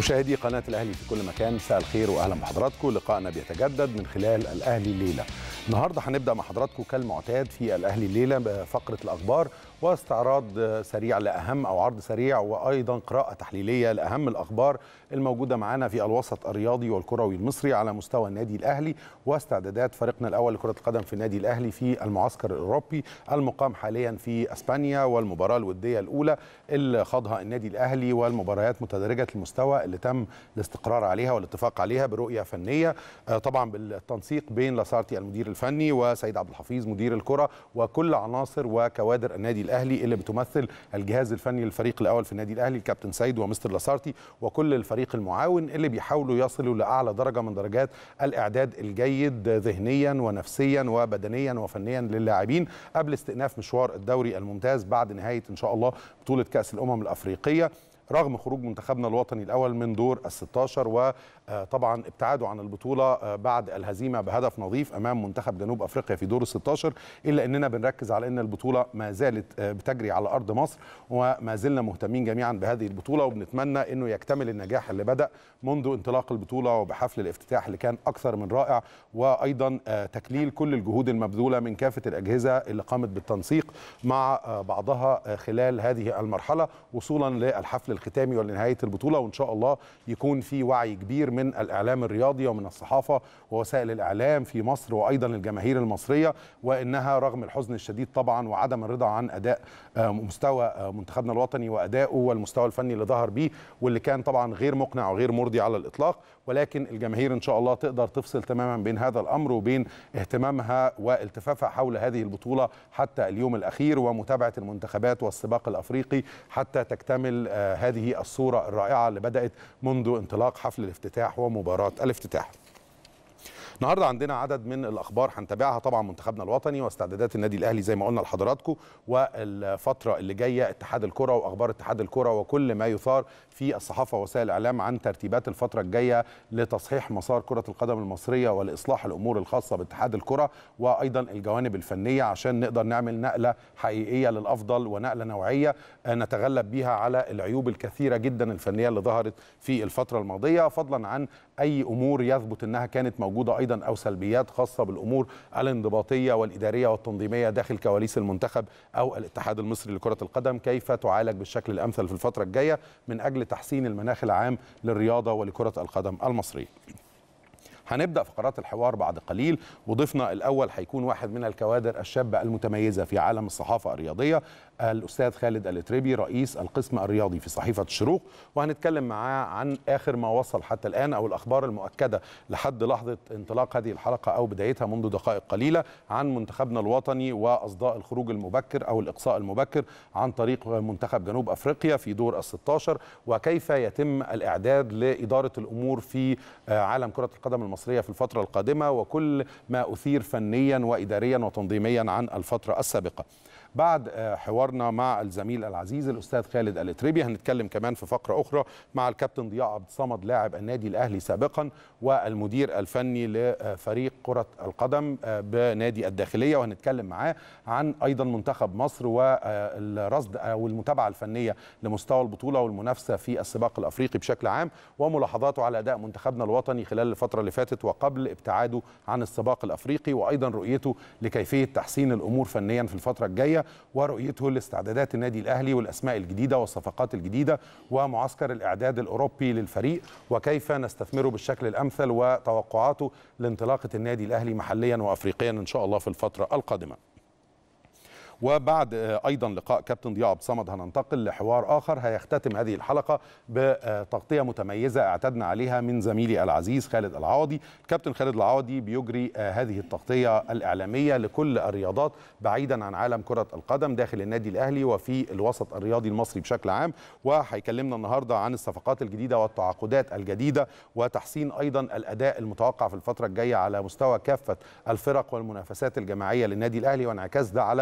مشاهدي قناة الأهلي في كل مكان مساء الخير وأهلا بحضراتكم لقائنا بيتجدد من خلال الأهلي الليلة النهاردة هنبدأ مع حضراتكم كالمعتاد في الأهلي الليلة بفقرة الأخبار واستعراض سريع لأهم أو عرض سريع وأيضا قراءة تحليلية لأهم الأخبار الموجودة معنا في الوسط الرياضي والكروي المصري على مستوى النادي الأهلي واستعدادات فريقنا الأول لكرة القدم في النادي الأهلي في المعسكر الأوروبي المقام حاليا في أسبانيا والمباراة الودية الأولى اللي خاضها النادي الأهلي والمباريات متدرجة المستوى اللي تم الاستقرار عليها والاتفاق عليها برؤية فنية طبعا بالتنسيق بين لاسارتي المدير الفني وسيد عبد الحفيظ مدير الكرة وكل عناصر وكوادر النادي الاهلي اللي بتمثل الجهاز الفني للفريق الاول في النادي الاهلي الكابتن سيد ومستر لاسارتي وكل الفريق المعاون اللي بيحاولوا يصلوا لاعلى درجه من درجات الاعداد الجيد ذهنيا ونفسيا وبدنيا وفنيا للاعبين قبل استئناف مشوار الدوري الممتاز بعد نهايه ان شاء الله بطوله كاس الامم الافريقيه رغم خروج منتخبنا الوطني الاول من دور ال 16 وطبعا ابتعاده عن البطوله بعد الهزيمه بهدف نظيف امام منتخب جنوب افريقيا في دور ال 16 الا اننا بنركز على ان البطوله ما زالت بتجري على ارض مصر وما زلنا مهتمين جميعا بهذه البطوله وبنتمنى انه يكتمل النجاح اللي بدا منذ انطلاق البطوله وبحفل الافتتاح اللي كان اكثر من رائع وايضا تكليل كل الجهود المبذوله من كافه الاجهزه اللي قامت بالتنسيق مع بعضها خلال هذه المرحله وصولا للحفل الختامي ولنهايه البطوله وان شاء الله يكون في وعي كبير من الاعلام الرياضي ومن الصحافه ووسائل الاعلام في مصر وايضا الجماهير المصريه وانها رغم الحزن الشديد طبعا وعدم الرضا عن اداء مستوى منتخبنا الوطني وادائه والمستوى الفني اللي ظهر بيه واللي كان طبعا غير مقنع وغير مرضي على الاطلاق ولكن الجماهير ان شاء الله تقدر تفصل تماما بين هذا الامر وبين اهتمامها والتفافها حول هذه البطوله حتى اليوم الاخير ومتابعه المنتخبات والسباق الافريقي حتى تكتمل هذه الصوره الرائعه اللي بدات منذ انطلاق حفل الافتتاح ومباراه الافتتاح. النهارده عندنا عدد من الاخبار هنتابعها طبعا منتخبنا الوطني واستعدادات النادي الاهلي زي ما قلنا لحضراتكم والفتره اللي جايه اتحاد الكره واخبار اتحاد الكره وكل ما يثار في الصحافه ووسائل الاعلام عن ترتيبات الفتره الجايه لتصحيح مسار كره القدم المصريه ولاصلاح الامور الخاصه باتحاد الكره وايضا الجوانب الفنيه عشان نقدر نعمل نقله حقيقيه للافضل ونقله نوعيه نتغلب بيها على العيوب الكثيره جدا الفنيه اللي ظهرت في الفتره الماضيه فضلا عن اي امور يثبت انها كانت موجوده ايضا او سلبيات خاصه بالامور الانضباطيه والاداريه والتنظيميه داخل كواليس المنتخب او الاتحاد المصري لكره القدم كيف تعالج بالشكل الامثل في الفتره الجايه من اجل تحسين المناخ العام للرياضه ولكره القدم المصريه. هنبدا فقرات الحوار بعد قليل وضيفنا الاول هيكون واحد من الكوادر الشابه المتميزه في عالم الصحافه الرياضيه الاستاذ خالد الاتربي رئيس القسم الرياضي في صحيفه الشروق وهنتكلم معاه عن اخر ما وصل حتى الان او الاخبار المؤكده لحد لحظه انطلاق هذه الحلقه او بدايتها منذ دقائق قليله عن منتخبنا الوطني واصداء الخروج المبكر او الاقصاء المبكر عن طريق منتخب جنوب افريقيا في دور ال 16 وكيف يتم الاعداد لاداره الامور في عالم كره القدم المصريه في الفتره القادمه وكل ما اثير فنيا واداريا وتنظيميا عن الفتره السابقه. بعد حوارنا مع الزميل العزيز الاستاذ خالد الاتربي هنتكلم كمان في فقره اخرى مع الكابتن ضياء عبد الصمد لاعب النادي الاهلي سابقا والمدير الفني لفريق كره القدم بنادي الداخليه وهنتكلم معاه عن ايضا منتخب مصر والرصد او المتابعه الفنيه لمستوى البطوله والمنافسه في السباق الافريقي بشكل عام وملاحظاته على اداء منتخبنا الوطني خلال الفتره اللي فاتت وقبل ابتعاده عن السباق الافريقي وايضا رؤيته لكيفيه تحسين الامور فنيا في الفتره الجايه ورؤيته لاستعدادات النادي الاهلي والاسماء الجديده والصفقات الجديده ومعسكر الاعداد الاوروبي للفريق وكيف نستثمره بالشكل الامثل وتوقعاته لانطلاقه النادي الاهلي محليا وافريقيا ان شاء الله في الفتره القادمه. وبعد ايضا لقاء كابتن ضياء عبد الصمد هننتقل لحوار اخر هيختتم هذه الحلقه بتغطيه متميزه اعتدنا عليها من زميلي العزيز خالد العوضي الكابتن خالد العوضي بيجري هذه التغطيه الاعلاميه لكل الرياضات بعيدا عن عالم كره القدم داخل النادي الاهلي وفي الوسط الرياضي المصري بشكل عام وهيكلمنا النهارده عن الصفقات الجديده والتعاقدات الجديده وتحسين ايضا الاداء المتوقع في الفتره الجايه على مستوى كافه الفرق والمنافسات الجماعيه للنادي الاهلي وانعكاس ده على منتخب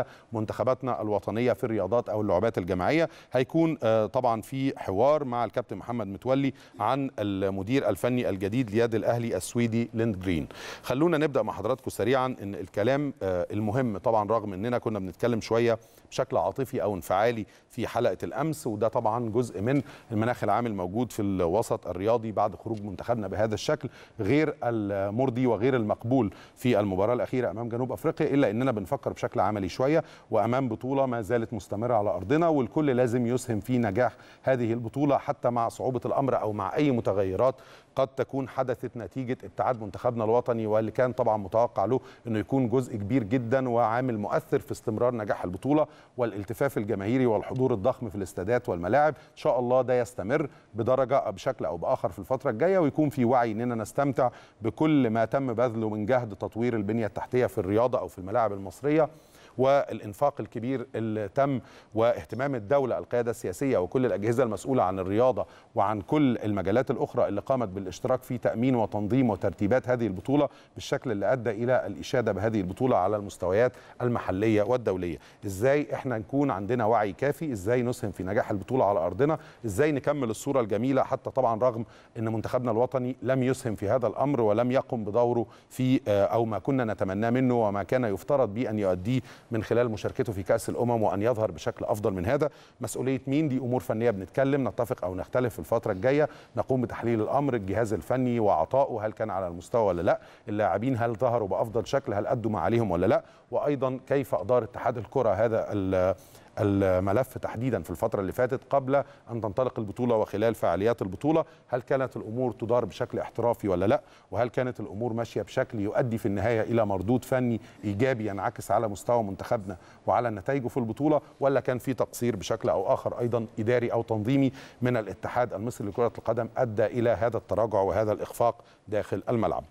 منتخباتنا الوطنيه في الرياضات او اللعبات الجماعيه هيكون طبعا في حوار مع الكابتن محمد متولي عن المدير الفني الجديد ليد الاهلي السويدي ليند جرين خلونا نبدا مع حضراتكم سريعا ان الكلام المهم طبعا رغم اننا كنا بنتكلم شويه بشكل عاطفي او انفعالي في حلقه الامس وده طبعا جزء من المناخ العام الموجود في الوسط الرياضي بعد خروج منتخبنا بهذا الشكل غير المرضي وغير المقبول في المباراه الاخيره امام جنوب افريقيا الا اننا بنفكر بشكل عملي شويه وامام بطوله ما زالت مستمره على ارضنا والكل لازم يسهم في نجاح هذه البطوله حتى مع صعوبه الامر او مع اي متغيرات قد تكون حدثت نتيجه ابتعاد منتخبنا الوطني واللي كان طبعا متوقع له انه يكون جزء كبير جدا وعامل مؤثر في استمرار نجاح البطوله والالتفاف الجماهيري والحضور الضخم في الاستادات والملاعب ان شاء الله ده يستمر بدرجه بشكل او باخر في الفتره الجايه ويكون في وعي اننا نستمتع بكل ما تم بذله من جهد تطوير البنيه التحتيه في الرياضه او في الملاعب المصريه والانفاق الكبير اللي تم واهتمام الدوله القياده السياسيه وكل الاجهزه المسؤوله عن الرياضه وعن كل المجالات الاخرى اللي قامت بالاشتراك في تامين وتنظيم وترتيبات هذه البطوله بالشكل اللي ادى الى الاشاده بهذه البطوله على المستويات المحليه والدوليه ازاي احنا نكون عندنا وعي كافي ازاي نسهم في نجاح البطوله على ارضنا ازاي نكمل الصوره الجميله حتى طبعا رغم ان منتخبنا الوطني لم يسهم في هذا الامر ولم يقم بدوره في او ما كنا نتمناه منه وما كان يفترض به ان يؤديه من خلال مشاركته في كأس الأمم وأن يظهر بشكل أفضل من هذا مسؤولية مين دي أمور فنية بنتكلم نتفق أو نختلف في الفترة الجاية نقوم بتحليل الأمر الجهاز الفني وعطائه هل كان على المستوى ولا لا اللاعبين هل ظهروا بأفضل شكل هل أدوا ما عليهم ولا لا وأيضا كيف أدار اتحاد الكرة هذا الملف تحديدا في الفترة اللي فاتت قبل أن تنطلق البطولة وخلال فعاليات البطولة هل كانت الأمور تدار بشكل احترافي ولا لا وهل كانت الأمور ماشية بشكل يؤدي في النهاية إلى مردود فني إيجابي ينعكس على مستوى منتخبنا وعلى نتائجه في البطولة ولا كان في تقصير بشكل أو آخر أيضا إداري أو تنظيمي من الاتحاد المصري لكرة القدم أدى إلى هذا التراجع وهذا الإخفاق داخل الملعب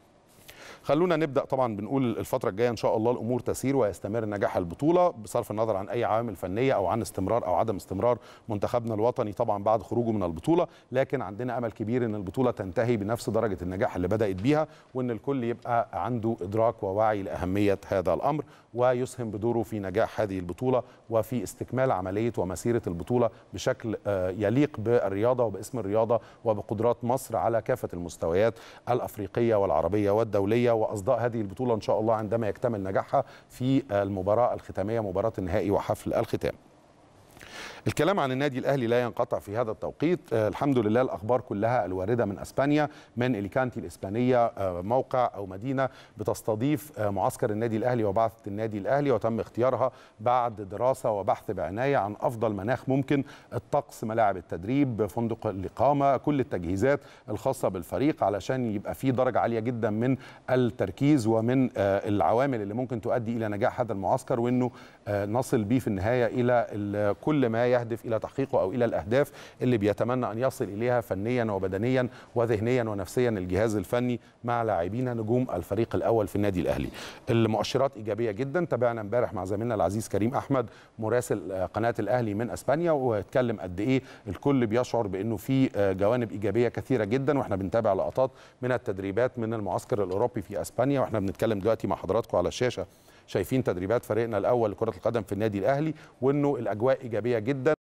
خلونا نبدا طبعا بنقول الفتره الجايه ان شاء الله الامور تسير ويستمر نجاح البطوله بصرف النظر عن اي عوامل فنيه او عن استمرار او عدم استمرار منتخبنا الوطني طبعا بعد خروجه من البطوله لكن عندنا امل كبير ان البطوله تنتهي بنفس درجه النجاح اللي بدات بيها وان الكل يبقى عنده ادراك ووعي لاهميه هذا الامر ويسهم بدوره في نجاح هذه البطوله وفي استكمال عمليه ومسيره البطوله بشكل يليق بالرياضه وباسم الرياضه وبقدرات مصر على كافه المستويات الافريقيه والعربيه والدوليه واصداء هذه البطوله ان شاء الله عندما يكتمل نجاحها في المباراه الختاميه مباراه النهائي وحفل الختام. الكلام عن النادي الاهلي لا ينقطع في هذا التوقيت آه الحمد لله الاخبار كلها الوارده من اسبانيا من اليكانتي الاسبانيه آه موقع او مدينه بتستضيف آه معسكر النادي الاهلي وبعثه النادي الاهلي وتم اختيارها بعد دراسه وبحث بعنايه عن افضل مناخ ممكن الطقس ملاعب التدريب فندق الاقامه كل التجهيزات الخاصه بالفريق علشان يبقى في درجه عاليه جدا من التركيز ومن العوامل اللي ممكن تؤدي الى نجاح هذا المعسكر وانه نصل به في النهايه الى كل ما يهدف الى تحقيقه او الى الاهداف اللي بيتمنى ان يصل اليها فنيا وبدنيا وذهنيا ونفسيا الجهاز الفني مع لاعبين نجوم الفريق الاول في النادي الاهلي. المؤشرات ايجابيه جدا تابعنا امبارح مع زميلنا العزيز كريم احمد مراسل قناه الاهلي من اسبانيا واتكلم قد ايه الكل بيشعر بانه في جوانب ايجابيه كثيره جدا واحنا بنتابع لقطات من التدريبات من المعسكر الاوروبي في اسبانيا واحنا بنتكلم دلوقتي مع حضراتكم على الشاشه شايفين تدريبات فريقنا الاول لكره القدم في النادي الاهلي وانه الاجواء ايجابيه جدا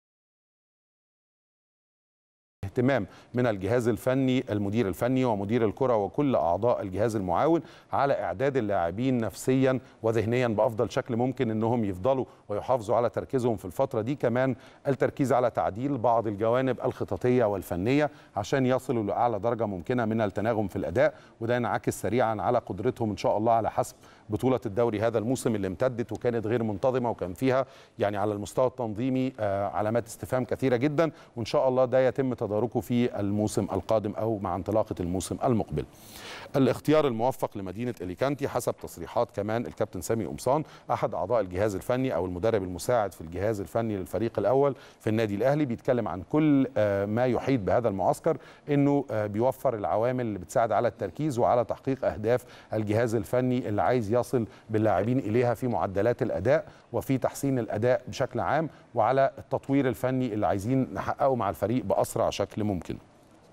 اهتمام من الجهاز الفني المدير الفني ومدير الكره وكل اعضاء الجهاز المعاون على اعداد اللاعبين نفسيا وذهنيا بافضل شكل ممكن انهم يفضلوا ويحافظوا على تركيزهم في الفتره دي كمان التركيز على تعديل بعض الجوانب الخططيه والفنيه عشان يصلوا لاعلى درجه ممكنه من التناغم في الاداء وده ينعكس سريعا على قدرتهم ان شاء الله على حسب بطوله الدوري هذا الموسم اللي امتدت وكانت غير منتظمه وكان فيها يعني على المستوى التنظيمي علامات استفهام كثيره جدا وان شاء الله ده يتم تداركه في الموسم القادم او مع انطلاقه الموسم المقبل. الاختيار الموفق لمدينه اليكانتي حسب تصريحات كمان الكابتن سامي قمصان احد اعضاء الجهاز الفني او المدرب المساعد في الجهاز الفني للفريق الاول في النادي الاهلي بيتكلم عن كل ما يحيط بهذا المعسكر انه بيوفر العوامل اللي بتساعد على التركيز وعلى تحقيق اهداف الجهاز الفني اللي عايز يصل باللاعبين اليها في معدلات الاداء وفي تحسين الاداء بشكل عام وعلى التطوير الفني اللي عايزين نحققه مع الفريق باسرع شكل ممكن.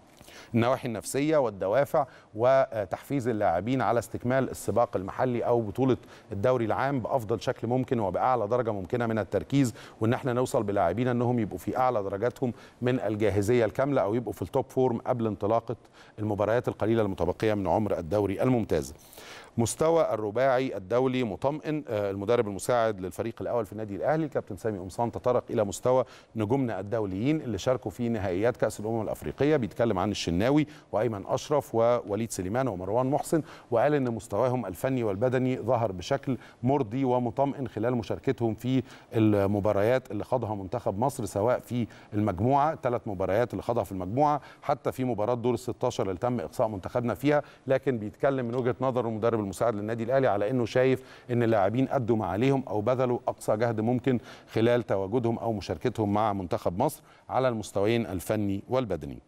النواحي النفسيه والدوافع وتحفيز اللاعبين على استكمال السباق المحلي او بطوله الدوري العام بافضل شكل ممكن وباعلى درجه ممكنه من التركيز وان احنا نوصل بلاعبينا انهم يبقوا في اعلى درجاتهم من الجاهزيه الكامله او يبقوا في التوب فورم قبل انطلاقه المباريات القليله المتبقيه من عمر الدوري الممتاز. مستوى الرباعي الدولي مطمئن المدرب المساعد للفريق الاول في النادي الاهلي كابتن سامي قمصان تطرق الى مستوى نجومنا الدوليين اللي شاركوا في نهائيات كاس الامم الافريقيه بيتكلم عن الشناوي وايمن اشرف ووليد سليمان ومروان محسن وقال ان مستواهم الفني والبدني ظهر بشكل مرضي ومطمئن خلال مشاركتهم في المباريات اللي خاضها منتخب مصر سواء في المجموعه ثلاث مباريات اللي خاضها في المجموعه حتى في مباراه دور ال 16 اللي تم اقصاء منتخبنا فيها لكن بيتكلم من وجهه نظر المدرب المساعد للنادي الاهلي على انه شايف ان اللاعبين ادوا ما عليهم او بذلوا اقصى جهد ممكن خلال تواجدهم او مشاركتهم مع منتخب مصر على المستويين الفني والبدني.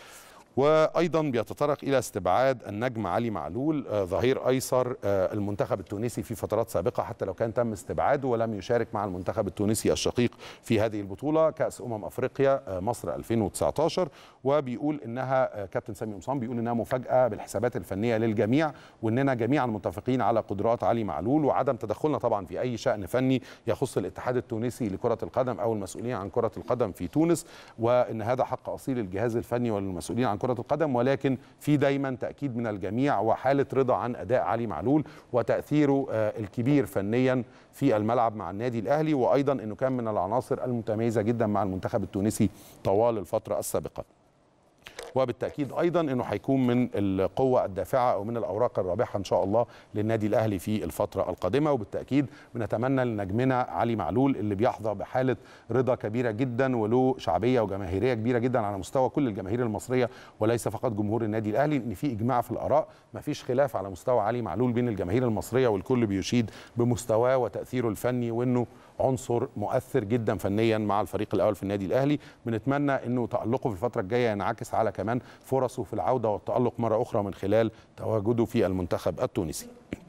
وايضا بيتطرق الى استبعاد النجم علي معلول ظهير ايسر المنتخب التونسي في فترات سابقه حتى لو كان تم استبعاده ولم يشارك مع المنتخب التونسي الشقيق في هذه البطوله كاس امم افريقيا مصر 2019 وبيقول انها كابتن سامي قمصان بيقول انها مفاجاه بالحسابات الفنيه للجميع واننا جميعا متفقين على قدرات علي معلول وعدم تدخلنا طبعا في اي شان فني يخص الاتحاد التونسي لكره القدم او المسؤولين عن كره القدم في تونس وان هذا حق اصيل الجهاز الفني والمسؤولين عن كره القدم ولكن في دايما تاكيد من الجميع وحاله رضا عن اداء علي معلول وتاثيره الكبير فنيا في الملعب مع النادي الاهلي وايضا انه كان من العناصر المتميزه جدا مع المنتخب التونسي طوال الفتره السابقه. وبالتاكيد ايضا انه هيكون من القوه الدافعه او من الاوراق الرابحه ان شاء الله للنادي الاهلي في الفتره القادمه وبالتاكيد بنتمنى لنجمنا علي معلول اللي بيحظى بحاله رضا كبيره جدا وله شعبيه وجماهيريه كبيره جدا على مستوى كل الجماهير المصريه وليس فقط جمهور النادي الاهلي ان في اجماع في الاراء ما فيش خلاف على مستوى علي معلول بين الجماهير المصريه والكل بيشيد بمستواه وتاثيره الفني وانه عنصر مؤثر جدا فنيا مع الفريق الاول في النادي الاهلي بنتمنى انه تالقه في الفتره الجايه ينعكس على كمان فرصه في العوده والتالق مره اخرى من خلال تواجده في المنتخب التونسي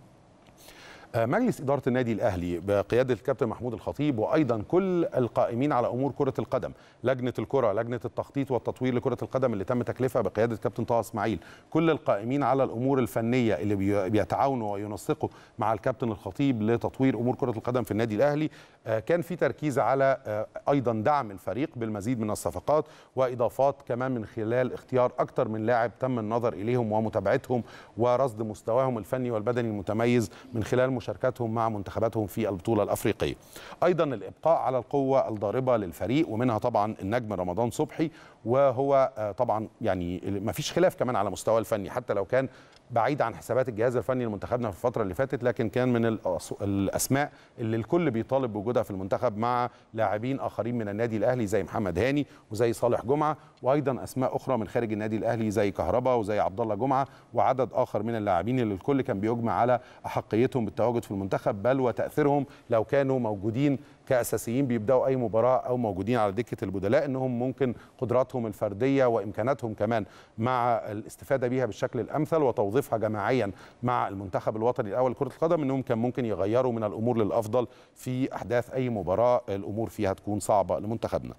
مجلس إدارة النادي الأهلي بقيادة الكابتن محمود الخطيب وأيضا كل القائمين على أمور كرة القدم لجنة الكرة لجنة التخطيط والتطوير لكرة القدم اللي تم تكليفها بقيادة الكابتن طه إسماعيل كل القائمين على الأمور الفنية اللي بيتعاونوا وينسقوا مع الكابتن الخطيب لتطوير أمور كرة القدم في النادي الأهلي كان في تركيز على أيضا دعم الفريق بالمزيد من الصفقات وإضافات كمان من خلال اختيار أكثر من لاعب تم النظر إليهم ومتابعتهم ورصد مستواهم الفني والبدني المتميز من خلال مشاركتهم مع منتخباتهم في البطوله الافريقيه. ايضا الابقاء على القوه الضاربه للفريق ومنها طبعا النجم رمضان صبحي وهو طبعا يعني ما فيش خلاف كمان على مستوى الفني حتى لو كان بعيد عن حسابات الجهاز الفني لمنتخبنا في الفتره اللي فاتت لكن كان من الاسماء اللي الكل بيطالب بوجودها في المنتخب مع لاعبين اخرين من النادي الاهلي زي محمد هاني وزي صالح جمعه وايضا اسماء اخرى من خارج النادي الاهلي زي كهربا وزي عبد الله جمعه وعدد اخر من اللاعبين اللي الكل كان بيجمع على احقيتهم بالتواجد في المنتخب بل وتاثيرهم لو كانوا موجودين كاساسيين بيبداوا اي مباراه او موجودين على دكه البدلاء انهم ممكن قدراتهم الفرديه وامكاناتهم كمان مع الاستفاده بيها بالشكل الامثل وتوظيفها جماعيا مع المنتخب الوطني الاول لكره القدم انهم كان ممكن يغيروا من الامور للافضل في احداث اي مباراه الامور فيها تكون صعبه لمنتخبنا.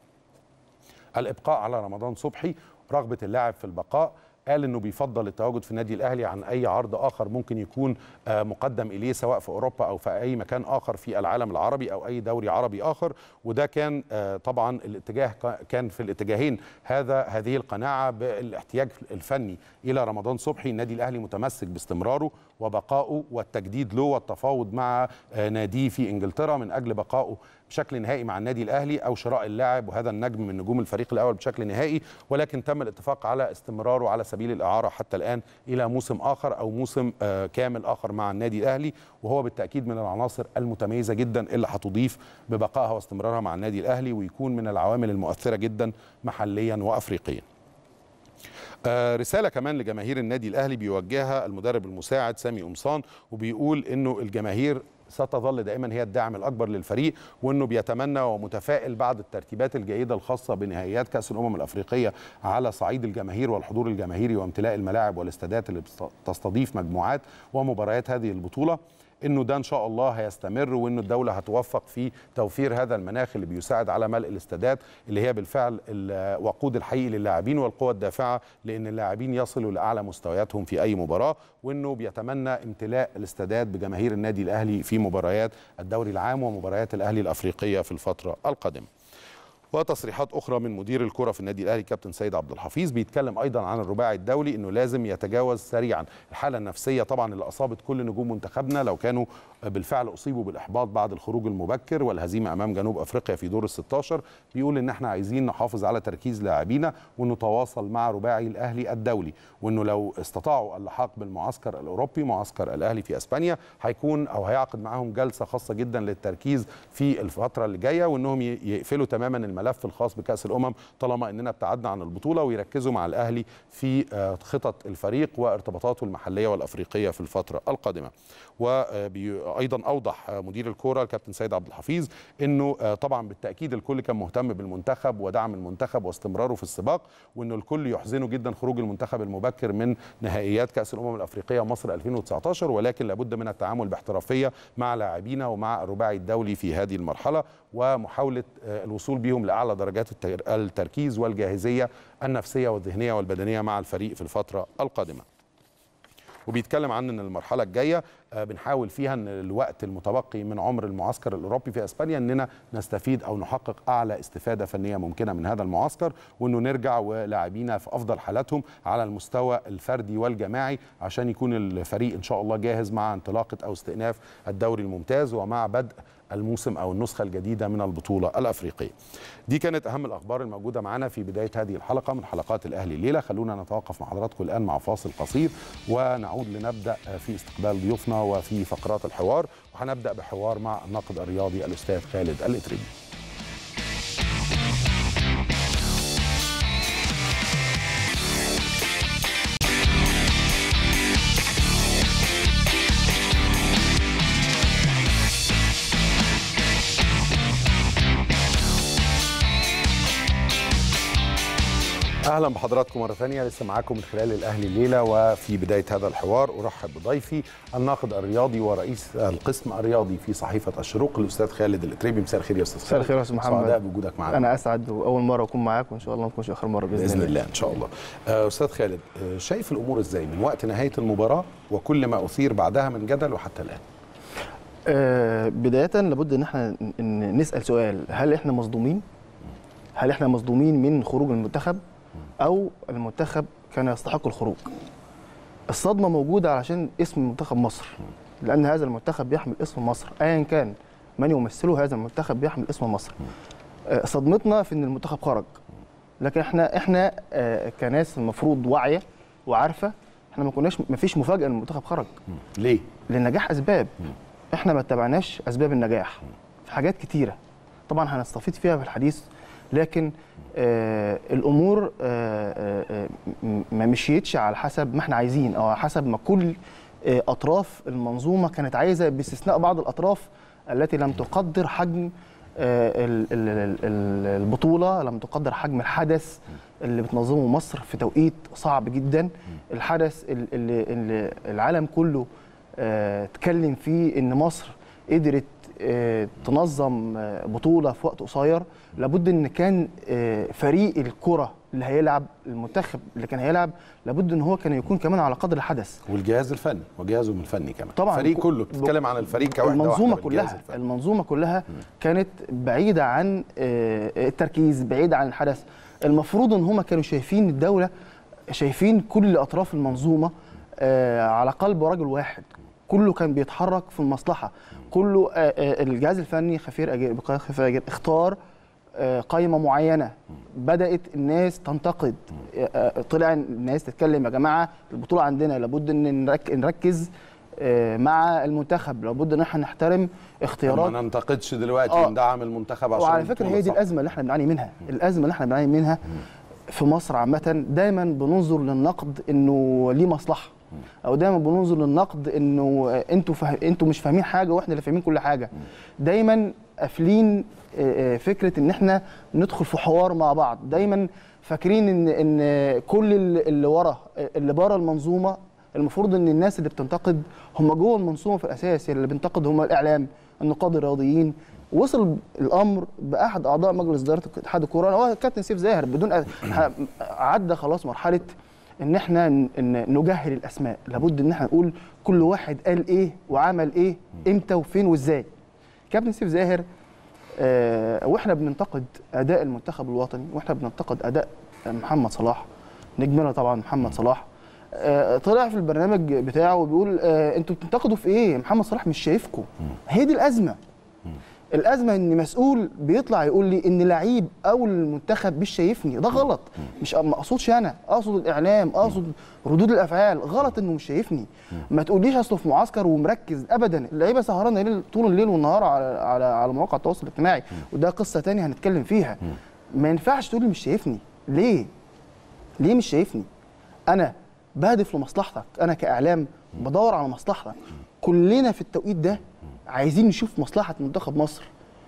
الابقاء على رمضان صبحي رغبه اللاعب في البقاء قال انه بيفضل التواجد في النادي الاهلي عن اي عرض اخر ممكن يكون مقدم اليه سواء في اوروبا او في اي مكان اخر في العالم العربي او اي دوري عربي اخر وده كان طبعا الاتجاه كان في الاتجاهين هذا هذه القناعه بالاحتياج الفني الى رمضان صبحي النادي الاهلي متمسك باستمراره وبقائه والتجديد له والتفاوض مع ناديه في انجلترا من اجل بقائه بشكل نهائي مع النادي الاهلي او شراء اللاعب وهذا النجم من نجوم الفريق الاول بشكل نهائي ولكن تم الاتفاق على استمراره على سبيل الاعاره حتى الان الى موسم اخر او موسم كامل اخر مع النادي الاهلي وهو بالتاكيد من العناصر المتميزه جدا اللي هتضيف ببقائها واستمرارها مع النادي الاهلي ويكون من العوامل المؤثره جدا محليا وافريقيا. رساله كمان لجماهير النادي الاهلي بيوجهها المدرب المساعد سامي قمصان وبيقول انه الجماهير ستظل دائما هي الداعم الاكبر للفريق وانه بيتمنى ومتفائل بعد الترتيبات الجيده الخاصه بنهائيات كاس الامم الافريقيه على صعيد الجماهير والحضور الجماهيري وامتلاء الملاعب والاستادات اللي تستضيف مجموعات ومباريات هذه البطوله انه ده ان شاء الله هيستمر وانه الدوله هتوفق في توفير هذا المناخ اللي بيساعد على ملء الاستادات اللي هي بالفعل الوقود الحقيقي للاعبين والقوه الدافعه لان اللاعبين يصلوا لاعلى مستوياتهم في اي مباراه وانه بيتمنى امتلاء الاستادات بجماهير النادي الاهلي في مباريات الدوري العام ومباريات الاهلي الافريقيه في الفتره القادمه. وتصريحات اخرى من مدير الكره في النادي الاهلي كابتن سيد عبد الحفيظ بيتكلم ايضا عن الرباعي الدولي انه لازم يتجاوز سريعا الحاله النفسيه طبعا اللي اصابت كل نجوم منتخبنا لو كانوا بالفعل اصيبوا بالاحباط بعد الخروج المبكر والهزيمه امام جنوب افريقيا في دور ال 16 بيقول ان احنا عايزين نحافظ على تركيز لاعبينا ونتواصل مع رباعي الاهلي الدولي وانه لو استطاعوا اللحاق بالمعسكر الاوروبي معسكر الاهلي في اسبانيا هيكون او هيعقد معاهم جلسه خاصه جدا للتركيز في الفتره اللي جايه وانهم يقفلوا تماما الملف الخاص بكاس الامم طالما اننا ابتعدنا عن البطوله ويركزوا مع الاهلي في خطط الفريق وارتباطاته المحليه والافريقيه في الفتره القادمه وايضا اوضح مدير الكوره الكابتن سيد عبد الحفيظ انه طبعا بالتاكيد الكل كان مهتم بالمنتخب ودعم المنتخب واستمراره في السباق وانه الكل يحزنه جدا خروج المنتخب المبكر من نهائيات كاس الامم الافريقيه مصر 2019 ولكن لابد من التعامل باحترافيه مع لاعبينا ومع الرباعي الدولي في هذه المرحله ومحاوله الوصول بهم لاعلى درجات التركيز والجاهزيه النفسيه والذهنيه والبدنيه مع الفريق في الفتره القادمه. وبيتكلم عن ان المرحله الجايه بنحاول فيها ان الوقت المتبقي من عمر المعسكر الاوروبي في اسبانيا اننا نستفيد او نحقق اعلى استفاده فنيه ممكنه من هذا المعسكر وانه نرجع ولاعبينا في افضل حالاتهم على المستوى الفردي والجماعي عشان يكون الفريق ان شاء الله جاهز مع انطلاقه او استئناف الدوري الممتاز ومع بدء الموسم او النسخه الجديده من البطوله الافريقيه. دي كانت اهم الاخبار الموجوده معنا في بدايه هذه الحلقه من حلقات الاهلي الليله، خلونا نتوقف مع حضراتكم الان مع فاصل قصير ونعود لنبدا في استقبال ضيوفنا وفي فقرات الحوار وهنبدا بحوار مع الناقد الرياضي الاستاذ خالد الاتريبي. اهلا بحضراتكم مره ثانيه لسه معاكم من خلال الاهلي الليله وفي بدايه هذا الحوار ارحب بضيفي الناقد الرياضي ورئيس القسم الرياضي في صحيفه الشروق الاستاذ خالد الاتريبي مساء الخير يا استاذ خالد مساء الخير يا استاذ محمد سعداء بوجودك معانا انا اسعد واول مره اكون معاك وان شاء الله ما تكونش اخر مره باذن, باذن الله ان شاء الله استاذ خالد شايف الامور ازاي من وقت نهايه المباراه وكل ما اثير بعدها من جدل وحتى الان آه بدايه لابد ان احنا نسال سؤال هل احنا مصدومين هل احنا مصدومين من خروج المنتخب او المنتخب كان يستحق الخروج الصدمه موجوده علشان اسم منتخب مصر لان هذا المنتخب بيحمل اسم مصر ايا كان من يمثله هذا المنتخب بيحمل اسم مصر صدمتنا في ان المنتخب خرج لكن احنا احنا كناس المفروض واعيه وعارفه احنا ما كناش ما فيش مفاجاه ان المنتخب خرج ليه للنجاح اسباب احنا ما اتبعناش اسباب النجاح في حاجات كتيره طبعا هنستفيد فيها في الحديث لكن آه الامور آه آه ما مشيتش على حسب ما احنا عايزين او على حسب ما كل آه اطراف المنظومه كانت عايزه باستثناء بعض الاطراف التي لم تقدر حجم آه البطوله لم تقدر حجم الحدث اللي بتنظمه مصر في توقيت صعب جدا الحدث اللي, اللي العالم كله آه اتكلم فيه ان مصر قدرت تنظم بطوله في وقت قصير لابد ان كان فريق الكره اللي هيلعب المنتخب اللي كان هيلعب لابد ان هو كان يكون كمان على قدر الحدث والجهاز الفني وجهازهم الفني كمان طبعا الفريق كله بتتكلم عن الفريق كواحده المنظومه كلها المنظومه كلها م. كانت بعيده عن التركيز بعيده عن الحدث المفروض ان هم كانوا شايفين الدوله شايفين كل اطراف المنظومه على قلب رجل واحد كله كان بيتحرك في المصلحه كله الجهاز الفني خفير اجير خفير أجير اختار قائمه معينه بدات الناس تنتقد طلع الناس تتكلم يا جماعه البطوله عندنا لابد ان نركز مع المنتخب لابد ان احنا نحترم اختيارات ما ننتقدش دلوقتي آه. ندعم المنتخب عشان وعلى فكره هي دي الازمه اللي احنا بنعاني منها الازمه اللي احنا بنعاني منها في مصر عامه دايما بننظر للنقد انه ليه مصلحه او دايما بننظر للنقد انه انتوا فه... انتوا مش فاهمين حاجه واحنا اللي فاهمين كل حاجه دايما قافلين فكره ان احنا ندخل في حوار مع بعض دايما فاكرين ان ان كل اللي ورا اللي بره المنظومه المفروض ان الناس اللي بتنتقد هم جوه المنظومه في الاساس اللي بينتقد هم الاعلام النقاد الرياضيين وصل الامر باحد اعضاء مجلس اداره اتحاد الكوره هو كابتن سيف زاهر بدون أ- ه- عدى خلاص مرحله ان احنا ن- ن- نجهل الاسماء لابد ان احنا نقول كل واحد قال ايه وعمل ايه امتى وفين وازاي كابتن سيف زاهر آه، واحنا بننتقد اداء المنتخب الوطني واحنا بننتقد اداء محمد صلاح نجمنا طبعا محمد صلاح آه، طلع في البرنامج بتاعه وبيقول آه، انتوا بتنتقدوا في ايه محمد صلاح مش شايفكم هي دي الازمه الازمه ان مسؤول بيطلع يقول لي ان لعيب او المنتخب مش شايفني ده غلط مش ما اقصدش انا اقصد الاعلام اقصد ردود الافعال غلط انه مش شايفني ما تقوليش اصله في معسكر ومركز ابدا اللعيبه سهرانه ليل- طول الليل والنهار على على على مواقع التواصل الاجتماعي وده قصه تانية هنتكلم فيها ما ينفعش تقول لي مش شايفني ليه ليه مش شايفني انا بهدف لمصلحتك انا كاعلام بدور على مصلحتك كلنا في التوقيت ده عايزين نشوف مصلحه منتخب مصر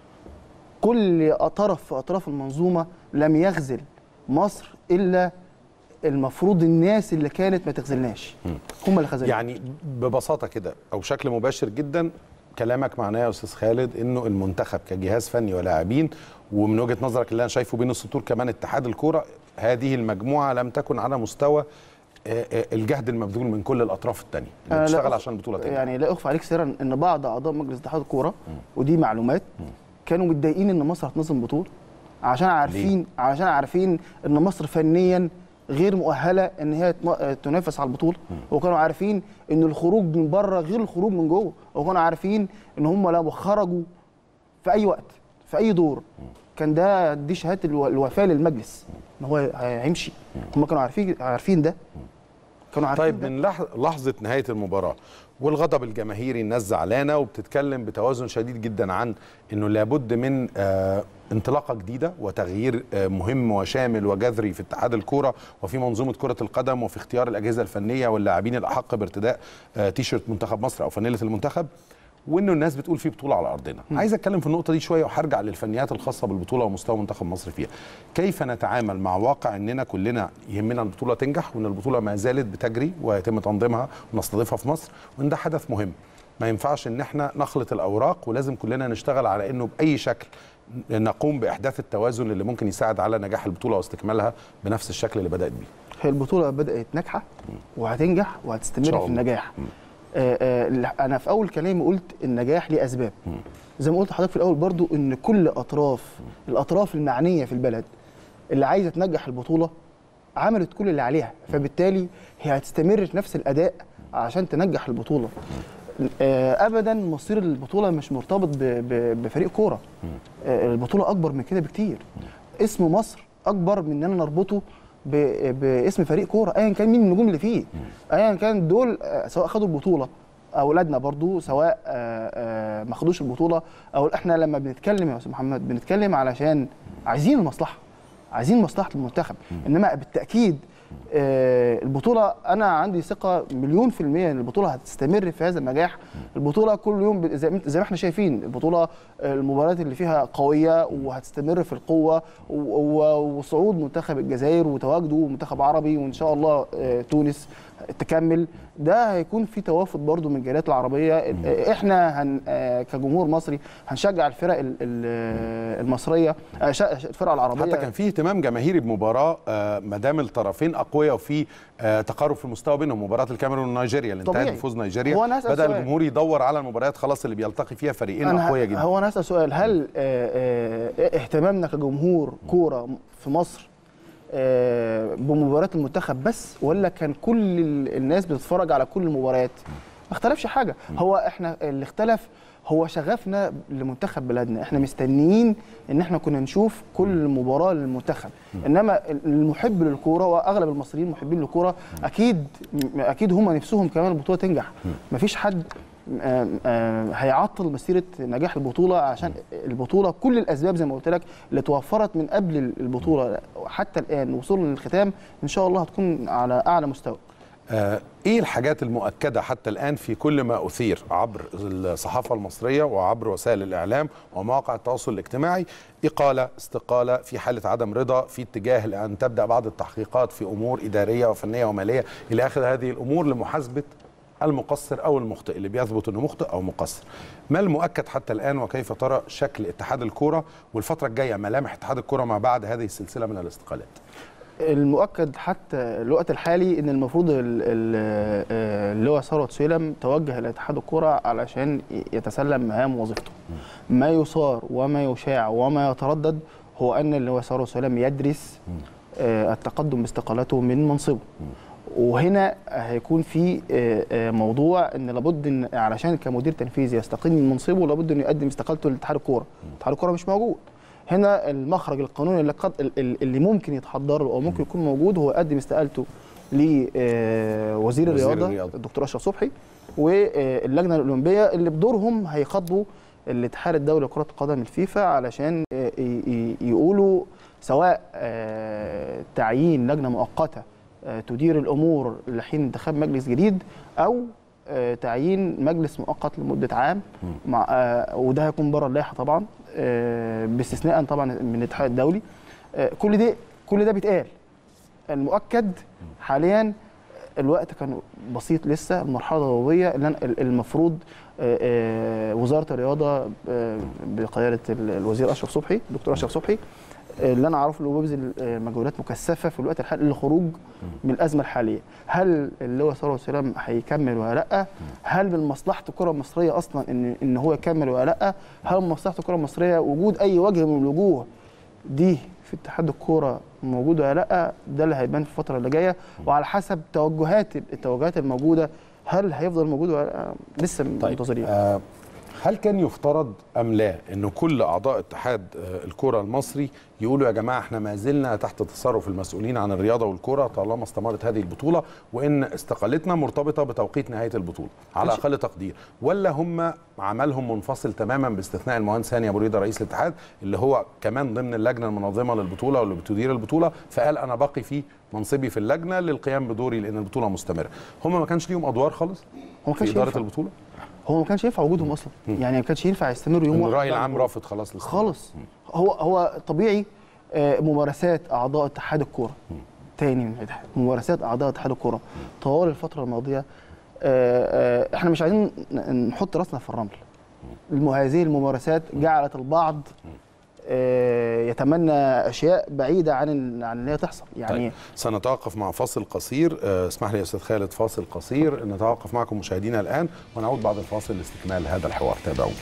كل طرف في اطراف المنظومه لم يخذل مصر الا المفروض الناس اللي كانت ما تخذلناش هم اللي خذلوا يعني ببساطه كده او بشكل مباشر جدا كلامك معناه يا استاذ خالد انه المنتخب كجهاز فني ولاعبين ومن وجهه نظرك اللي انا شايفه بين السطور كمان اتحاد الكوره هذه المجموعه لم تكن على مستوى آه، آه، الجهد المبذول من كل الاطراف الثانيه اللي أنا لا بتشتغل أخ- عشان البطوله تنجح يعني لا اخفى عليك سرا ان بعض اعضاء مجلس اتحاد الكوره ودي معلومات كانوا متضايقين ان مصر هتنظم بطوله عشان عارفين عشان عارفين ان مصر فنيا غير مؤهله ان هي تم- تنافس على البطوله وكانوا عارفين ان الخروج من بره غير الخروج من جوه وكانوا عارفين ان هم لو خرجوا في اي وقت في اي دور كان ده دي شهاده الو- الوفاه للمجلس ان هو هيمشي هم كانوا عارفين عارفين ده كانوا عارفين طيب ده. من لح- لحظه نهايه المباراه والغضب الجماهيري الناس زعلانه وبتتكلم بتوازن شديد جدا عن انه لابد من آه انطلاقه جديده وتغيير آه مهم وشامل وجذري في اتحاد الكوره وفي منظومه كره القدم وفي اختيار الاجهزه الفنيه واللاعبين الاحق بارتداء آه تيشرت منتخب مصر او فانيله المنتخب وانه الناس بتقول في بطوله على ارضنا عايز اتكلم في النقطه دي شويه وهرجع للفنيات الخاصه بالبطوله ومستوى منتخب مصر فيها كيف نتعامل مع واقع اننا كلنا يهمنا البطوله تنجح وان البطوله ما زالت بتجري ويتم تنظيمها ونستضيفها في مصر وان ده حدث مهم ما ينفعش ان احنا نخلط الاوراق ولازم كلنا نشتغل على انه باي شكل نقوم باحداث التوازن اللي ممكن يساعد على نجاح البطوله واستكمالها بنفس الشكل اللي بدات بيه هي البطولة بدأت ناجحة وهتنجح إن وهتستمر شاء في الله. النجاح. آه آه أنا في أول كلامي قلت النجاح ليه أسباب. زي ما قلت لحضرتك في الأول برضو إن كل أطراف الأطراف المعنية في البلد اللي عايزة تنجح البطولة عملت كل اللي عليها فبالتالي هي هتستمر في نفس الأداء عشان تنجح البطولة. آه أبدا مصير البطولة مش مرتبط ب- ب- بفريق كورة. آه البطولة أكبر من كده بكتير. اسم مصر أكبر من إننا نربطه ب- باسم فريق كوره ايا كان مين النجوم اللي فيه ايا كان دول آه، سواء خدوا البطوله اولادنا برضو سواء آه، آه، ما خدوش البطوله او احنا لما بنتكلم يا استاذ محمد بنتكلم علشان عايزين المصلحه عايزين مصلحه المنتخب انما بالتاكيد آه، البطوله انا عندي ثقه مليون في الميه ان البطوله هتستمر في هذا النجاح البطوله كل يوم ب- زي ما زي ما احنا شايفين البطوله آه، المباريات اللي فيها قويه وهتستمر في القوه و- و- وصعود منتخب الجزائر وتواجده منتخب عربي وان شاء الله آه، تونس تكمل ده هيكون في توافد برضو من الجاليات العربيه آه، احنا هن آه، كجمهور مصري هنشجع الفرق ال- ال- المصريه آه، ش- الفرق العربيه حتى كان في اهتمام جماهيري بمباراه آه، ما دام الطرفين اقوياء وفي آه، تقارب في المستوى بينهم مباراه الكاميرون ونيجيريا اللي انتهت طبيعي. بفوز نيجيريا هو أنا أسأل بدا سؤال. الجمهور يدور على المباريات خلاص اللي بيلتقي فيها فريقين أنا اقوياء جدا هو انا اسال سؤال هل آه، آه، اهتمامنا كجمهور كوره في مصر آه، بمباراه المنتخب بس ولا كان كل ال- الناس بتتفرج على كل المباريات ما اختلفش حاجه هو احنا اللي اختلف هو شغفنا لمنتخب بلادنا احنا مستنيين ان احنا كنا نشوف كل مباراه للمنتخب انما المحب للكوره واغلب المصريين محبين للكوره اكيد اكيد هم نفسهم كمان البطوله تنجح مفيش حد آم، آم، هيعطل مسيره نجاح البطوله عشان البطوله كل الاسباب زي ما قلت لك اللي توفرت من قبل البطوله حتى الان وصولا للختام ان شاء الله هتكون على اعلى مستوى آه، ايه الحاجات المؤكده حتى الان في كل ما اثير عبر الصحافه المصريه وعبر وسائل الاعلام ومواقع التواصل الاجتماعي اقاله استقاله في حاله عدم رضا في اتجاه لان تبدا بعض التحقيقات في امور اداريه وفنيه وماليه الى اخر هذه الامور لمحاسبه المقصر او المخطئ اللي بيثبت انه مخطئ او مقصر ما المؤكد حتى الان وكيف ترى شكل اتحاد الكوره والفتره الجايه ملامح اتحاد الكوره ما بعد هذه السلسله من الاستقالات المؤكد حتى الوقت الحالي ان المفروض ال- ال- آه، اللي هو ثروت سويلم توجه لاتحاد الكره علشان يتسلم مهام وظيفته ما يثار وما يشاع وما يتردد هو ان اللي هو ثروت سويلم يدرس آه، التقدم باستقالته من منصبه وهنا هيكون في آه، آه، موضوع ان لابد ان علشان كمدير تنفيذي يستقيل من منصبه لابد انه يقدم استقالته لاتحاد الكوره اتحاد الكوره مش موجود هنا المخرج القانوني اللي, قد اللي ممكن يتحضر له او ممكن يكون موجود هو يقدم استقالته لوزير وزير الرياضه الرياضة. الدكتور اشرف صبحي واللجنه الاولمبيه اللي بدورهم هيخاطبوا الاتحاد الدولي لكره القدم الفيفا علشان آه، ي- ي- يقولوا سواء آه، تعيين لجنه مؤقته آه، تدير الامور لحين انتخاب مجلس جديد او آه، تعيين مجلس مؤقت لمده عام مع آه، وده هيكون بره اللائحه طبعا آه، باستثناء طبعا من الاتحاد الدولي آه، كل ده كل ده بيتقال المؤكد حاليا الوقت كان بسيط لسه المرحله الضبابيه اللي أنا- المفروض آه، آه، وزاره الرياضه آه، بقياده ال- الوزير اشرف صبحي الدكتور اشرف صبحي آه، اللي انا اعرفه اللي هو بيبذل آه، مجهودات مكثفه في الوقت الحالي للخروج من الازمه الحاليه هل اللي هو ثروت سلام هيكمل ولا لا هل من مصلحه الكره المصريه اصلا ان ان هو يكمل ولا لا هل من مصلحه الكره المصريه وجود اي وجه من الوجوه دي في اتحاد الكوره موجود ولا لا ده اللي هيبان في الفتره اللي جايه وعلى حسب توجهات التوجهات الموجوده هل هيفضل موجود ولا لا لسه منتظرين آه هل كان يفترض ام لا انه كل اعضاء اتحاد آه الكره المصري يقولوا يا جماعه احنا ما زلنا تحت تصرف المسؤولين عن الرياضه والكره طالما استمرت هذه البطوله وان استقالتنا مرتبطه بتوقيت نهايه البطوله على ماشي. اقل تقدير ولا هم عملهم منفصل تماما باستثناء المهندس هاني ابو ريده رئيس الاتحاد اللي هو كمان ضمن اللجنه المنظمه للبطوله واللي بتدير البطوله فقال انا باقي في منصبي في اللجنه للقيام بدوري لان البطوله مستمره هم ما كانش ليهم ادوار خالص هو ما في كانش اداره ينفع البطوله هو ما كانش ينفع وجودهم اصلا يعني ما كانش ينفع يستمروا يوم إن واحد الراي بعد العام البطولة. رافض خلاص الاستمرار. خالص هو هو طبيعي آه، ممارسات اعضاء اتحاد الكوره تاني من الاتحاد ممارسات اعضاء اتحاد الكوره طوال الفتره الماضيه آه، آه، احنا مش عايزين ن- نحط راسنا في الرمل الم- هذه الممارسات جعلت البعض آه، يتمنى اشياء بعيده عن ال- عن ان هي تحصل يعني طيب سنتوقف مع فاصل قصير آه، اسمح لي يا استاذ خالد فاصل قصير نتوقف معكم مشاهدينا الان ونعود بعد الفاصل لاستكمال هذا الحوار تابعونا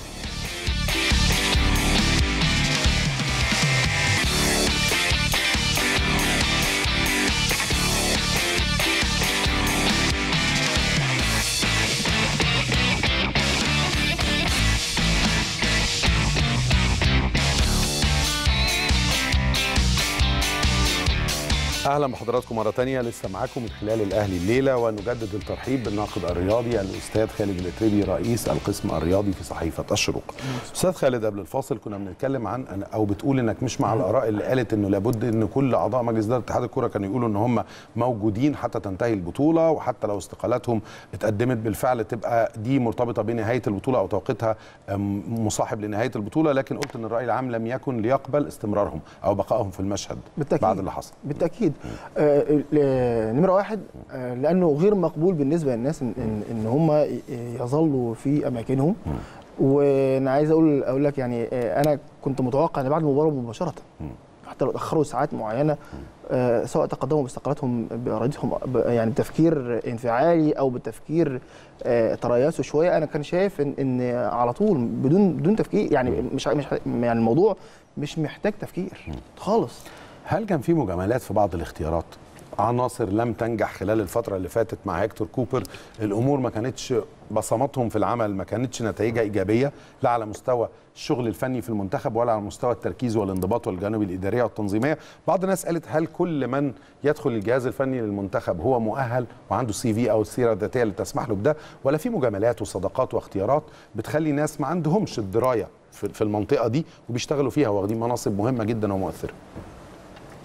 اهلا بحضراتكم مره تانية لسه معاكم من خلال الاهلي الليله ونجدد الترحيب بالناقد الرياضي الاستاذ خالد الاتريبي رئيس القسم الرياضي في صحيفه الشروق. استاذ خالد قبل الفاصل كنا بنتكلم عن أن- او بتقول انك مش مع الاراء اللي قالت انه لابد ان كل اعضاء مجلس اداره اتحاد الكره كانوا يقولوا ان هم موجودين حتى تنتهي البطوله وحتى لو استقالاتهم اتقدمت بالفعل تبقى دي مرتبطه بنهايه البطوله او توقيتها أم، مصاحب لنهايه البطوله لكن قلت ان الراي العام لم يكن ليقبل استمرارهم او بقائهم في المشهد بالتأكيد. بعد اللي حصل. بالتاكيد آه ل- نمره واحد آه لانه غير مقبول بالنسبه للناس ان ان, إن هم ي- يظلوا في اماكنهم وانا عايز اقول اقول لك يعني آه انا كنت متوقع ان بعد المباراه مباشره حتى لو اتاخروا ساعات معينه آه سواء تقدموا باستقالاتهم بارادتهم ب- يعني بتفكير انفعالي او بتفكير آه تريثوا شويه انا كان شايف ان, إن على طول بدون بدون تفكير يعني مش مش يعني الموضوع مش محتاج تفكير خالص هل كان في مجاملات في بعض الاختيارات؟ عناصر لم تنجح خلال الفترة اللي فاتت مع هيكتور كوبر الأمور ما كانتش بصماتهم في العمل ما كانتش نتائجها إيجابية لا على مستوى الشغل الفني في المنتخب ولا على مستوى التركيز والانضباط والجانب الإدارية والتنظيمية بعض الناس قالت هل كل من يدخل الجهاز الفني للمنتخب هو مؤهل وعنده سي في أو السيرة الذاتية اللي تسمح له بده ولا في مجاملات وصداقات واختيارات بتخلي ناس ما عندهمش الدراية في في المنطقة دي وبيشتغلوا فيها واخدين مناصب مهمة جدا ومؤثرة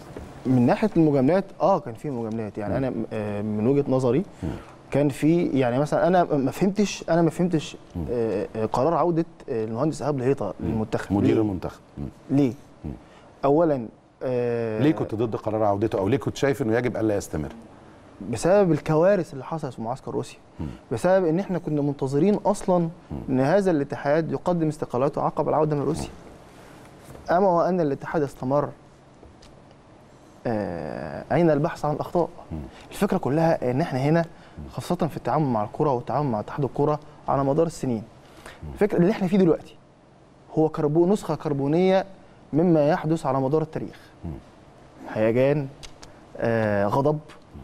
من ناحيه المجاملات اه كان في مجاملات يعني انا آه، من وجهه نظري كان في يعني مثلا انا ما فهمتش انا ما فهمتش آه، آه، قرار عوده آه، المهندس ايهاب لهيطه للمنتخب مدير ليه؟ المنتخب مم. ليه؟ اولا آه، ليه كنت ضد قرار عودته او ليه كنت شايف انه يجب الا يستمر بسبب الكوارث اللي حصلت في معسكر روسيا بسبب ان احنا كنا منتظرين اصلا ان هذا الاتحاد يقدم استقالته عقب العوده من روسيا اما وان الاتحاد استمر آه، اين البحث عن الاخطاء الفكره كلها ان احنا هنا خاصه في التعامل مع الكره والتعامل مع اتحاد الكره على مدار السنين الفكره اللي احنا فيه دلوقتي هو كربو نسخه كربونيه مما يحدث على مدار التاريخ هيجان آه، غضب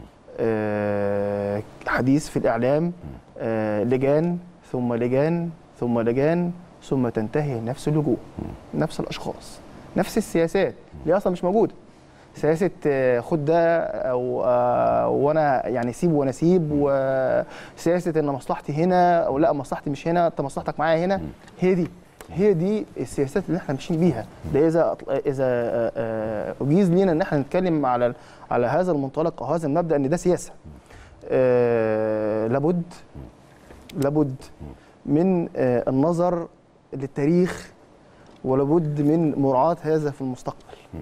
آه، حديث في الإعلام آه، لجان ثم لجان ثم لجان ثم تنتهي نفس اللجوء نفس الأشخاص نفس السياسات اللي أصلا مش موجودة سياسة آه، خد ده أو آه، وأنا يعني سيب وأنا سيب وسياسة إن مصلحتي هنا أو لا مصلحتي مش هنا أنت مصلحتك معايا هنا هي دي هي دي السياسات اللي احنا ماشيين بيها ده اذا أطل- اذا آه، آه، اجيز لينا ان احنا نتكلم على على هذا المنطلق او هذا المبدا ان ده سياسه آه، لابد لابد من آه، النظر للتاريخ ولابد من مراعاه هذا في المستقبل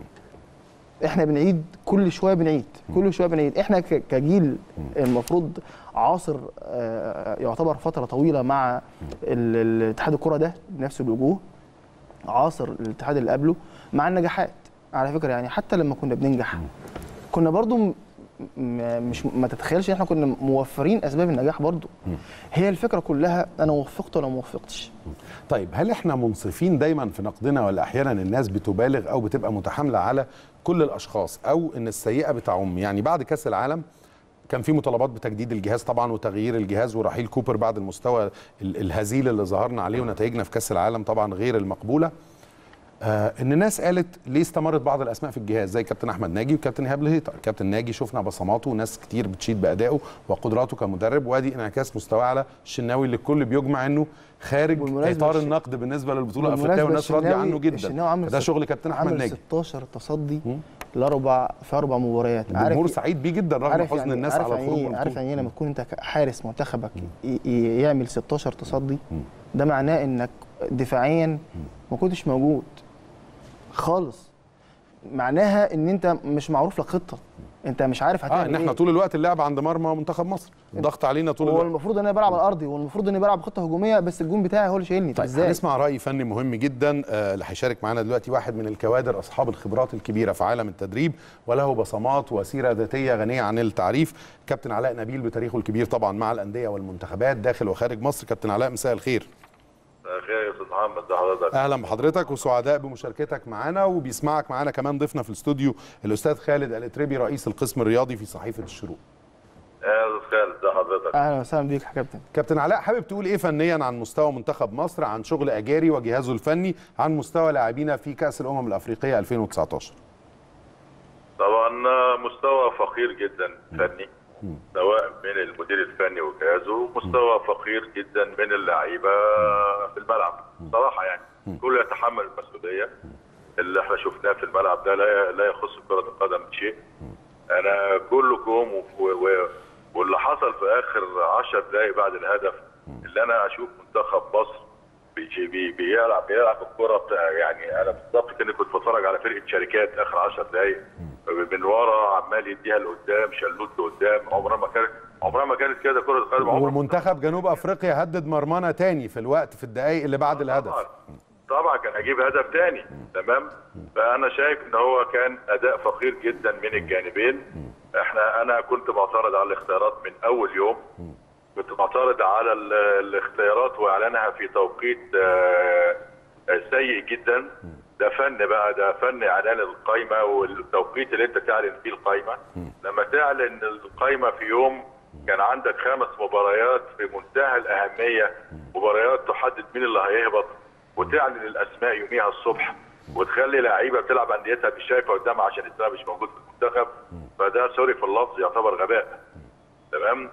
احنا بنعيد كل شويه بنعيد كل شويه بنعيد احنا ك- كجيل المفروض عاصر آه، يعتبر فتره طويله مع ال- ال- الاتحاد الكره ده بنفس الوجوه عاصر الاتحاد اللي قبله مع النجاحات على فكره يعني حتى لما كنا بننجح كنا برضو م- م- مش ما تتخيلش ان احنا كنا موفرين اسباب النجاح برضو هي الفكره كلها انا وفقت ولا ما وفقتش طيب هل احنا منصفين دايما في نقدنا ولا احيانا الناس بتبالغ او بتبقى متحامله على كل الاشخاص او ان السيئه بتعم يعني بعد كاس العالم كان في مطالبات بتجديد الجهاز طبعا وتغيير الجهاز ورحيل كوبر بعد المستوى ال- الهزيل اللي ظهرنا عليه ونتائجنا في كاس العالم طبعا غير المقبوله آه ان الناس قالت ليه استمرت بعض الاسماء في الجهاز زي كابتن احمد ناجي وكابتن ايهاب لهيطه كابتن ناجي شفنا بصماته وناس كتير بتشيد بادائه وقدراته كمدرب وادي انعكاس مستواه على الشناوي اللي الكل بيجمع انه خارج بالمناسبة اطار الش- النقد بالنسبه للبطوله الافريقيه بالمناسبة والناس راضيه الشناوي- عنه جدا الشناوي عامل ده ست- شغل كابتن احمد عامل ناجي 16 تصدي مم. لاربع في اربع مباريات الجمهور سعيد بيه جدا رغم عارف حزن يعني الناس عارف على يعني خروج ايه من عارف البطولة. يعني ايه لما تكون انت حارس منتخبك ي- ي- يعمل 16 تصدي ده معناه انك دفاعيا ما كنتش موجود خالص معناها ان انت مش معروف لك خطه انت مش عارف هتعمل اه ان احنا إيه. طول الوقت اللعب عند مرمى منتخب مصر الضغط علينا طول هو الوقت المفروض ان انا بلعب على ارضي والمفروض اني بلعب خطه هجوميه بس الجون بتاعي هو اللي شايلني طب طيب ازاي هنسمع راي فني مهم جدا آه، اللي هيشارك معانا دلوقتي واحد من الكوادر اصحاب الخبرات الكبيره في عالم التدريب وله بصمات وسيره ذاتيه غنيه عن التعريف كابتن علاء نبيل بتاريخه الكبير طبعا مع الانديه والمنتخبات داخل وخارج مصر كابتن علاء مساء الخير خير يا استاذ محمد ده حضرتك اهلا بحضرتك وسعداء بمشاركتك معانا وبيسمعك معانا كمان ضيفنا في الاستوديو الاستاذ خالد الاتربي رئيس القسم الرياضي في صحيفه الشروق يا استاذ خالد ده حضرتك اهلا وسهلا بيك يا كابتن كابتن علاء حابب تقول ايه فنيا عن مستوى منتخب مصر عن شغل اجاري وجهازه الفني عن مستوى لاعبينا في كاس الامم الافريقيه 2019 طبعا مستوى فقير جدا فني سواء من المدير الفني وجهازه مستوى فقير جدا من اللعيبه في الملعب صراحه يعني كل يتحمل المسؤوليه اللي احنا شفناه في الملعب ده لا لا يخص كره القدم بشيء انا كلكم و- و- واللي حصل في اخر 10 دقائق بعد الهدف اللي انا اشوف منتخب مصر بيجي بي بيلعب بيلعب الكره بتاع يعني انا بالظبط كاني كنت بتفرج على فرقه شركات اخر 10 دقائق من ورا عمال يديها لقدام شلوت لقدام عمرها ما كانت عمرها ما كانت كده كره القدم عمرها ما ومنتخب جنوب افريقيا هدد مرمانا تاني في الوقت في الدقائق اللي بعد طبعا الهدف طبعا كان هجيب هدف تاني تمام فانا شايف ان هو كان اداء فقير جدا من الجانبين احنا انا كنت معترض على الاختيارات من اول يوم كنت معترض على ال- الاختيارات واعلانها في توقيت آه، آه، سيء جدا ده فن بقى ده فن اعلان القايمه والتوقيت اللي انت تعلن فيه القايمه لما تعلن القايمه في يوم كان عندك خمس مباريات في منتهى الاهميه مباريات تحدد مين اللي هيهبط وتعلن الاسماء يوميها الصبح وتخلي لعيبه بتلعب انديتها مش شايفه قدامها عشان اسمها مش موجود في المنتخب فده سوري في اللفظ يعتبر غباء تمام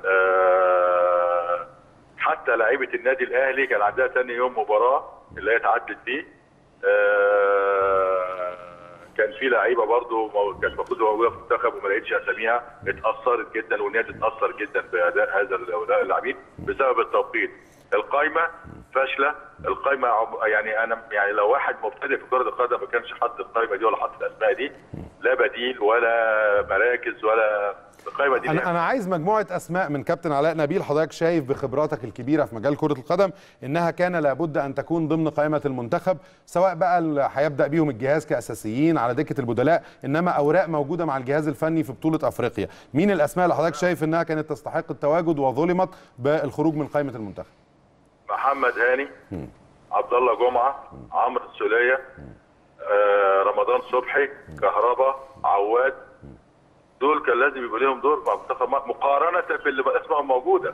آه حتى لعيبه النادي الاهلي كان عندها تاني يوم مباراه اللي هي اتعدت دي آه كان في لعيبه برضه مو- كانت المفروض تبقى موجوده في المنتخب وما لقيتش اساميها اتاثرت جدا والناس اتاثر جدا باداء هذا هؤلاء اللاعبين بسبب التوقيت القايمه فاشله القايمه عم- يعني انا يعني لو واحد مبتدئ في كره القدم ما كانش حط القايمه دي ولا حط الاسماء دي لا بديل ولا مراكز ولا القايمه دي انا انا عايز مجموعه اسماء من كابتن علاء نبيل حضرتك شايف بخبراتك الكبيره في مجال كره القدم انها كان لابد ان تكون ضمن قائمه المنتخب سواء بقى اللي هيبدا بيهم الجهاز كاساسيين على دكه البدلاء انما اوراق موجوده مع الجهاز الفني في بطوله افريقيا مين الاسماء اللي حضرتك شايف انها كانت تستحق التواجد وظلمت بالخروج من قائمه المنتخب محمد هاني عبد الله جمعه عمرو السوليه آه رمضان صبحي كهربا عواد دول كان لازم يبقى لهم دور مع منتخب مصر مقارنه باللي بقى اسمائهم موجوده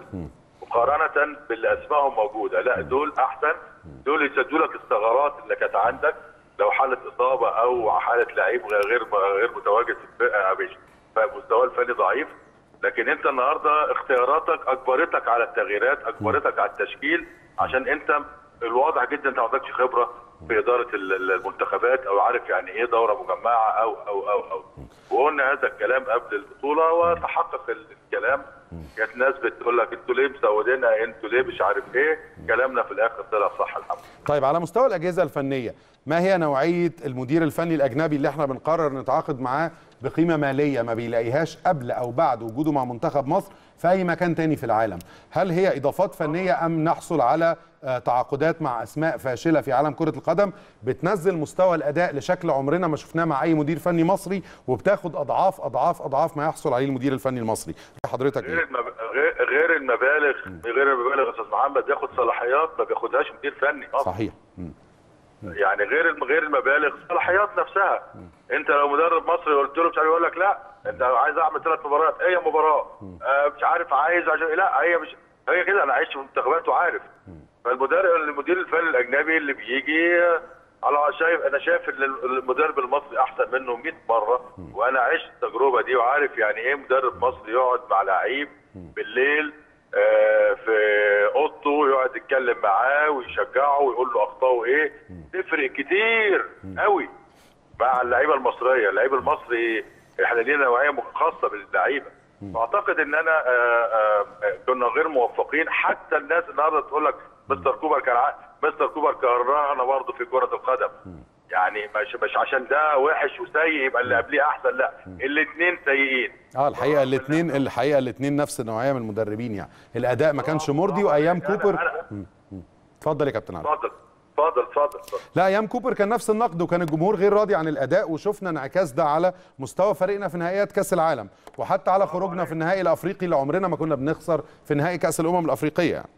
مقارنه باللي اسمائهم موجوده لا دول احسن دول يسدوا لك الثغرات اللي كانت عندك لو حاله اصابه او حاله لعيب غير غير متواجد في الفرقه مش فمستواه الفني ضعيف لكن انت النهارده اختياراتك اجبرتك على التغييرات اجبرتك على التشكيل عشان انت الواضح جدا انت ما عندكش خبره في اداره ال- ال- المنتخبات او عارف يعني ايه دوره مجمعه او او او او وقلنا هذا الكلام قبل البطوله وتحقق ال- الكلام كانت ناس بتقول لك انتوا ليه مسودينها انتوا ليه مش عارف ايه كلامنا في الاخر طلع صح الحمد لله طيب على مستوى الاجهزه الفنيه ما هي نوعيه المدير الفني الاجنبي اللي احنا بنقرر نتعاقد معاه بقيمه ماليه ما بيلاقيهاش قبل او بعد وجوده مع منتخب مصر في اي مكان تاني في العالم هل هي اضافات فنيه ام نحصل على آه، تعاقدات مع اسماء فاشله في عالم كره القدم بتنزل مستوى الاداء لشكل عمرنا ما شفناه مع اي مدير فني مصري وبتاخد اضعاف اضعاف اضعاف ما يحصل عليه المدير الفني المصري حضرتك غير ايه المب... غير غير المبالغ غير المبالغ يا استاذ محمد بياخد صلاحيات ما بياخدهاش مدير فني أصلاً. صحيح مم. يعني غير الم- غير المبالغ صلاحيات نفسها انت لو مدرب مصري قلت له مش عارف يقول لك لا انت عايز اعمل ثلاث مباريات هي مباراه آه مش عارف عايز عشان لا هي مش هي كده انا عايش في منتخبات وعارف فالمدرب المدير الفني الاجنبي اللي بيجي آه، على شايف انا شايف ان المدرب المصري احسن منه 100 مره وانا عشت التجربه دي وعارف يعني ايه مدرب مصري يقعد مع لعيب بالليل آه، في اوضته يقعد يتكلم معاه ويشجعه ويقول له اخطائه ايه تفرق كتير قوي مع اللعيبه المصريه اللعيب المصري احنا لينا نوعيه خاصه باللعيبه فاعتقد ان انا آه، آه، كنا غير موفقين حتى الناس النهارده تقول لك مستر كوبر كان ع- مستر كوبر كرهنا برضه في كره القدم يعني مش مش عشان ده وحش وسيء يبقى اللي قبليه احسن لا الاثنين سيئين اه الحقيقه الاثنين الحقيقه الاثنين نفس النوعيه من المدربين يعني الاداء ما كانش مرضي وايام أنا- كوبر أنا- اتفضل يا كابتن علي اتفضل اتفضل اتفضل اتفضل. لا ايام كوبر كان نفس النقد وكان الجمهور غير راضي عن الاداء وشفنا انعكاس ده على مستوى فريقنا في نهائيات كاس العالم وحتى على خروجنا في النهائي الافريقي اللي عمرنا ما كنا بنخسر في نهائي كاس الامم الافريقيه يعني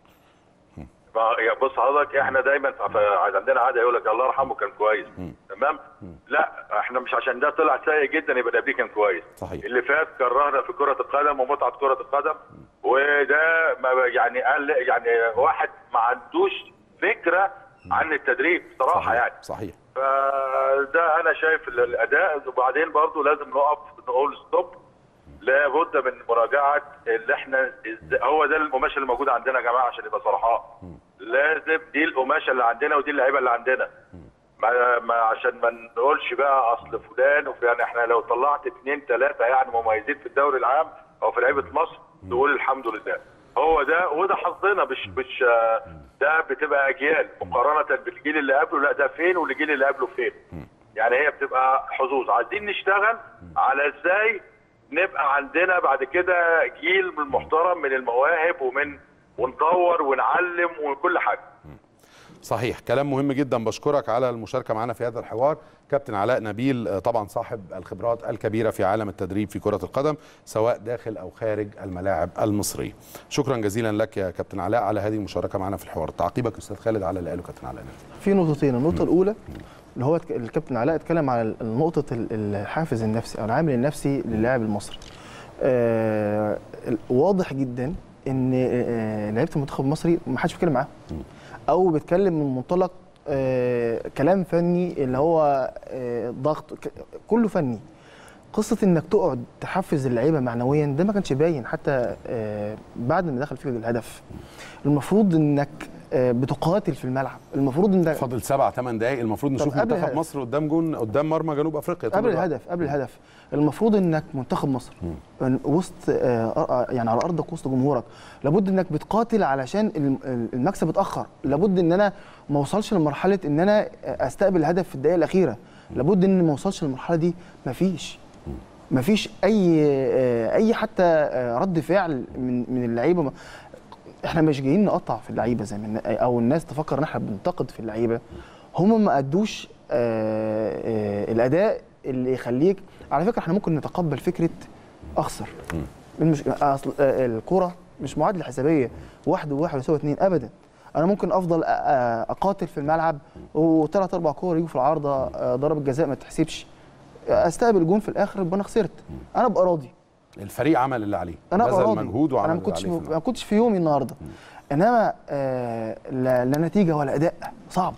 ما- يا بص حضرتك احنا دايما ف- عندنا عاده يقول لك الله يرحمه كان كويس تمام لا احنا مش عشان ده طلع سيء جدا يبقى ده قبليه كان كويس صحيح. اللي فات كرهنا في كره القدم ومتعه كره القدم وده ما ب- يعني قال يعني واحد ما عندوش فكره عن التدريب صراحه صحيح يعني صحيح فده انا شايف ال- الاداء وبعدين برضو لازم نقف نقول ستوب لابد من مراجعه اللي احنا إز- هو ده القماشه اللي موجوده عندنا يا جماعه عشان نبقى صراحه لازم دي القماشه اللي عندنا ودي اللعيبه اللي عندنا ما ما عشان ما نقولش بقى اصل فلان وفلان احنا لو طلعت اثنين ثلاثه يعني مميزين في الدوري العام او في لعيبه مصر نقول الحمد لله هو ده وده حظنا مش مش آه، ده بتبقى اجيال مقارنه بالجيل اللي قبله لا ده فين والجيل اللي قبله فين يعني هي بتبقى حظوظ عايزين نشتغل على ازاي نبقى عندنا بعد كده جيل من محترم من المواهب ومن ونطور ونعلم وكل حاجه صحيح كلام مهم جدا بشكرك على المشاركه معنا في هذا الحوار كابتن علاء نبيل آه، طبعا صاحب الخبرات الكبيره في عالم التدريب في كره القدم سواء داخل او خارج الملاعب المصريه شكرا جزيلا لك يا كابتن علاء على هذه المشاركه معنا في الحوار تعقيبك استاذ خالد على اللي قاله كابتن علاء نبيل في نقطتين النقطه الاولى اللي هو اتك- الكابتن علاء اتكلم على نقطه الحافز النفسي او العامل النفسي للاعب المصري آه ال- واضح جدا ان آه، لعيبه المنتخب المصري ما حدش بيتكلم معاهم او بيتكلم من منطلق آه كلام فني اللي هو آه ضغط ك- كله فني قصه انك تقعد تحفز اللعيبه معنويا ده ما كانش باين حتى آه بعد ما دخل فيك الهدف المفروض انك آه، بتقاتل في الملعب المفروض ان ده فاضل سبع ثمان دقائق المفروض نشوف قبل منتخب الهدف. مصر قدام جون قدام مرمى جنوب افريقيا طول قبل الوقت. الهدف قبل الهدف المفروض انك منتخب مصر وسط آه، آه، يعني على ارضك وسط جمهورك لابد انك بتقاتل علشان الم- المكسب اتاخر لابد ان انا ما اوصلش لمرحله ان انا استقبل الهدف في الدقيقه الاخيره لابد ان ما اوصلش للمرحله دي مفيش مفيش اي آه، اي حتى آه، رد فعل من من اللعيبه ما- احنا مش جايين نقطع في اللعيبه زي ما النا- او الناس تفكر ان احنا بننتقد في اللعيبه هم ما ادوش آه، آه، الاداء اللي يخليك على فكره احنا ممكن نتقبل فكره اخسر المش... اصل آه، الكوره مش معادله حسابيه واحد وواحد يساوي اثنين ابدا انا ممكن افضل أ- أ- اقاتل في الملعب وثلاث اربع كور يجوا في العارضه آه، ضربه جزاء ما تحسبش استقبل جون في الاخر يبقى انا خسرت انا ابقى راضي الفريق عمل اللي عليه انا ابقى بذل راضي مجهود وعمل انا ما اللي كنتش عليه في ما الملعب. كنتش في يومي النهارده انما آه لا, لا نتيجه ولا اداء صعب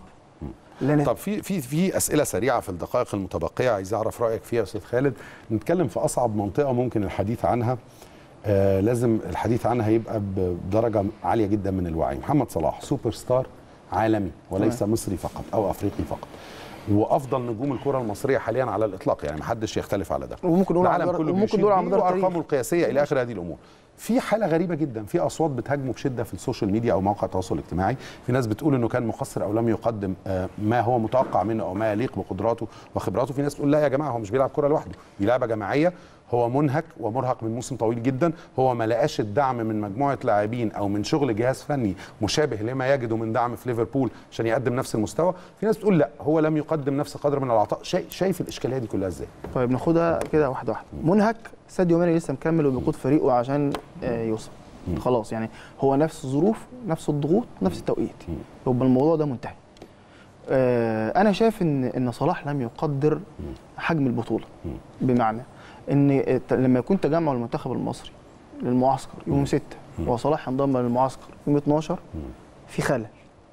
لا نت... طب في في في اسئله سريعه في الدقائق المتبقيه عايز اعرف رايك فيها يا استاذ خالد نتكلم في اصعب منطقه ممكن الحديث عنها آه لازم الحديث عنها يبقى بدرجه عاليه جدا من الوعي محمد صلاح سوبر ستار عالمي وليس تمام. مصري فقط او افريقي فقط وافضل نجوم الكره المصريه حاليا على الاطلاق يعني محدش يختلف على ده وممكن نقول على العالم مدار- كله وممكن بيشيد نقول على بيه مدار التاريخ. وارقامه القياسيه الى اخر هذه الامور في حاله غريبه جدا في اصوات بتهاجمه بشده في السوشيال ميديا او مواقع التواصل الاجتماعي في ناس بتقول انه كان مقصر او لم يقدم آه، ما هو متوقع منه او ما يليق بقدراته وخبراته في ناس بتقول لا يا جماعه هو مش بيلعب كره لوحده دي لعبه جماعيه هو منهك ومرهق من موسم طويل جدا هو ما لقاش الدعم من مجموعه لاعبين او من شغل جهاز فني مشابه لما يجده من دعم في ليفربول عشان يقدم نفس المستوى في ناس بتقول لا هو لم يقدم نفس قدر من العطاء شايف شايف الاشكاليه دي كلها ازاي طيب ناخدها كده واحده واحده منهك ساديو ماني لسه مكمل وبيقود فريقه عشان آه يوصل خلاص يعني هو نفس الظروف نفس الضغوط نفس التوقيت يبقى الموضوع ده منتهي آه انا شايف ان ان صلاح لم يقدر حجم البطوله بمعنى ان الت- لما يكون تجمع المنتخب المصري للمعسكر يوم 6 وصلاح ينضم للمعسكر يوم 12 في خلل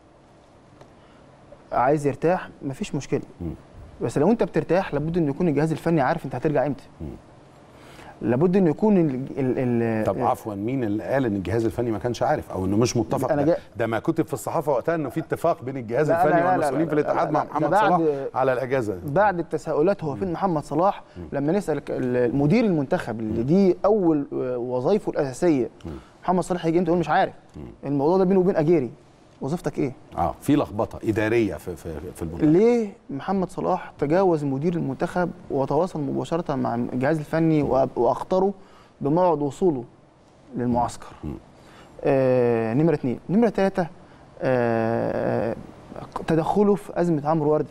عايز يرتاح مفيش مشكله بس لو انت بترتاح لابد ان يكون الجهاز الفني عارف انت هترجع امتى لابد ان يكون ال ال ال طب عفوا مين اللي قال ان الجهاز الفني ما كانش عارف او انه مش متفق أنا ده, جاي- ده ما كتب في الصحافه وقتها انه في اتفاق بين الجهاز لا، لا، الفني لا، لا، والمسؤولين لا، في الاتحاد لا، مع لا، ده محمد بعد- صلاح على الاجازه بعد التساؤلات هو فين محمد صلاح لما نسال المدير المنتخب اللي دي اول وظائفه الاساسيه محمد صلاح يجي امتى يقول مش عارف الموضوع ده بينه وبين اجيري وظيفتك ايه اه في لخبطه اداريه في في في المنتخب ليه محمد صلاح تجاوز مدير المنتخب وتواصل مباشره مع الجهاز الفني وأ- واخطره بموعد وصوله للمعسكر آه نمره اثنين نمره ثلاثه آه تدخله في ازمه عمرو ورده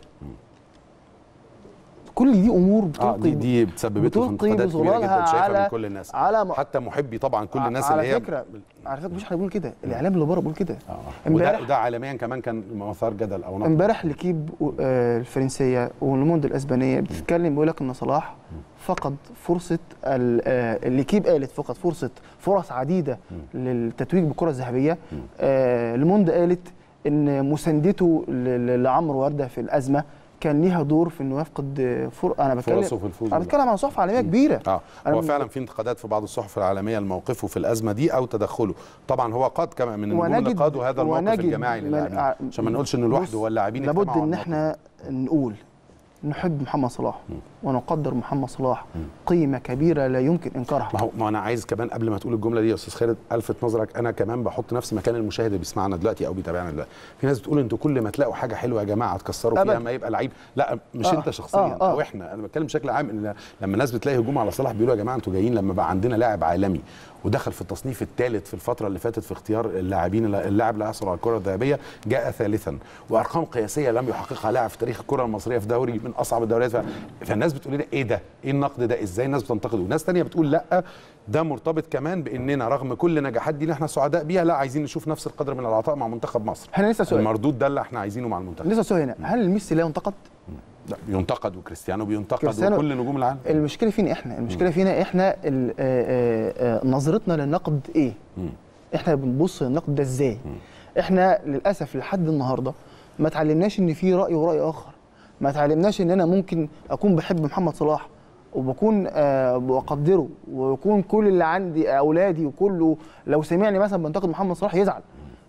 كل دي امور اه بتلقي دي دي بتسببت له في بتلقي انتقادات كبيره بظلالها جدا شايفها من على كل الناس على م- حتى محبي طبعا كل الناس على اللي هي فكره على فكره مش احنا بنقول كده الاعلام اللي بره بيقول كده اه وده امبارح وده عالميا كمان كان مثار جدل او نقد امبارح لكيب آه، الفرنسيه والموند الاسبانيه بتتكلم بيقول لك ان صلاح فقد فرصه ال- آه، الليكيب قالت فقد فرصه فرص عديده للتتويج بالكره الذهبيه آه، الموند قالت ان مساندته ل- ل- لعمرو ورده في الازمه كان ليها دور في انه يفقد آه، فر... انا بتكلم فرصه في الفوز انا بتكلم عن صحف عالميه كبيره اه أنا هو م- فعلا في انتقادات في بعض الصحف العالميه لموقفه في الازمه دي او تدخله طبعا هو قاد كمان من النجوم اللي ونجد- قادوا هذا الموقف ونجد الجماعي من- للاعبين ع- عشان ما نقولش انه لوحده بص، هو اللاعبين لابد اجتمعوا ان على احنا نقول نحب محمد صلاح ونقدر محمد صلاح قيمه كبيره لا يمكن انكارها ما هو ما انا عايز كمان قبل ما تقول الجمله دي يا استاذ خالد الفت نظرك انا كمان بحط نفسي مكان المشاهد اللي بيسمعنا دلوقتي او بيتابعنا دلوقتي في ناس بتقول انتوا كل ما تلاقوا حاجه حلوه يا جماعه تكسروا فيها أبداً. ما يبقى لعيب لا مش آه، انت شخصيا آه، آه. او احنا انا بتكلم بشكل عام ان لما الناس بتلاقي هجوم على صلاح بيقولوا يا جماعه انتوا جايين لما بقى عندنا لاعب عالمي ودخل في التصنيف الثالث في الفتره اللي فاتت في اختيار اللاعبين اللاعب اللي حصل على الكره الذهبيه جاء ثالثا وارقام قياسيه لم يحققها لاعب في تاريخ الكره المصريه في دوري من اصعب الدوريات ف- فالناس بتقول لنا ايه ده؟ ايه النقد ده؟ ازاي الناس بتنتقده؟ وناس تانية بتقول لا ده مرتبط كمان باننا رغم كل نجاحات دي اللي احنا سعداء بيها لا عايزين نشوف نفس القدر من العطاء مع منتخب مصر. احنا لسه سؤال المردود ده اللي احنا عايزينه مع المنتخب. لسه سؤال هنا هل ميسي لا ينتقد؟ لا ينتقد وكريستيانو بينتقد كريستيانو- وكل نجوم العالم. المشكله فينا احنا المشكله فينا احنا ال- آه، آه، آه، نظرتنا للنقد ايه احنا بنبص للنقد ده ازاي احنا للاسف لحد النهارده ما اتعلمناش ان في راي وراي اخر ما اتعلمناش ان انا ممكن اكون بحب محمد صلاح وبكون آه بقدره ويكون كل اللي عندي اولادي وكله لو سمعني مثلا بنتقد محمد صلاح يزعل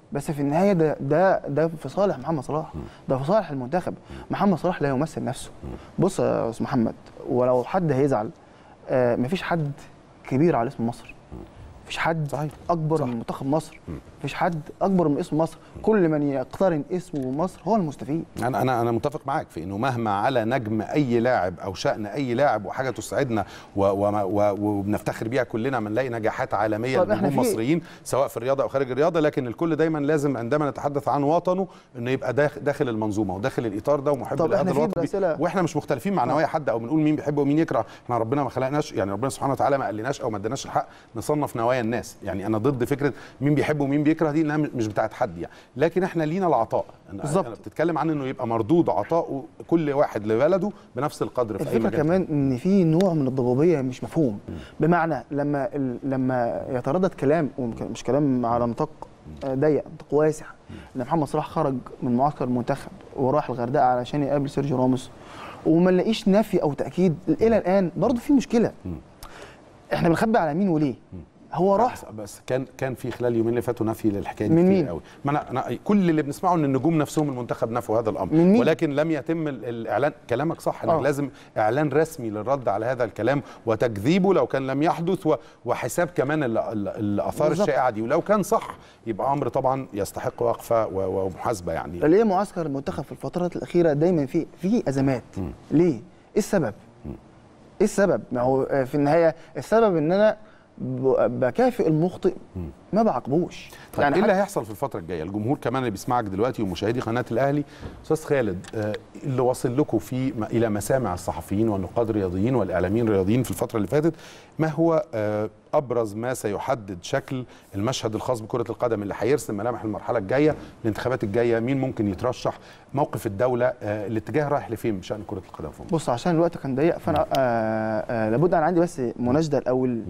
بس في النهايه ده ده ده في صالح محمد صلاح ده في صالح المنتخب محمد صلاح لا يمثل نفسه بص يا استاذ محمد ولو حد هيزعل آه مفيش حد كبير على اسم مصر مفيش حد صحيح. اكبر صح. من منتخب مصر مفيش حد اكبر من اسم مصر كل من يقترن اسمه مصر هو المستفيد انا انا انا متفق معاك في انه مهما على نجم اي لاعب او شان اي لاعب وحاجه تسعدنا و- و- و- وبنفتخر بيها كلنا لما نلاقي نجاحات عالميه طب إحنا لنجوم في- مصريين سواء في الرياضه او خارج الرياضه لكن الكل دايما لازم عندما نتحدث عن وطنه انه يبقى داخل, داخل المنظومه وداخل الاطار ده ومحب طب لهذا إحنا في الوطن أسئلة- واحنا مش مختلفين مع نوايا حد او بنقول مين بيحب ومين يكره احنا ربنا ما خلقناش يعني ربنا سبحانه وتعالى ما قالناش او ما اداناش الحق نصنف نوايا الناس يعني انا ضد فكره مين بيحب ومين بيكره دي انها مش بتاعت حد يعني لكن احنا لينا العطاء بالظبط. أنا بتتكلم عن انه يبقى مردود عطاء كل واحد لبلده بنفس القدر في اي الفكره مجال كمان ان في نوع من الضبابيه مش مفهوم بمعنى لما ال- لما يتردد كلام ومش كلام على نطاق آه، ضيق نطاق واسع ان محمد صلاح خرج من معسكر المنتخب وراح الغردقه علشان يقابل سيرجيو راموس وما نلاقيش نفي او تاكيد الى الان برضه في مشكله احنا بنخبي على مين وليه هو راح بس, بس كان كان في خلال اليومين اللي فاتوا نفي للحكايه دي من كتير مين؟ قوي ما أنا, انا كل اللي بنسمعه ان النجوم نفسهم المنتخب نفوا هذا الامر من مين؟ ولكن لم يتم ال- الاعلان كلامك صح انك آه. لازم اعلان رسمي للرد على هذا الكلام وتكذيبه لو كان لم يحدث و- وحساب كمان ال- ال- الاثار بالظبط. الشائعه دي ولو كان صح يبقى امر طبعا يستحق وقفه و- ومحاسبه يعني ليه معسكر المنتخب في الفترات الاخيره دايما في في ازمات ليه ايه السبب ايه السبب ما هو آه، في النهايه السبب ان انا ب- بكافئ المخطئ ما بعاقبوش طيب يعني ايه حتى- اللي هيحصل في الفتره الجايه الجمهور كمان اللي بيسمعك دلوقتي ومشاهدي قناه الاهلي استاذ خالد آه، اللي واصل لكم في م- الى مسامع الصحفيين والنقاد الرياضيين والاعلاميين الرياضيين في الفتره اللي فاتت ما هو آه، ابرز ما سيحدد شكل المشهد الخاص بكره القدم اللي هيرسم ملامح المرحله الجايه الانتخابات الجايه مين ممكن يترشح موقف الدوله آه، الاتجاه رايح لفين بشان كره القدم في مصر بص عشان الوقت كان ضيق فانا آه آه لابد انا عندي بس مناشده الاول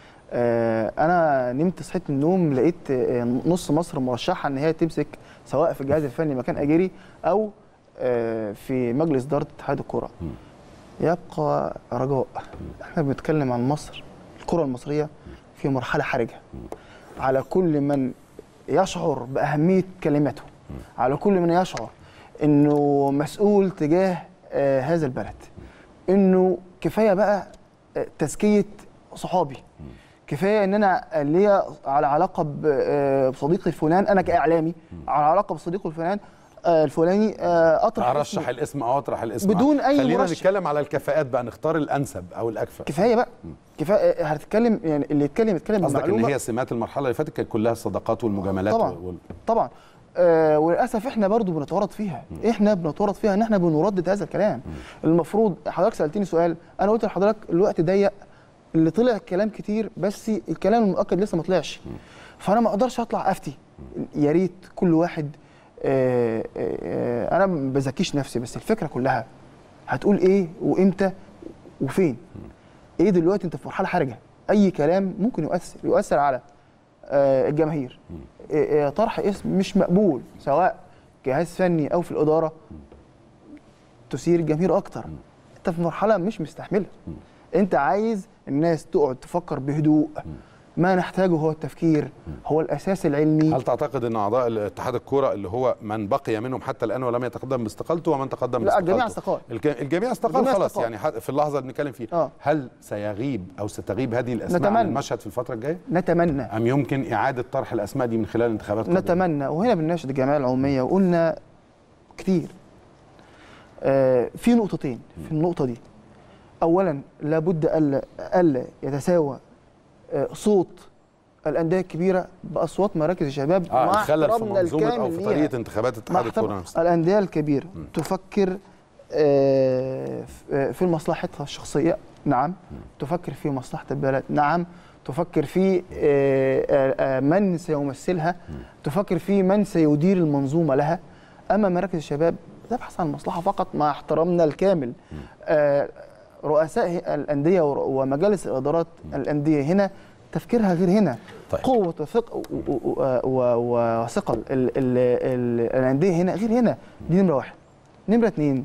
آه انا نمت صحيت من النوم لقيت آه نص مصر مرشحه ان هي تمسك سواء في الجهاز الفني مكان اجيري او آه في مجلس اداره اتحاد الكره يبقى رجاء احنا بنتكلم عن مصر الكره المصريه في مرحله حرجه على كل من يشعر باهميه كلمته على كل من يشعر انه مسؤول تجاه آه هذا البلد انه كفايه بقى آه، تزكيه صحابي كفايه ان انا ليا على علاقه ب- آه، بصديقي الفلان انا كاعلامي على علاقه بصديقي الفلان آه، الفلاني آه، اطرح ارشح اسمه. الاسم او اطرح الاسم بدون أي خلينا مرشح. نتكلم على الكفاءات بقى نختار الانسب او الاكفأ كفايه بقى كفايه هتتكلم يعني اللي يتكلم يتكلم قصدك ان بمعلومه هي سمات المرحله اللي فاتت كانت كلها الصداقات والمجاملات طبعا وال... طبعا آه وللاسف احنا برضو بنتورط فيها احنا بنتورط فيها ان احنا بنردد هذا الكلام المفروض حضرتك سالتني سؤال انا قلت لحضرتك الوقت ضيق اللي طلع كلام كتير بس الكلام المؤكد لسه ما طلعش فانا ما اقدرش اطلع افتي يا ريت كل واحد آه آه انا ما بزكيش نفسي بس الفكره كلها هتقول ايه وامتى وفين ايه دلوقتي انت في مرحله حرجه اي كلام ممكن يؤثر يؤثر على آه، الجماهير آه، آه، طرح اسم مش مقبول سواء جهاز فني او في الاداره تثير الجماهير اكتر انت في مرحله مش مستحمله انت عايز الناس تقعد تفكر بهدوء ما نحتاجه هو التفكير هو الاساس العلمي هل تعتقد ان اعضاء اتحاد الكوره اللي هو من بقي منهم حتى الان ولم يتقدم باستقالته ومن تقدم لا، باستقالته الجميع استقال. الك- الجميع استقال الجميع خلاص استقال. يعني حت- في اللحظه اللي بنتكلم فيها آه. هل سيغيب او ستغيب هذه الاسماء نتمنى. عن المشهد في الفتره الجايه نتمنى ام يمكن اعاده طرح الاسماء دي من خلال انتخابات قادمة؟ نتمنى وهنا بنناشد الجمعيه العموميه وقلنا كتير آه، في نقطتين في النقطه دي اولا لابد الا الا يتساوى آه، صوت الانديه الكبيره باصوات مراكز الشباب اه مع الخلل في احترامنا منظومه او الكامل في ليها. طريقه انتخابات مع اتحاد الكوره احترام نفسها الانديه الكبيره تفكر آه، في- في مصلحتها الشخصيه نعم تفكر في مصلحه البلد نعم تفكر في آه، آه، آه، من سيمثلها تفكر في من سيدير المنظومه لها اما مراكز الشباب تبحث عن المصلحه فقط مع احترامنا الكامل آه، رؤساء الانديه ور- ومجالس ادارات الانديه هنا تفكيرها غير هنا طيب. قوه وثق و- و- و- وثقل ال- ال- ال- الانديه هنا غير هنا دي نمره واحد نمره اتنين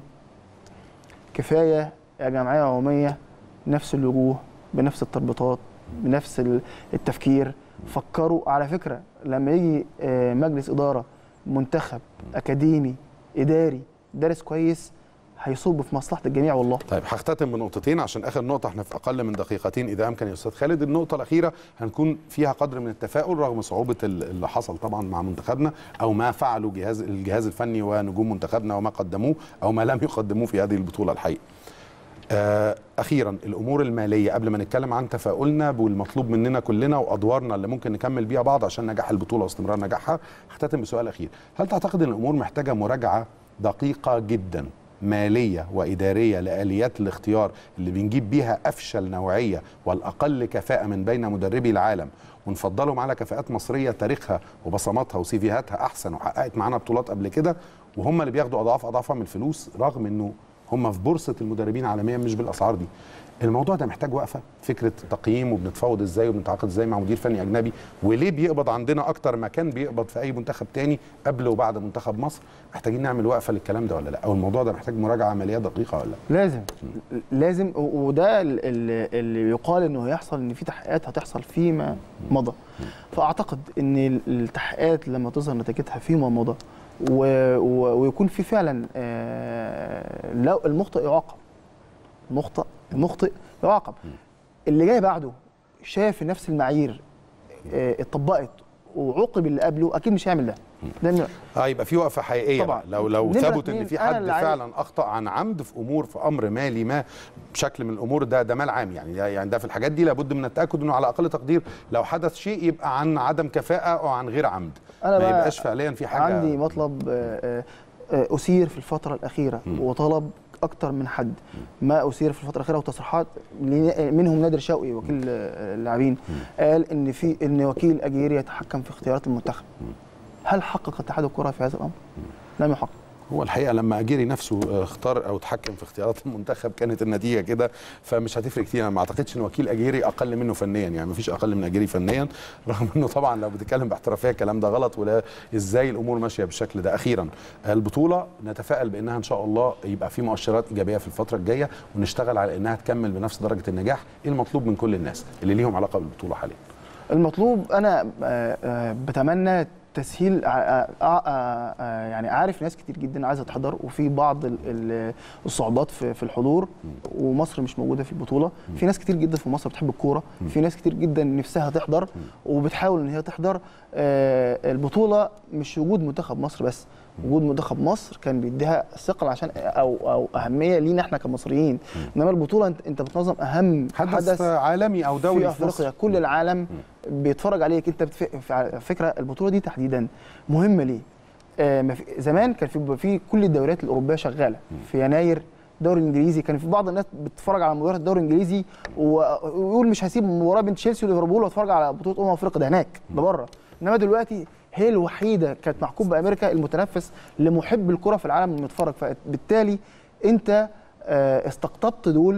كفايه يا جمعيه عموميه نفس الوجوه بنفس التربطات بنفس ال- التفكير فكروا على فكره لما يجي آه، مجلس اداره منتخب اكاديمي اداري دارس كويس هيصب في مصلحه الجميع والله طيب هختتم بنقطتين عشان اخر نقطه احنا في اقل من دقيقتين اذا امكن يا استاذ خالد النقطه الاخيره هنكون فيها قدر من التفاؤل رغم صعوبه ال- اللي حصل طبعا مع منتخبنا او ما فعله جهاز الجهاز الفني ونجوم منتخبنا وما قدموه او ما لم يقدموه في هذه البطوله الحقيقه آه، اخيرا الامور الماليه قبل ما نتكلم عن تفاؤلنا والمطلوب مننا كلنا وادوارنا اللي ممكن نكمل بيها بعض عشان نجاح البطوله واستمرار نجاحها هختتم بسؤال اخير هل تعتقد ان الامور محتاجه مراجعه دقيقه جدا ماليه واداريه لاليات الاختيار اللي بنجيب بيها افشل نوعيه والاقل كفاءه من بين مدربي العالم ونفضلهم على كفاءات مصريه تاريخها وبصماتها وسيفيهاتها احسن وحققت معانا بطولات قبل كده وهم اللي بياخدوا اضعاف اضعافها من الفلوس رغم انه هم في بورصه المدربين عالميا مش بالاسعار دي الموضوع ده محتاج وقفه فكره تقييم وبنتفاوض ازاي وبنتعاقد ازاي مع مدير فني اجنبي وليه بيقبض عندنا اكتر ما كان بيقبض في اي منتخب تاني قبل وبعد منتخب مصر محتاجين نعمل وقفه للكلام ده ولا لا او الموضوع ده محتاج مراجعه عمليه دقيقه ولا لا لازم لازم و- وده ال- ال- اللي يقال انه هيحصل ان في تحقيقات هتحصل فيما مضى فاعتقد ان ال- التحقيقات لما تظهر نتيجتها فيما مضى و- و- ويكون في فعلا آه، لو المخطئ يعاقب المخطئ المخطئ يعاقب اللي جاي بعده شاف نفس المعايير آه، اتطبقت وعوقب اللي قبله اكيد مش هيعمل ده لان اه يبقى في وقفه حقيقيه طبعاً. بقى. لو لو نمرة ثبت ان اتنين، في أنا حد اللي عايز- فعلا اخطا عن عمد في امور في امر مالي ما بشكل من الامور ده ده مال عام يعني يعني ده في الحاجات دي لابد من التاكد انه على اقل تقدير لو حدث شيء يبقى عن عدم كفاءه او عن غير عمد أنا ما بقى يبقاش فعليا في حاجه عندي مطلب آه، آه، أثير في الفترة الأخيرة وطلب أكتر من حد ما أثير في الفترة الأخيرة وتصريحات ل- منهم نادر شوقي وكيل آه، اللاعبين قال إن في إن وكيل أجيري يتحكم في اختيارات المنتخب هل حقق اتحاد الكرة في هذا الأمر؟ لم يحقق هو الحقيقه لما اجيري نفسه آه، اختار او تحكم في اختيارات المنتخب كانت النتيجه كده فمش هتفرق كتير انا ما اعتقدش ان وكيل اجيري اقل منه فنيا يعني ما فيش اقل من اجيري فنيا رغم انه طبعا لو بتتكلم باحترافيه الكلام ده غلط ولا ازاي الامور ماشيه بالشكل ده اخيرا البطوله نتفائل بانها ان شاء الله يبقى في مؤشرات ايجابيه في الفتره الجايه ونشتغل على انها تكمل بنفس درجه النجاح ايه المطلوب من كل الناس اللي ليهم علاقه بالبطوله حاليا المطلوب أنا آه، آه، بتمنى تسهيل آه، آه، آه، آه، يعني عارف ناس كتير جدا عايزه تحضر وفي بعض ال- ال- الصعوبات في في الحضور ومصر مش موجوده في البطوله في ناس كتير جدا في مصر بتحب الكوره في ناس كتير جدا نفسها تحضر وبتحاول ان هي تحضر آه، البطوله مش وجود منتخب مصر بس وجود منتخب مصر كان بيديها ثقل عشان او او اهميه لينا احنا كمصريين انما البطوله انت انت بتنظم اهم حدث عالمي او دولي في في مصر افريقيا كل العالم بيتفرج عليك انت بتف... على فكره البطوله دي تحديدا مهمه ليه؟ آه ما في... زمان كان في في كل الدوريات الاوروبيه شغاله في يناير الدوري الانجليزي كان في بعض الناس بتتفرج على مباريات الدوري الانجليزي و- ويقول مش هسيب مباراه بين تشيلسي وليفربول واتفرج على بطوله امم افريقيا ده هناك ده بره انما دلوقتي هي الوحيده كانت محكوم بامريكا المتنفس لمحب الكره في العالم المتفرج فبالتالي انت آه، استقطبت دول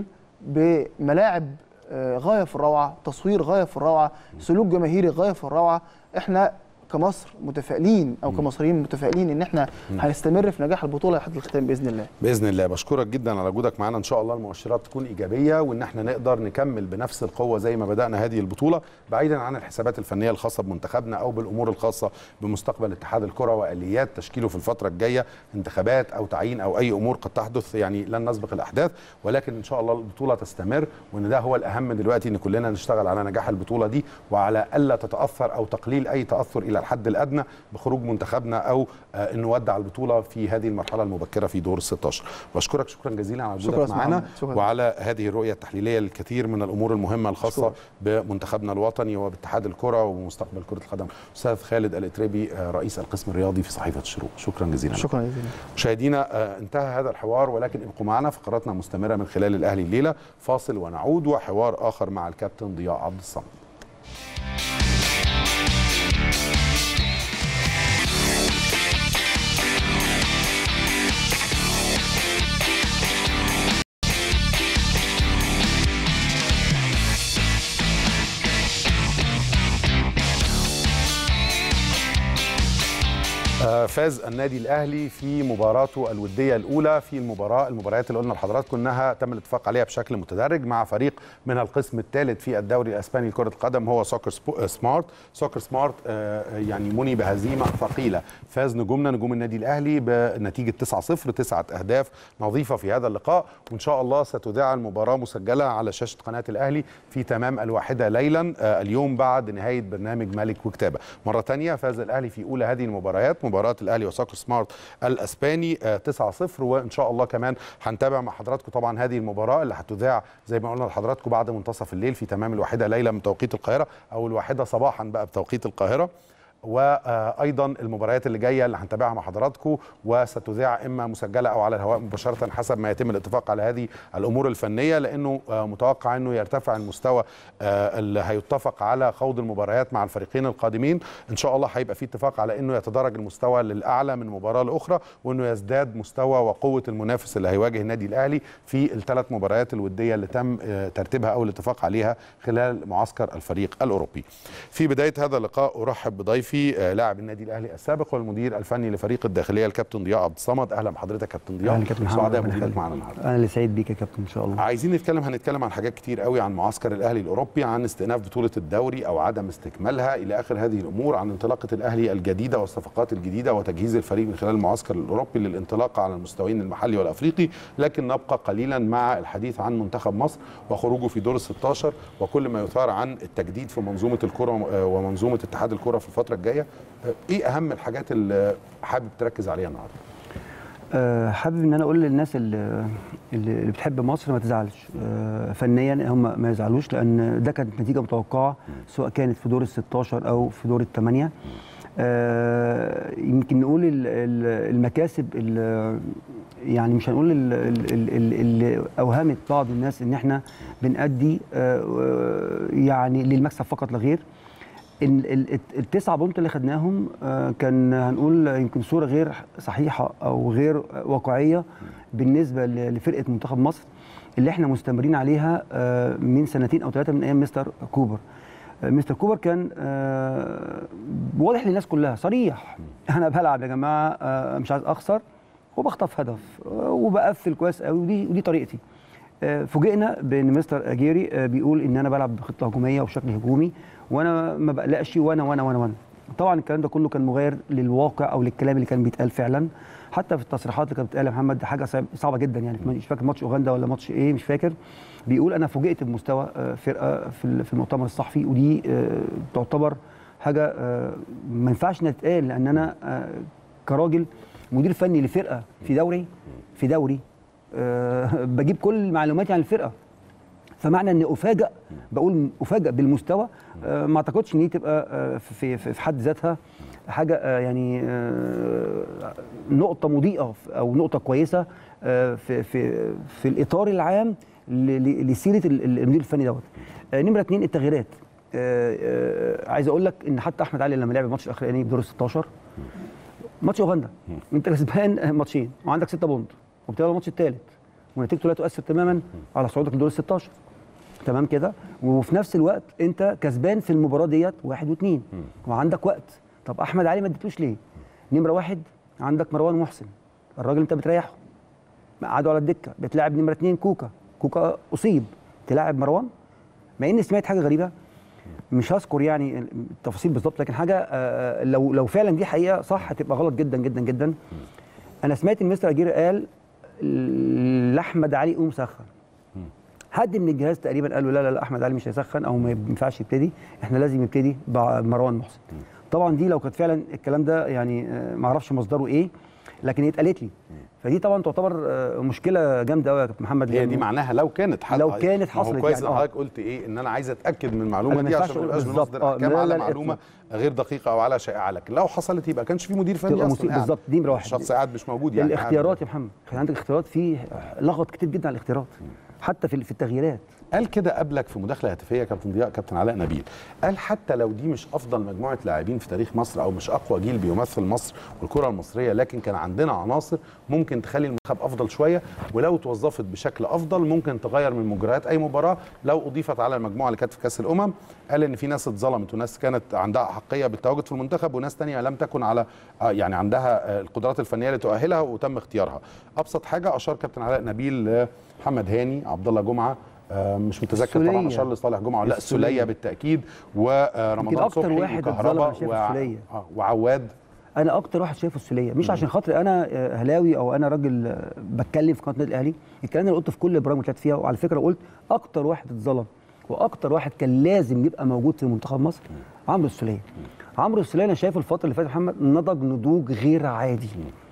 بملاعب آه، غايه في الروعه تصوير غايه في الروعه سلوك جماهيري غايه في الروعه احنا كمصر متفائلين او كمصريين متفائلين ان احنا هنستمر في نجاح البطوله لحد الختام باذن الله باذن الله بشكرك جدا على وجودك معانا ان شاء الله المؤشرات تكون ايجابيه وان احنا نقدر نكمل بنفس القوه زي ما بدانا هذه البطوله بعيدا عن الحسابات الفنيه الخاصه بمنتخبنا او بالامور الخاصه بمستقبل اتحاد الكره واليات تشكيله في الفتره الجايه انتخابات او تعيين او اي امور قد تحدث يعني لن نسبق الاحداث ولكن ان شاء الله البطوله تستمر وان ده هو الاهم دلوقتي ان كلنا نشتغل على نجاح البطوله دي وعلى الا تتاثر او تقليل اي تاثر الى الحد الادنى بخروج منتخبنا او آه، انه ودع البطوله في هذه المرحله المبكره في دور ال 16 بشكرك شكرا جزيلا على شكرا وجودك أستاذ معنا محمد. شكرا. وعلى هذه الرؤيه التحليليه للكثير من الامور المهمه الخاصه بمنتخبنا الوطني وباتحاد الكره ومستقبل كره القدم استاذ خالد الاتربي آه، رئيس القسم الرياضي في صحيفه الشروق شكرا جزيلا لك. شكرا جزيلا مشاهدينا آه، انتهى هذا الحوار ولكن ابقوا معنا فقراتنا مستمره من خلال الاهلي الليله فاصل ونعود وحوار اخر مع الكابتن ضياء عبد الصمد آه، في فاز النادي الاهلي في مباراته الوديه الاولى في المباراه المباريات اللي قلنا لحضراتكم انها تم الاتفاق عليها بشكل متدرج مع فريق من القسم الثالث في الدوري الاسباني لكره القدم هو سوكر سبو... سمارت سوكر سمارت آه، يعني مني بهزيمه ثقيله فاز نجومنا نجوم النادي الاهلي بنتيجه 9-0 تسعه اهداف نظيفه في هذا اللقاء وان شاء الله ستذاع المباراه مسجله على شاشه قناه الاهلي في تمام الواحده ليلا آه، اليوم بعد نهايه برنامج ملك وكتابه مره ثانيه فاز الاهلي في اولى هذه المباريات مباراه الاهلي وساكر سمارت الاسباني آه، 9-0 وان شاء الله كمان هنتابع مع حضراتكم طبعا هذه المباراه اللي هتذاع زي ما قلنا لحضراتكم بعد منتصف الليل في تمام الواحده ليلا من توقيت القاهره او الواحده صباحا بقى بتوقيت القاهره وايضا المباريات اللي جايه اللي هنتابعها مع حضراتكم وستذاع اما مسجله او على الهواء مباشره حسب ما يتم الاتفاق على هذه الامور الفنيه لانه آه، متوقع انه يرتفع المستوى آه، اللي هيتفق على خوض المباريات مع الفريقين القادمين ان شاء الله هيبقى في اتفاق على انه يتدرج المستوى للاعلى من مباراه لاخرى وانه يزداد مستوى وقوه المنافس اللي هيواجه النادي الاهلي في الثلاث مباريات الوديه اللي تم آه، ترتيبها او الاتفاق عليها خلال معسكر الفريق الاوروبي. في بدايه هذا اللقاء ارحب بضيفي آه، لاعب النادي الاهلي السابق والمدير الفني لفريق الداخليه الكابتن ضياء عبد الصمد اهلا بحضرتك كابتن ضياء اهلا كابتن محمد سعداء ربنا بوجودك يخليك. معنا النهارده انا اللي سعيد بيك يا كابتن ان شاء الله عايزين نتكلم هنتكلم عن حاجات كتير قوي عن معسكر الاهلي الاوروبي عن استئناف بطوله الدوري او عدم استكمالها الى اخر هذه الامور عن انطلاقه الاهلي الجديده والصفقات الجديده وتجهيز الفريق من خلال المعسكر الاوروبي للانطلاق على المستويين المحلي والافريقي لكن نبقى قليلا مع الحديث عن منتخب مصر وخروجه في دور ال 16 وكل ما يثار عن التجديد في منظومه الكره آه، ومنظومه اتحاد الكره في الفتره الجايه آه، ايه اهم الحاجات اللي حابب تركز عليها النهارده أه حابب ان انا اقول للناس اللي, اللي بتحب مصر ما تزعلش أه فنيا هم ما يزعلوش لان ده كانت نتيجه متوقعه سواء كانت في دور ال 16 او في دور الثمانيه أه يمكن نقول ال- ال- المكاسب ال- يعني مش هنقول ال- ال- ال- ال- اللي اوهمت بعض الناس ان احنا بنأدي أه يعني للمكسب فقط لا غير ال- ال- التسعة بونت اللي خدناهم آه، كان هنقول يمكن صورة غير صحيحة أو غير واقعية بالنسبة ل- لفرقة منتخب مصر اللي احنا مستمرين عليها آه، من سنتين أو ثلاثة من أيام مستر كوبر آه، مستر كوبر كان آه، واضح للناس كلها صريح أنا بلعب يا جماعة آه، مش عايز أخسر وبخطف هدف آه، وبقفل كويس قوي ودي ودي طريقتي آه، فوجئنا بان مستر اجيري آه، بيقول ان انا بلعب بخطه هجوميه وبشكل هجومي وانا ما بقلقش وانا وانا وانا وانا طبعا الكلام ده كله كان مغاير للواقع او للكلام اللي كان بيتقال فعلا حتى في التصريحات اللي كانت بتتقال يا محمد دي حاجه صعب- صعبه جدا يعني مش فاكر ماتش اوغندا ولا ماتش ايه مش فاكر بيقول انا فوجئت بمستوى آه، فرقه في ال- في المؤتمر الصحفي ودي آه، تعتبر حاجه آه، ما ينفعش انها تتقال لان انا آه، كراجل مدير فني لفرقه في دوري في دوري آه، بجيب كل معلوماتي عن الفرقه فمعنى ان افاجئ بقول افاجئ بالمستوى آه، ما اعتقدش ان دي تبقى آه، في في في حد ذاتها حاجه آه، يعني آه، نقطه مضيئه في- او نقطه كويسه آه، في في في الاطار العام ل- ل- لسيره ال- ال- المدير الفني دوت آه، نمره اثنين التغييرات آه، آه، عايز اقول لك ان حتى احمد علي لما لعب الماتش الاخراني بدور ال 16 ماتش اوغندا انت كسبان ماتشين وعندك 6 بونت وبتلعب الماتش الثالث ونتيجته لا تؤثر تماما على صعودك لدور ال 16 تمام كده وفي نفس الوقت انت كسبان في المباراه ديت واحد واثنين وعندك وقت طب احمد علي ما اديتلوش ليه؟ نمره واحد عندك مروان محسن الراجل انت بتريحه قعدوا على الدكه بتلاعب نمره اثنين كوكا كوكا اصيب تلاعب مروان مع اني سمعت حاجه غريبه مش هذكر يعني التفاصيل بالظبط لكن حاجه آه، لو لو فعلا دي حقيقه صح هتبقى غلط جدا جدا جدا انا سمعت ان مستر اجير قال لاحمد علي قوم سخن حد من الجهاز تقريبا قال له لا لا لا احمد علي مش هيسخن او ما ينفعش يبتدي احنا لازم يبتدي بمروان محسن طبعا دي لو كانت فعلا الكلام ده يعني آه، ما اعرفش مصدره ايه لكن هي اتقالت لي فدي طبعا تعتبر آه، مشكله جامده قوي يا كابتن محمد هي دي لأنه- معناها لو كانت حصلت لو كانت ما هو حصلت كويس يعني، ان آه. حضرتك قلت ايه ان انا عايز اتاكد من المعلومه أنا ما دي ينفعش عشان ما أقول يبقاش بالظبط. بنصدر آه، احكام لا، على لا، لا، معلومه غير دقيقه او على شائعه لكن لو حصلت يبقى كانش في مدير فني تبقى اصلا مصيبة. قاعد. بالظبط، دي نمرة واحد. الشخص قاعد مش موجود يعني الاختيارات يا محمد كان عندك اختيارات فيه لغط كتير جدا على الاختيارات حتى في في التغييرات قال كده قبلك في مداخله هاتفيه كابتن ضياء كابتن علاء نبيل قال حتى لو دي مش افضل مجموعه لاعبين في تاريخ مصر او مش اقوى جيل بيمثل مصر والكره المصريه لكن كان عندنا عناصر ممكن تخلي المنتخب افضل شويه ولو توظفت بشكل افضل ممكن تغير من مجريات اي مباراه لو اضيفت على المجموعه اللي كانت في كاس الامم قال ان في ناس اتظلمت وناس كانت عندها احقيه بالتواجد في المنتخب وناس تانية لم تكن على آه، يعني عندها آه، القدرات الفنيه اللي تؤهلها وتم اختيارها ابسط حاجه اشار كابتن علاء نبيل محمد هاني عبد الله جمعه آه، مش متذكر طبعا السولية. اشار لصالح جمعه ولا لا السولية. السوليه بالتاكيد يمكن ورمضان أكتر صبحي واحد اتظلم وكهربا أنا شايف وع- السولية. آه، وعواد انا اكتر واحد شايفه السوليه مش عشان خاطر انا آه، اهلاوي او انا راجل آه، بتكلم في قناه النادي الاهلي الكلام اللي قلته في كل البرامج اللي طلعت فيها وعلى فكره قلت اكتر واحد اتظلم واكتر واحد كان لازم يبقى موجود في منتخب مصر عمرو السوليه عمرو السوليه انا شايف الفتره اللي فاتت يا محمد نضج نضوج غير عادي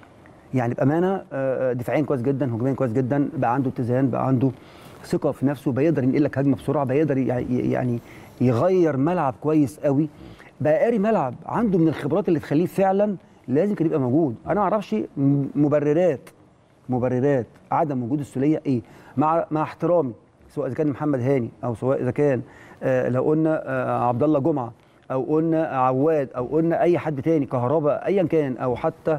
يعني بامانه آه، آه، دفاعيا كويس جدا هجوميا كويس جدا بقى عنده اتزان بقى عنده ثقه في نفسه بيقدر ينقل لك هجمه بسرعه بيقدر يعني يعني يغير ملعب كويس قوي بقى قاري ملعب عنده من الخبرات اللي تخليه فعلا لازم كان يبقى موجود انا ما اعرفش م- مبررات مبررات عدم وجود السوليه ايه مع مع احترامي سواء اذا كان محمد هاني او سواء اذا كان آه لو قلنا آه عبد الله جمعه او قلنا عواد او قلنا اي حد تاني كهرباء ايا كان او حتى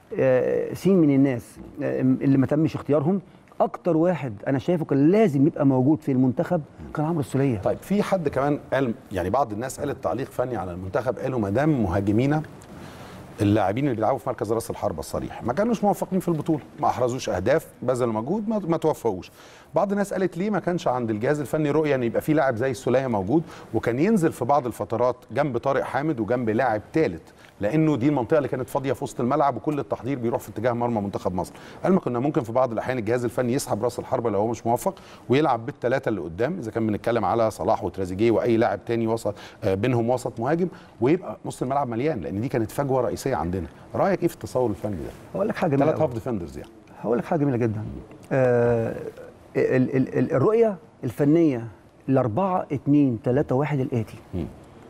آه، سين من الناس آه، اللي ما تمش اختيارهم اكتر واحد انا شايفه كان لازم يبقى موجود في المنتخب كان عمرو السوليه طيب في حد كمان قال يعني بعض الناس قالت تعليق فني على المنتخب قالوا ما دام مهاجمينا اللاعبين اللي بيلعبوا في مركز راس الحربه الصريح ما كانوش موفقين في البطوله ما احرزوش اهداف بذلوا مجهود ما, ما توفقوش بعض الناس قالت ليه ما كانش عند الجهاز الفني رؤيه ان يبقى في لاعب زي السوليه موجود وكان ينزل في بعض الفترات جنب طارق حامد وجنب لاعب ثالث لانه دي المنطقه اللي كانت فاضيه في وسط الملعب وكل التحضير بيروح في اتجاه مرمى منتخب مصر قال ما كنا ممكن في بعض الاحيان الجهاز الفني يسحب راس الحربه لو هو مش موفق ويلعب بالثلاثه اللي قدام اذا كان بنتكلم على صلاح وتريزيجيه واي لاعب تاني وسط آه، بينهم وسط مهاجم ويبقى نص الملعب مليان لان دي كانت فجوه رئيسيه عندنا رايك ايه في التصور الفني ده هقول لك حاجه جميله ثلاث أوي. هاف ديفندرز يعني هقول لك حاجه جميله جدا آه ال ال ال الرؤيه الفنيه الأربعة اتنين تلاتة واحد الآتي مم.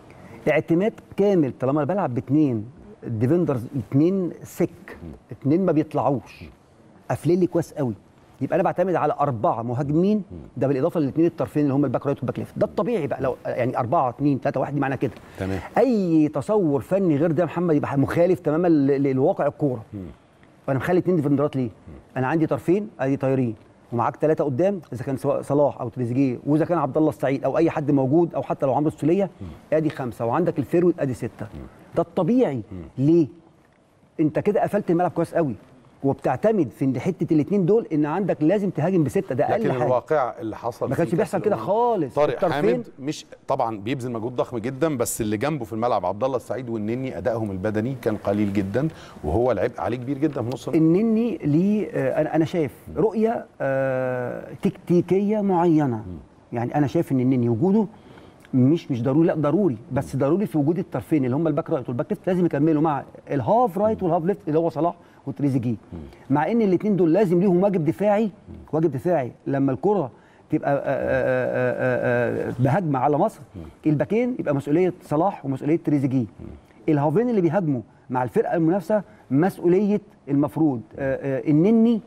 اعتماد كامل طالما أنا بلعب باتنين ديفندرز اتنين سك اتنين ما بيطلعوش قافلين لي كويس قوي يبقى انا بعتمد على اربعه مهاجمين ده بالاضافه للاثنين الطرفين اللي هم الباك رايت والباك ليفت ده الطبيعي بقى لو يعني اربعه اثنين ثلاثه واحد دي معنى كده تمام. اي تصور فني غير ده يا محمد يبقى مخالف تماما ل- ل- لواقع الكوره وانا مخلي اتنين ديفندرات ليه؟ انا عندي طرفين ادي طايرين ومعاك ثلاثه قدام اذا كان سواء صلاح او تريزيجيه واذا كان عبد الله السعيد او اي حد موجود او حتى لو عمرو السوليه ادي خمسه وعندك الفيرود ادي سته ده الطبيعي ليه؟ انت كده قفلت الملعب كويس قوي وبتعتمد في حته الاثنين دول ان عندك لازم تهاجم بسته ده اقل لكن حاجه الواقع اللي حصل ما في كانش كأس بيحصل كده الأمم، خالص. طارق الطرفين- حامد مش طبعا بيبذل مجهود ضخم جدا بس اللي جنبه في الملعب عبد الله السعيد والنني ادائهم البدني كان قليل جدا وهو العبء عليه كبير جدا في نص الملعب. النني ليه آه، انا انا شايف رؤيه آه، تكتيكيه معينه يعني انا شايف ان النني وجوده مش مش ضروري لا ضروري بس ضروري في وجود الطرفين اللي هم الباك رايت والباك ليفت لازم يكملوا مع الهاف رايت والهاف ليفت اللي هو صلاح وتريزيجيه مع ان الاثنين دول لازم ليهم واجب دفاعي واجب دفاعي لما الكره تبقى آه، آه، آه، آه، بهجمه على مصر الباكين يبقى مسؤوليه صلاح ومسؤوليه تريزيجيه الهافين اللي بيهاجموا مع الفرقه المنافسه مسؤوليه المفروض آه، آه، النني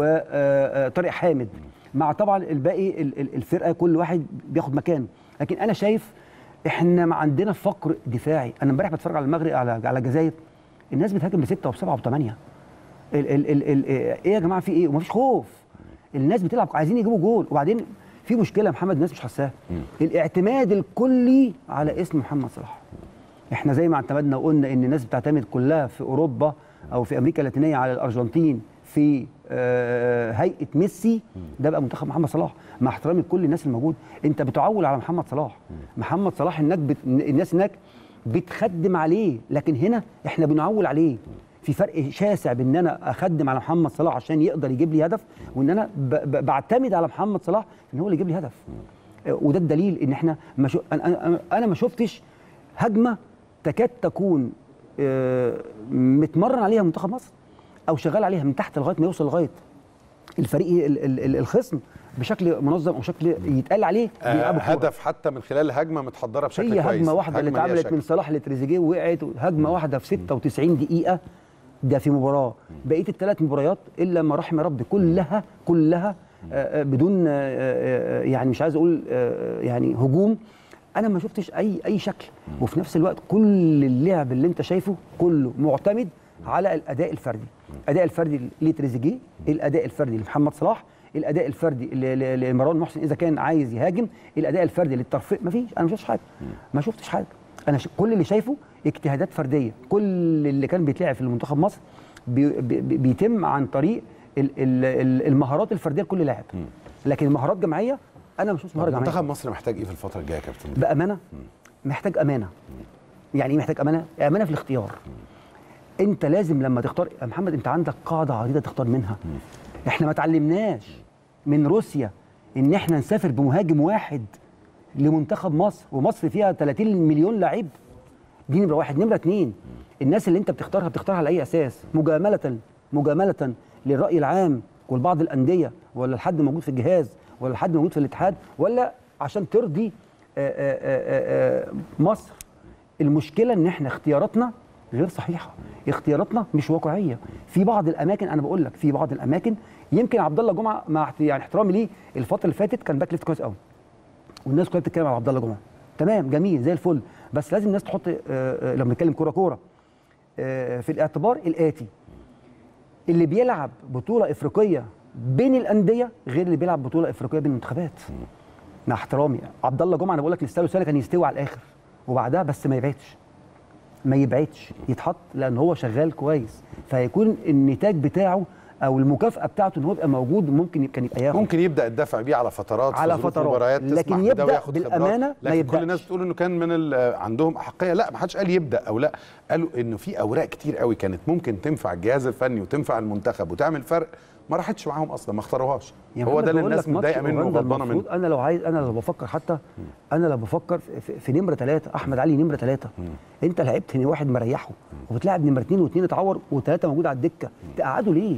وطارق حامد مع طبعا الباقي ال- ال- الفرقه كل واحد بياخد مكانه لكن انا شايف احنا ما عندنا فقر دفاعي انا امبارح بتفرج على المغرب على على الجزائر الناس بتهاجم بسته وبسبعه وبثمانيه ال ال ال ال ايه يا جماعه في ايه ومفيش خوف الناس بتلعب عايزين يجيبوا جول وبعدين في مشكله يا محمد الناس مش حاساها الاعتماد الكلي على اسم محمد صلاح احنا زي ما اعتمدنا وقلنا ان الناس بتعتمد كلها في اوروبا او في امريكا اللاتينيه على الارجنتين في آه، هيئه ميسي ده بقى منتخب محمد صلاح مع احترامي لكل الناس الموجود انت بتعول على محمد صلاح محمد صلاح هناك بت... الناس هناك بتخدم عليه لكن هنا احنا بنعول عليه في فرق شاسع بين ان انا اخدم على محمد صلاح عشان يقدر يجيب لي هدف وان انا ب... ب... بعتمد على محمد صلاح ان هو اللي يجيب لي هدف آه، وده الدليل ان احنا ما شو... انا انا انا ما شفتش هجمه تكاد تكون آه، متمرن عليها منتخب مصر او شغال عليها من تحت لغايه ما يوصل لغايه الفريق ال- ال- ال- الخصم بشكل منظم او شكل يتقال عليه آه بيلعبوا كورة. هدف حتى من خلال هجمه متحضره بشكل هي كويس هجمه واحده اللي هجمة ليها اتعملت شكل. من صلاح لتريزيجيه وقعت هجمه واحده في 96 دقيقه ده في مباراه بقيه الثلاث مباريات الا ما رحم ربي كلها كلها آه، آه، بدون آه، آه، يعني مش عايز اقول آه، يعني هجوم انا ما شفتش اي اي شكل وفي نفس الوقت كل اللعب اللي انت شايفه كله معتمد على الاداء الفردي الاداء الفردي لتريزيجيه الاداء الفردي لمحمد صلاح الاداء الفردي ل- ل- لمروان محسن اذا كان عايز يهاجم الاداء الفردي للترفيه ما فيش انا ما شفتش حاجه ما شفتش حاجه انا ش... كل اللي شايفه اجتهادات فرديه كل اللي كان بيتلعب في المنتخب مصر بي... بي... بيتم عن طريق ال... ال... ال- المهارات الفرديه لكل لاعب لكن المهارات جماعيه انا ما شفتش مهاره جماعيه منتخب مصر محتاج ايه في الفتره الجايه يا كابتن بامانه محتاج امانه يعني ايه محتاج امانه امانه في الاختيار انت لازم لما تختار يا محمد انت عندك قاعده عريضه تختار منها احنا ما اتعلمناش من روسيا ان احنا نسافر بمهاجم واحد لمنتخب مصر ومصر فيها 30 مليون لعيب دي نمره واحد نمره اتنين الناس اللي انت بتختارها بتختارها على اي اساس مجامله مجامله للراي العام ولبعض الانديه ولا لحد موجود في الجهاز ولا لحد موجود في الاتحاد ولا عشان ترضي آآ آآ آآ مصر المشكله ان احنا اختياراتنا غير صحيحه اختياراتنا مش واقعيه في بعض الاماكن انا بقول لك في بعض الاماكن يمكن عبد الله جمعه مع احت- يعني احترامي ليه الفتره اللي فاتت كان باك ليفت كويس قوي والناس كلها بتتكلم على عبد الله جمعه تمام جميل زي الفل بس لازم الناس تحط آه، آه، لما نتكلم كوره كوره آه، في الاعتبار الاتي اللي بيلعب بطوله افريقيه بين الانديه غير اللي بيلعب بطوله افريقيه بين المنتخبات مع احترامي عبد الله جمعه انا بقول لك لسه له سنه كان يستوي على الاخر وبعدها بس ما يبعدش ما يبعدش يتحط لان هو شغال كويس فهيكون النتاج بتاعه او المكافاه بتاعته ان هو يبقى موجود ممكن كان يبقى ياخد ممكن يبدا الدفع بيه على فترات في على ظروف فترات. مباريات لكن تسمح بده يبدأ وياخد خبرات. بالأمانة ما لكن كل يبدأش. الناس بتقول انه كان من ال- عندهم احقيه لا ما حدش قال يبدا او لا قالوا انه في اوراق كتير قوي كانت ممكن تنفع الجهاز الفني وتنفع المنتخب وتعمل فرق ما راحتش معاهم اصلا ما اختاروهاش يا هو محمد ده اللي بقول الناس لك ماتش متضايقه منه أوغندا وغضبانه منه المفروض انا لو عايز انا لو بفكر حتى انا لو بفكر في, في- في نمره ثلاثه احمد علي نمره ثلاثه انت لعبت إن واحد مريحه وبتلعب نمره اثنين واثنين اتعور وثلاثه موجود على الدكه تقعدوا ليه؟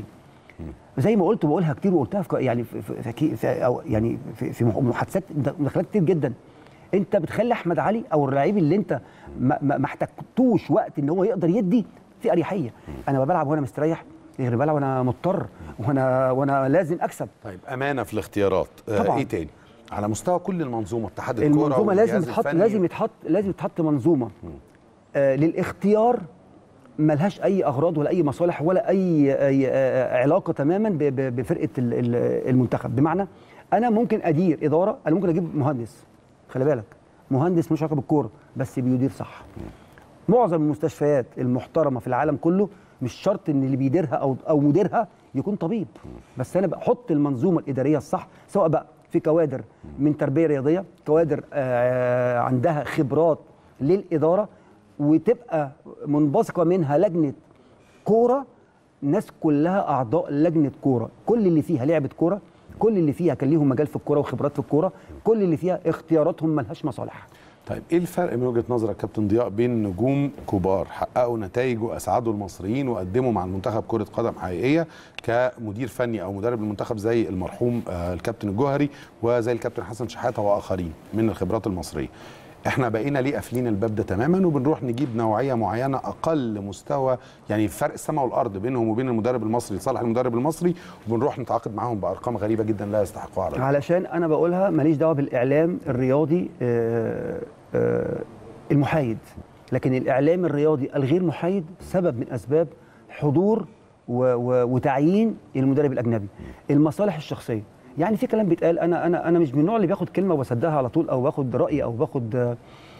زي ما قلت وبقولها كتير وقلتها في يعني في, في, في, في أو يعني في, في محادثات مداخلات كتير جدا انت بتخلي احمد علي او اللعيب اللي انت ما, ما ما احتجتوش وقت ان هو يقدر يدي في اريحيه انا بلعب وانا مستريح غير بلعب وانا مضطر وانا وانا لازم اكسب طيب امانه في الاختيارات آه طبعاً. ايه تاني على مستوى كل المنظومه اتحاد الكوره المنظومه لازم والجهاز يتحط الفني. لازم يتحط لازم يتحط منظومه آه للاختيار ملهاش اي اغراض ولا اي مصالح ولا اي, أي آه علاقه تماما ب- ب- بفرقه ال- ال- المنتخب بمعنى انا ممكن ادير اداره انا ممكن اجيب مهندس خلي بالك مهندس مش علاقه بالكوره بس بيدير صح معظم المستشفيات المحترمه في العالم كله مش شرط ان اللي بيديرها او او مديرها يكون طبيب بس انا بحط المنظومه الاداريه الصح سواء بقى في كوادر من تربيه رياضيه كوادر آه عندها خبرات للاداره وتبقى منبثقه منها لجنه كوره ناس كلها اعضاء لجنه كوره كل اللي فيها لعبه كوره كل اللي فيها كان ليهم مجال في الكوره وخبرات في الكوره كل اللي فيها اختياراتهم ملهاش مصالح طيب ايه الفرق من وجهه نظرك كابتن ضياء بين نجوم كبار حققوا نتائج واسعدوا المصريين وقدموا مع المنتخب كره قدم حقيقيه كمدير فني او مدرب المنتخب زي المرحوم آه، الكابتن الجوهري وزي الكابتن حسن شحاته واخرين من الخبرات المصريه احنا بقينا ليه قافلين الباب ده تماما وبنروح نجيب نوعيه معينه اقل مستوى يعني فرق السماء والارض بينهم وبين المدرب المصري لصالح المدرب المصري وبنروح نتعاقد معاهم بارقام غريبه جدا لا يستحقوها على الأرض. علشان انا بقولها ماليش دعوه بالاعلام الرياضي آه، آه، المحايد لكن الاعلام الرياضي الغير محايد سبب من اسباب حضور و- و- وتعيين المدرب الاجنبي المصالح الشخصيه يعني في كلام بيتقال انا انا انا مش من النوع اللي بياخد كلمه وبصدقها على طول او باخد راي او باخد آه،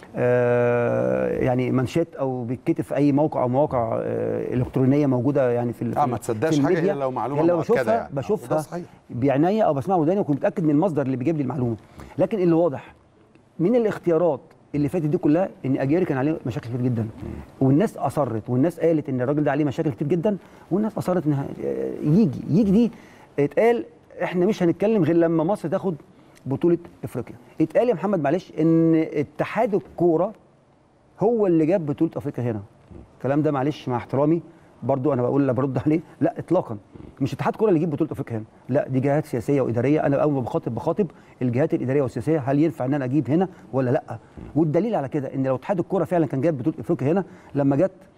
آه، يعني منشات او بيتكتب في اي موقع او مواقع آه، الكترونيه موجوده يعني في ال- اه في ما ال- تصدقش في حاجه الميديا. الا لو معلومه إلا لو مؤكده بشوفها يعني آه، بشوفها وده صحيح بعناية او بسمعها وداني واكون متاكد من المصدر اللي بيجيب لي المعلومه لكن اللي واضح من الاختيارات اللي فاتت دي كلها ان اجيري كان عليه مشاكل كتير جدا والناس اصرت والناس قالت ان الراجل ده عليه مشاكل كتير جدا والناس اصرت انها آه، يجي يجي دي اتقال احنا مش هنتكلم غير لما مصر تاخد بطوله افريقيا اتقال يا محمد معلش ان اتحاد الكوره هو اللي جاب بطوله افريقيا هنا الكلام ده معلش مع احترامي برضو انا بقول لا برد عليه لا اطلاقا مش اتحاد كوره اللي يجيب بطوله افريقيا هنا لا دي جهات سياسيه واداريه انا اول ما بخاطب بخاطب الجهات الاداريه والسياسيه هل ينفع ان انا اجيب هنا ولا لا والدليل على كده ان لو اتحاد الكوره فعلا كان جاب بطوله افريقيا هنا لما جت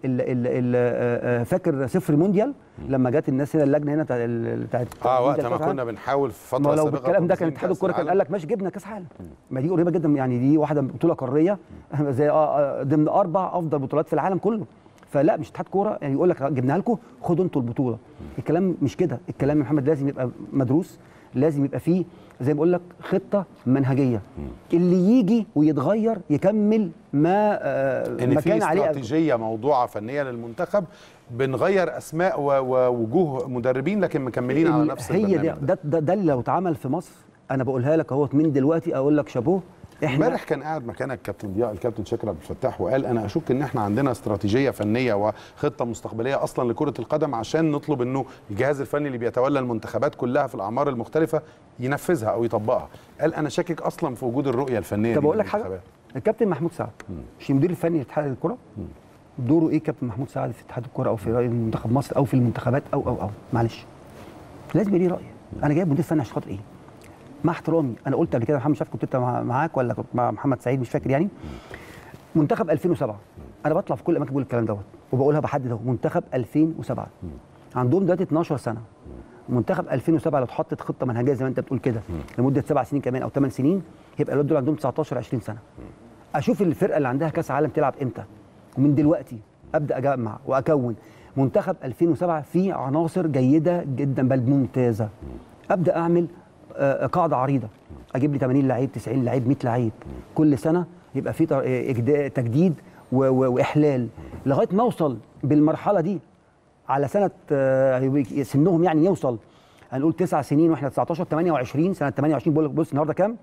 ال ال ال آه، آه، فاكر صفر مونديال لما جت الناس هنا اللجنه هنا بتاعت ال- بتاعت اه وقت مونديال ما كأس كنا بنحاول في ما فتره لو سابقة بالكلام ده كان تنظيم اتحاد كأس الكوره كان العالم. قال لك ماشي جبنا كاس عالم ما دي قريبه جدا يعني دي واحده بطوله قاريه زي آه، آه، ضمن اربع افضل بطولات في العالم كله فلا مش اتحاد كوره يعني يقول لك جبناها لكم خدوا انتوا البطوله الكلام مش كده الكلام يا محمد لازم يبقى مدروس لازم يبقى فيه زي ما بقول لك خطه منهجيه اللي يجي ويتغير يكمل ما آه، ان ما في كان عليه استراتيجيه موضوعه فنيه للمنتخب بنغير اسماء و- ووجوه مدربين لكن مكملين على نفس هي البرنامج ده ده, ده, ده اللي لو اتعمل في مصر انا بقولها لك اهوت من دلوقتي اقول لك شابوه احنا امبارح كان قاعد مكانك كابتن ضياء الكابتن شاكر عبد الفتاح وقال انا اشك ان احنا عندنا استراتيجيه فنيه وخطه مستقبليه اصلا لكره القدم عشان نطلب انه الجهاز الفني اللي بيتولى المنتخبات كلها في الاعمار المختلفه ينفذها او يطبقها قال انا شاكك اصلا في وجود الرؤيه الفنيه طب دي اقول لك حاجه للمنتخبات. الكابتن محمود سعد مش المدير الفني لاتحاد الكره دوره ايه كابتن محمود سعد في اتحاد الكره او في رأي منتخب مصر او في المنتخبات او او او معلش لازم يبقى ليه راي انا جايب مدير فني عشان خاطر ايه مع احترامي انا قلت قبل كده محمد مش عارف كنت انت مع- معاك ولا كنت مع محمد سعيد مش فاكر يعني منتخب 2007 انا بطلع في كل الاماكن بقول الكلام دوت وبقولها بحدد اهو منتخب 2007 عندهم دلوقتي 12 سنه منتخب 2007 لو اتحطت خطه منهجيه زي ما انت بتقول كده لمده سبع سنين كمان او ثمان سنين يبقى الولاد دول عندهم 19 20 سنه اشوف الفرقه اللي عندها كاس عالم تلعب امتى ومن دلوقتي ابدا اجمع واكون منتخب 2007 فيه عناصر جيده جدا بل ممتازه ابدا اعمل آه، قاعده عريضه اجيب لي 80 لعيب 90 لعيب 100 لعيب كل سنه يبقى في تر- آه، إجدا- تجديد و- و- واحلال لغايه ما اوصل بالمرحله دي على سنه آه، هيبقى سنهم يعني يوصل هنقول تسع سنين واحنا 19 28 سنه 28 بقول لك بص النهارده كام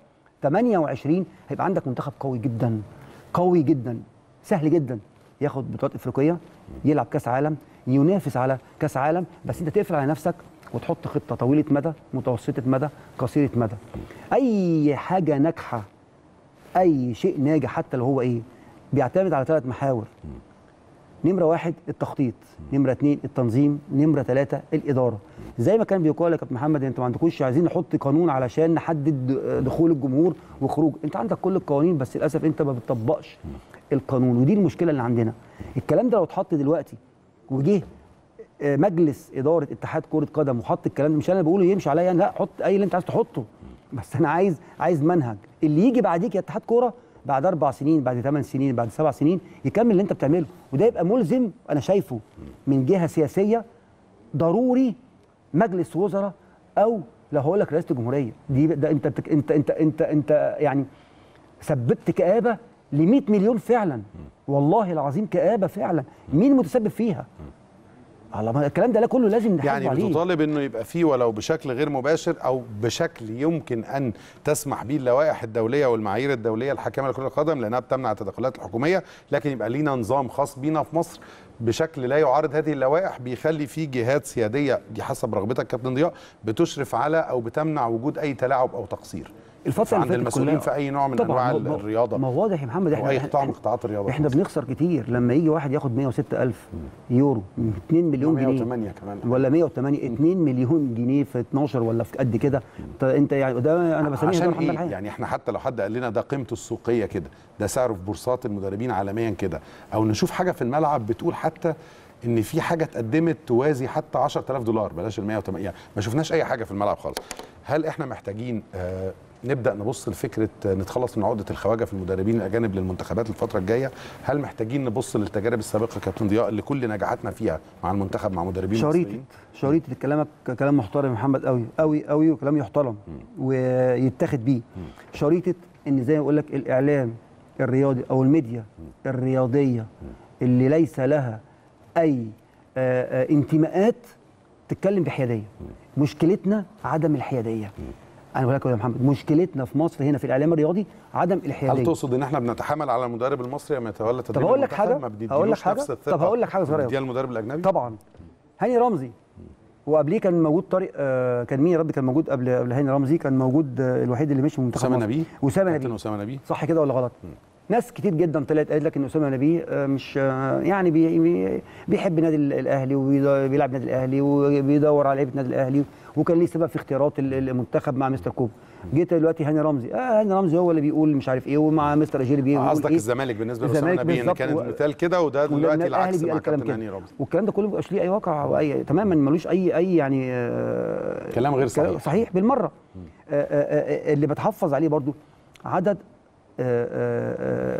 28 هيبقى عندك منتخب قوي جدا قوي جدا سهل جدا ياخد بطولات افريقيه يلعب كاس عالم ينافس على كاس عالم بس انت تقفل على نفسك وتحط خطه طويله مدى متوسطه مدى قصيره مدى اي حاجه ناجحه اي شيء ناجح حتى لو هو ايه بيعتمد على ثلاث محاور نمره واحد التخطيط نمره اثنين التنظيم نمره ثلاثه الاداره زي ما كان بيقول لك يا كابتن محمد انتوا ما عندكوش عايزين نحط قانون علشان نحدد دخول الجمهور وخروج انت عندك كل القوانين بس للاسف انت ما بتطبقش القانون ودي المشكله اللي عندنا الكلام ده لو اتحط دلوقتي وجه آه، مجلس اداره اتحاد كره قدم وحط الكلام ده مش انا بقوله يمشي عليا أنا، لا حط اي اللي انت عايز تحطه بس انا عايز عايز منهج اللي يجي بعديك يا اتحاد كوره بعد اربع سنين بعد ثمان سنين بعد سبع سنين يكمل اللي انت بتعمله وده يبقى ملزم انا شايفه من جهه سياسيه ضروري مجلس وزراء او لو هقول لك رئاسه الجمهوريه دي ده انت بتك انت انت انت انت يعني سببت كآبه ل 100 مليون فعلا والله العظيم كآبه فعلا مين متسبب فيها؟ الله ما الكلام ده لا كله لازم نحاسب يعني عليه بتطالب انه يبقى فيه ولو بشكل غير مباشر او بشكل يمكن ان تسمح به اللوائح الدوليه والمعايير الدوليه الحاكمه لكره القدم لانها بتمنع التدخلات الحكوميه لكن يبقى لينا نظام خاص بينا في مصر بشكل لا يعارض هذه اللوائح بيخلي فيه جهات سياديه دي حسب رغبتك كابتن ضياء بتشرف على او بتمنع وجود اي تلاعب او تقصير الفتره عند اللي فاتت كلها- المسؤولين في اي نوع من طبعاً، انواع ما- ما- الرياضه ما واضح يا محمد او اي احنا قطاع من قطاعات الرياضه احنا في مصر. بنخسر كتير لما يجي واحد ياخد 106000 يورو 2 مليون جنيه 108 كمان ولا 108 2 مليون جنيه في 12 ولا في قد كده طب انت يعني ده انا بسميه عشان ده محمد ايه الحقيقي. يعني احنا حتى لو حد قال لنا ده قيمته السوقيه كده ده سعره في بورصات المدربين عالميا كده او نشوف حاجه في الملعب بتقول حتى ان في حاجه اتقدمت توازي حتى 10000 دولار بلاش ال 108 يعني ما شفناش اي حاجه في الملعب خالص هل احنا محتاجين آه نبدا نبص لفكره آه، نتخلص من عقده الخواجه في المدربين الاجانب للمنتخبات الفتره الجايه هل محتاجين نبص للتجارب السابقه كابتن ضياء اللي كل نجاحاتنا فيها مع المنتخب مع مدربين شريطة مصريين؟ شريطة كلامك كلام محترم يا محمد قوي قوي قوي وكلام يحترم ويتاخد بيه شريطة ان زي ما بقول لك الاعلام الرياضي او الميديا الرياضية اللي ليس لها اي آه، آه، انتماءات تتكلم بحيادية مشكلتنا عدم الحيادية انا بقول لك يا محمد مشكلتنا في مصر هنا في الاعلام الرياضي عدم الحيادية هل تقصد ان احنا بنتحامل على المدرب المصري لما يتولى تدريب هقول لك المنتخب؟ حاجة؟ ما بنديلوش هقول لك حاجة؟ نفس طب الثقة هقول لك حاجة صغيرة بنديها المدرب الاجنبي طبعا هاني رمزي وقبليه كان موجود طارق آه كان مين يا رب كان موجود قبل قبل هاني رمزي كان موجود آه الوحيد اللي مشي من منتخب اسامه مصر. نبيه اسامه كابتن نبيه اسامه نبيه صح كده ولا غلط ناس كتير جدا طلعت قالت لك ان اسامه نبيه آه، مش آه، يعني بي بي- بيحب نادي ال- الاهلي وبيلعب نادي الاهلي وبيدور على لعيبه النادي الاهلي وكان ليه سبب في اختيارات ال- المنتخب مع مستر كوب جيت دلوقتي هاني رمزي اه هاني رمزي هو اللي بيقول مش عارف ايه ومع مستر اجيري بيقول قصدك إيه. الزمالك بالنسبه لاسامه الزمالك نبيه ان بالظبط كانت و- مثال كده وده والنادي دلوقتي الأهلي العكس بيقول مع الكلام كابتن كده. هاني رمزي والكلام ده كله مبقاش ليه اي واقع او اي تماما ملوش اي اي يعني آه، كلام غير كلام صحيح. صحيح بالمره آه، آه، آه، اللي بتحفظ عليه برضو عدد آه، آه،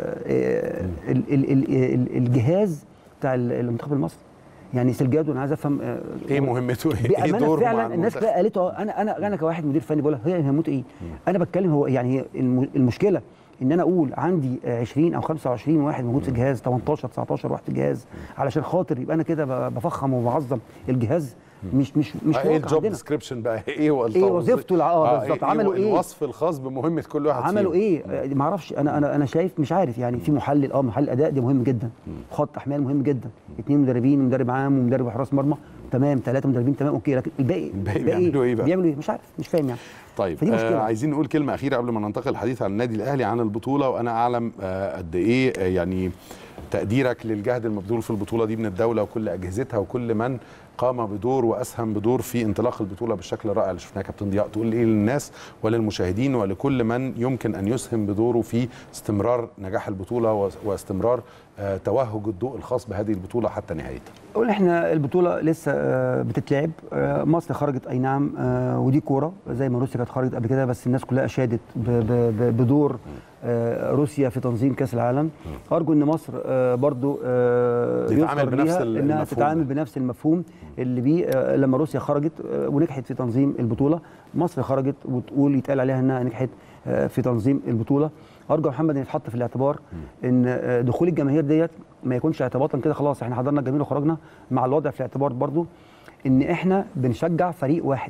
آه، ال- ال- ال- ال- الجهاز بتاع ال- المنتخب المصري يعني سلجادو انا عايز افهم آه، ايه مهمته ايه بامانه دوره مع فعلا الناس المنتخب؟ كده قالته آه، انا انا انا كواحد مدير فني بقول هي هموت ايه انا بتكلم هو يعني هي الم- المشكله ان انا اقول عندي آه، 20 او 25 واحد موجود في الجهاز 18 19 واحد في الجهاز علشان خاطر يبقى انا كده ب- بفخم وبعظم الجهاز مش مش مش آه، ايه واقع الجوب عندنا ديسكريبشن بقى ايه هو إيه وظيفته الع- آه، بالظبط. عملوا إيه؟ الوصف الخاص بمهمه كل واحد عملوا فيهم. ايه آه، ما اعرفش انا انا انا شايف مش عارف يعني في محلل اه محلل اداء ده مهم جدا خط احمال مهم جدا اثنين مدربين ومدرب عام ومدرب حراس مرمى تمام ثلاثه مدربين تمام اوكي لكن الباقي الباقي بيعملوا إيه بقى؟ بيعملوا ايه مش عارف مش فاهم يعني طيب فدي مشكلة. آه عايزين نقول كلمه اخيره قبل ما ننتقل الحديث عن النادي الاهلي عن البطوله وانا اعلم آه قد ايه آه يعني تقديرك للجهد المبذول في البطوله دي من الدوله وكل اجهزتها وكل من قام بدور واسهم بدور في انطلاق البطوله بالشكل الرائع اللي شفناه كابتن ضياء تقول ايه للناس وللمشاهدين ولكل من يمكن ان يسهم بدوره في استمرار نجاح البطوله و- واستمرار آه توهج الضوء الخاص بهذه البطوله حتى نهايتها قول احنا البطوله لسه آه، بتتلعب آه، مصر خرجت اي نعم آه، ودي كوره زي ما روسيا كانت خرجت قبل كده بس الناس كلها اشادت ب- ب- ب- بدور آه، روسيا في تنظيم كاس العالم ارجو ان مصر آه، برضو آه، تتعامل يذكر بنفس ليها ال- انها المفهوم تتعامل ده. بنفس المفهوم اللي بيه آه، لما روسيا خرجت آه، ونجحت في تنظيم البطوله مصر خرجت وتقول يتقال عليها انها نجحت آه، في تنظيم البطوله ارجو يا محمد ان يتحط في الاعتبار ان آه، دخول الجماهير ديت ما يكونش اعتباطا كده خلاص احنا حضرنا الجماهير وخرجنا مع الوضع في الاعتبار برضو ان احنا بنشجع فريق واحد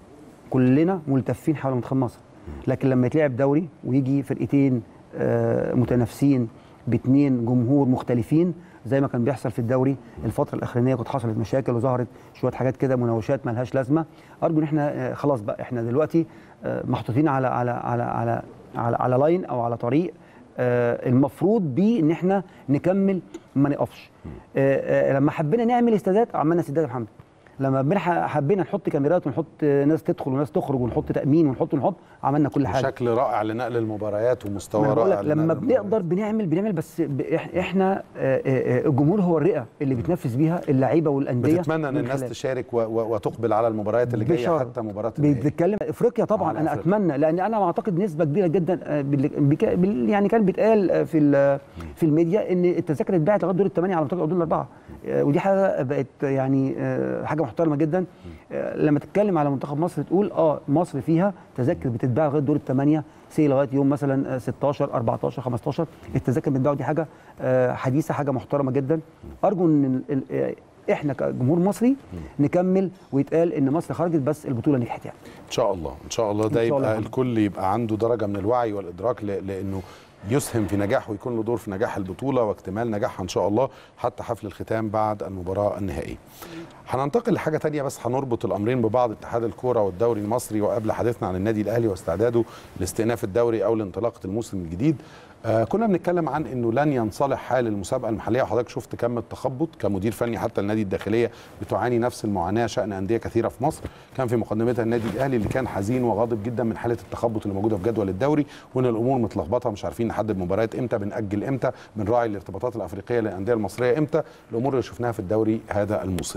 كلنا ملتفين حول منتخب مصر لكن لما يتلعب دوري ويجي فرقتين آه، متنافسين باثنين جمهور مختلفين زي ما كان بيحصل في الدوري الفتره الاخرانيه كانت حصلت مشاكل وظهرت شويه حاجات كده مناوشات ملهاش لازمه ارجو ان احنا آه، خلاص بقى احنا دلوقتي آه، محطوطين على على على على على, على لاين او على طريق آه، المفروض بيه ان احنا نكمل ما نقفش آه، آه، لما حبينا نعمل استادات عملنا استادات يا محمد لما بنح- حبينا نحط كاميرات ونحط ناس تدخل وناس تخرج ونحط تامين ونحط ونحط عملنا كل حاجه بشكل رائع لنقل المباريات ومستوى ما أنا بقول رائع لك لما لنقل المباريات. بنقدر بنعمل بنعمل بس ب- إح- احنا آه، آه، آه، الجمهور هو الرئه اللي بتنفذ بيها اللعيبه والانديه بتتمنى ان من الناس خلال. تشارك و- و- وتقبل على المباريات اللي جايه بشرط. حتى مباراه النهائي. بتتكلم افريقيا طبعا على انا أفريقيا. اتمنى لان انا اعتقد نسبه كبيره جدا آه، بال- بك- بال- يعني كان بيتقال آه، في ال- في الميديا ان التذاكر اتباعت لغايه دور الثمانيه على منطقه دور الاربعه آه، ودي حاجه بقت يعني آه، حاجه محترمه جدا آه، لما تتكلم على منتخب مصر تقول اه مصر فيها تذاكر بتتباع لغايه دور الثمانيه سي لغايه يوم مثلا آه، 16 14 15 التذاكر بتتباع ودي حاجه آه، حديثه حاجه محترمه جدا ارجو ان ال- ال- آه، احنا كجمهور مصري نكمل ويتقال ان مصر خرجت بس البطوله نجحت يعني ان شاء الله ان شاء الله ده إن شاء الله يبقى يا محمد. الكل يبقى عنده درجه من الوعي والادراك ل- لانه يسهم في نجاح ويكون له دور في نجاح البطوله واكتمال نجاحها ان شاء الله حتى حفل الختام بعد المباراه النهائيه. هننتقل لحاجه تانية بس هنربط الامرين ببعض اتحاد الكوره والدوري المصري وقبل حديثنا عن النادي الاهلي واستعداده لاستئناف الدوري او لانطلاقه الموسم الجديد آه كنا بنتكلم عن انه لن ينصلح حال المسابقه المحليه وحضرتك شفت كم التخبط كمدير فني حتى النادي الداخليه بتعاني نفس المعاناه شان انديه كثيره في مصر كان في مقدمتها النادي الاهلي اللي كان حزين وغاضب جدا من حاله التخبط اللي موجوده في جدول الدوري وان الامور متلخبطه مش عارفين نحدد مباريات امتى بنأجل امتى بنراعي الارتباطات الافريقيه للانديه المصريه امتى الامور اللي شفناها في الدوري هذا الموسم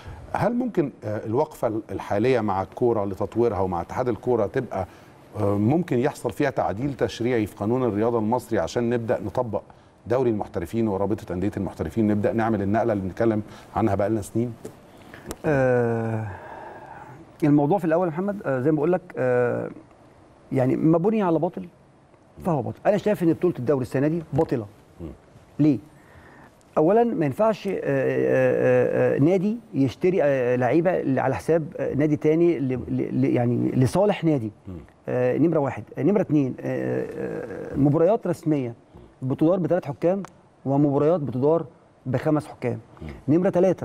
هل ممكن آه، الوقفه الحاليه مع الكوره لتطويرها ومع اتحاد الكوره تبقى آه، ممكن يحصل فيها تعديل تشريعي في قانون الرياضه المصري عشان نبدا نطبق دوري المحترفين ورابطه انديه المحترفين نبدا نعمل النقله اللي بنتكلم عنها بقالنا سنين آه الموضوع في الاول يا محمد آه زي ما بقول لك آه يعني ما بني على باطل فهو باطل انا شايف ان بطوله الدوري السنه دي باطله ليه اولا ما ينفعش آه، آه، آه، نادي يشتري آه، لعيبه على حساب آه، نادي تاني ل- ل- ل- يعني لصالح نادي آه، نمره واحد آه، نمره اتنين آه، آه، مباريات رسميه بتدار بثلاث حكام ومباريات بتدار بخمس حكام نمره ثلاثه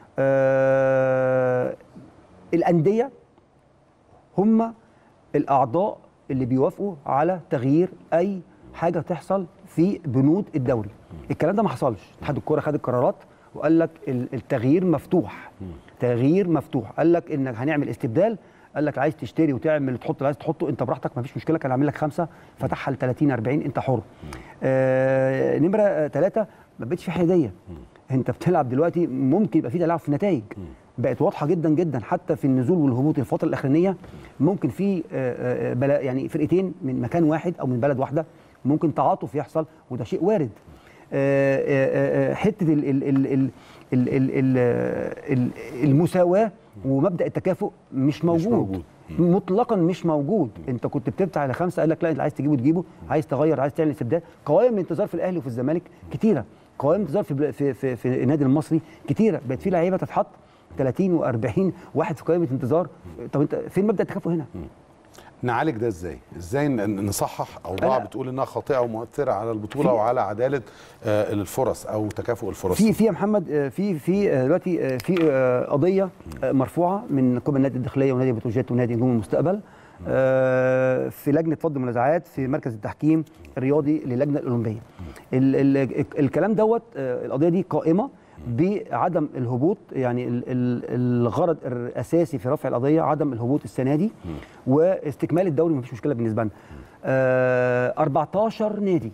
آه، الانديه هم الاعضاء اللي بيوافقوا على تغيير اي حاجه تحصل في بنود الدوري الكلام ده ما حصلش اتحاد الكوره خد القرارات وقال لك ال- التغيير مفتوح تغيير مفتوح قال لك انك هنعمل استبدال قال لك عايز تشتري وتعمل تحط اللي عايز تحطه انت براحتك ما فيش مشكله كان عامل لك خمسه فتحها ل 30 40 انت حر آه نمره ثلاثه ما بقتش في حياديه انت بتلعب دلوقتي ممكن يبقى في تلاعب في النتائج بقت واضحه جدا جدا حتى في النزول والهبوط الفتره الاخرانيه ممكن في آه، آه، بلا يعني فرقتين من مكان واحد او من بلد واحده ممكن تعاطف يحصل وده شيء وارد آه، آه، آه، حته ال- ال- ال- ال- ال- ال- ال- ال- المساواه ومبدا التكافؤ مش موجود, موجود. مطلقا مش موجود انت كنت بتفتح على خمسه قال لك لا انت عايز تجيبه تجيبه عايز تغير عايز تعمل استبدال قوائم الانتظار في الاهلي وفي الزمالك كتيره قوائم الانتظار في بلا- في في, في النادي المصري كتيره بقت في لعيبه تتحط 30 و40 واحد في قائمه انتظار طب انت فين مبدا التكافؤ هنا نعالج ده ازاي؟ ازاي ن- نصحح اوضاع أنا- بتقول انها خاطئه ومؤثره على البطوله في- وعلى عداله آه، الفرص او تكافؤ الفرص في في يا محمد آه، في في آه، دلوقتي آه، في آه، قضيه آه، مرفوعه من قبل النادي الداخليه ونادي بتروجيت ونادي نجوم المستقبل آه، في لجنه فض المنازعات في مركز التحكيم الرياضي للجنه الاولمبيه ال ال الكلام دوت آه، القضيه دي قائمه بعدم الهبوط يعني ال- ال- الغرض الاساسي في رفع القضيه عدم الهبوط السنه دي واستكمال الدوري مفيش مشكله بالنسبه لنا آه، 14 نادي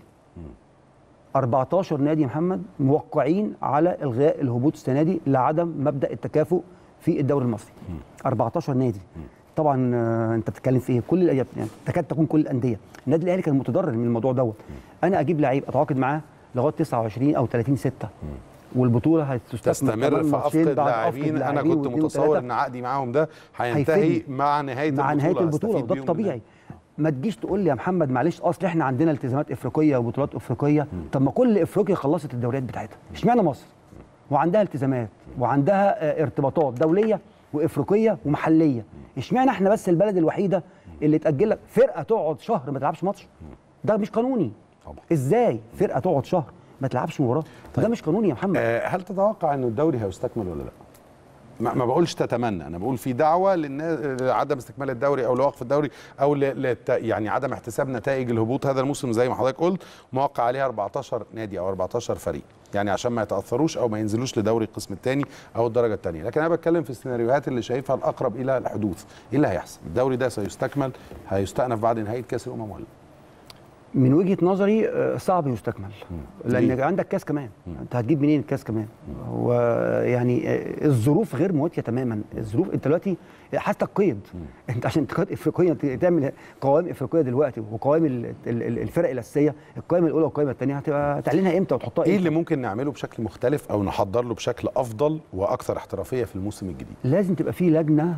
14 نادي يا محمد موقعين على الغاء الهبوط السنه دي لعدم مبدا التكافؤ في الدوري المصري 14 نادي طبعا آه، انت بتتكلم في ايه كل الأي- يعني تكاد تكون كل الانديه النادي الاهلي كان متضرر من الموضوع دوت انا اجيب لعيب اتعاقد معاه لغايه 29 او 30 6 والبطوله هتستثمر تستمر كمان في ماتشين افقد بعد لاعبين أفقد انا لاعبين كنت واثنين متصور وثلاثة. ان عقدي معاهم ده هينتهي هيفيدني. مع نهايه مع البطوله نهايه البطوله هستفيد وده بيهم الطبيعي ما تجيش تقول لي يا محمد معلش اصل احنا عندنا التزامات افريقيه وبطولات افريقيه طب ما كل افريقيا خلصت الدوريات بتاعتها اشمعنى مصر وعندها التزامات وعندها آه، ارتباطات دوليه وافريقيه ومحليه اشمعنى احنا بس البلد الوحيده اللي تاجل لك فرقه تقعد شهر ما تلعبش ماتش ده مش قانوني طبعا. ازاي فرقه تقعد شهر ما تلعبش مباراه ده مش قانوني يا محمد آه، هل تتوقع ان الدوري هيستكمل ولا لا؟ ما ما بقولش تتمنى انا بقول في دعوه للناس لعدم استكمال الدوري او لوقف الدوري او ل... لت... يعني عدم احتساب نتائج الهبوط هذا الموسم زي ما حضرتك قلت موقع عليها 14 نادي او 14 فريق يعني عشان ما يتاثروش او ما ينزلوش لدوري القسم الثاني او الدرجه الثانيه لكن انا بتكلم في السيناريوهات اللي شايفها الاقرب الى الحدوث ايه اللي هيحصل الدوري ده سيستكمل هيستأنف بعد نهايه كاس الامم ولا من وجهه نظري آه، صعب يستكمل لان ليه؟ عندك كاس كمان انت هتجيب منين الكاس كمان ويعني آه، الظروف غير مواتيه تماما الظروف انت دلوقتي حاجتك قيد انت عشان تقاد افريقيه ت- تعمل قوائم افريقيه دلوقتي وقوائم ال- ال- ال- الفرق الاساسيه القائمه الاولى والقائمه الثانيه هتبقى تعلنها امتى وتحطها ايه امتى اللي ممكن نعمله بشكل مختلف او نحضر له بشكل افضل واكثر احترافيه في الموسم الجديد لازم تبقى في لجنه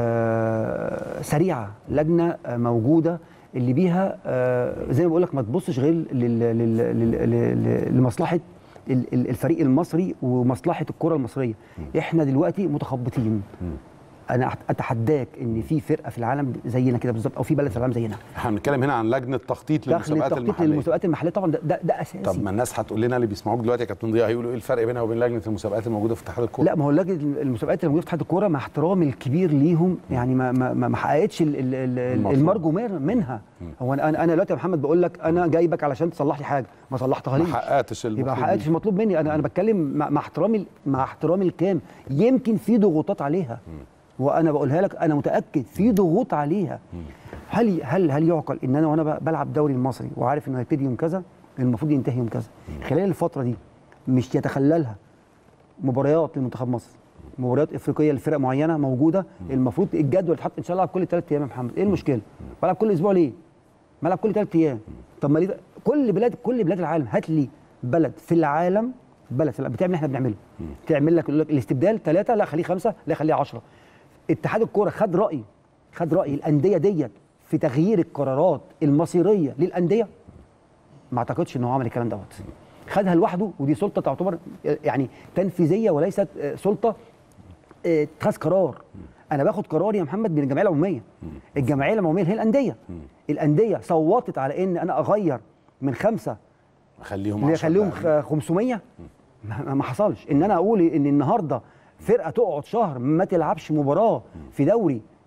آه سريعه لجنه آه موجوده اللي بيها آه زي ما بقول لك ما تبصش غير لل- لل- لل- لل- لمصلحه ال- ال- الفريق المصري ومصلحه الكره المصريه احنا دلوقتي متخبطين انا أت- اتحداك ان في فرقه في العالم زينا كده بالظبط او في بلد في العالم زينا احنا بنتكلم هنا عن لجنه تخطيط داخل للمسابقات التخطيط المحليه للمسابقات المحليه طبعا ده ده, ده اساسي طب ما الناس هتقول لنا اللي بيسمعوك دلوقتي يا كابتن ضياء هيقولوا ايه الفرق بينها وبين لجنه المسابقات الموجوده في اتحاد الكوره لا ما هو لجنه المسابقات اللي موجوده في اتحاد الكوره مع احترامي الكبير ليهم يعني ما ما ما ما حققتش ال- ال- ال- المطلوب. المرجو من- منها هو انا انا أنا دلوقتي يا محمد بقول لك انا جايبك علشان تصلح لي حاجه ما صلحتها ما ليش حققتش المطلوب يبقى ما حققتش منك. المطلوب مني انا انا بتكلم مع, مع احترامي مع احترامي الكام يمكن في ضغوطات عليها وانا بقولها لك انا متاكد في ضغوط عليها هل هل هل يعقل ان انا وانا ب- بلعب دوري المصري وعارف انه هيبتدي يوم كذا المفروض ينتهي يوم كذا خلال الفتره دي مش يتخللها مباريات لمنتخب مصر مباريات افريقيه لفرق معينه موجوده المفروض الجدول يتحط ان شاء الله العب كل ثلاث ايام يا محمد ايه المشكله بلعب كل اسبوع ليه بلعب كل ثلاث ايام طب ما ليه ده؟ كل بلاد كل بلاد العالم هات لي بلد في العالم بلد في العالم بتعمل اللي احنا بنعمله تعمل لك يقول لك الاستبدال ثلاثه لا خليه خمسه لا خليه 10 اتحاد الكوره خد راي خد راي الانديه ديت في تغيير القرارات المصيريه للانديه ما اعتقدش ان هو عمل الكلام دوت خدها لوحده ودي سلطه تعتبر يعني تنفيذيه وليست آه، سلطه آه، اتخاذ قرار انا باخد قرار يا محمد من الجمعيه العموميه الجمعيه العموميه هي الانديه الانديه صوتت على ان انا اغير من خمسه خليهم اللي 10 يخليهم لاعبين. خ- 500 ما ما حصلش ان انا اقول ان النهارده فرقه تقعد شهر ما تلعبش مباراه في دوري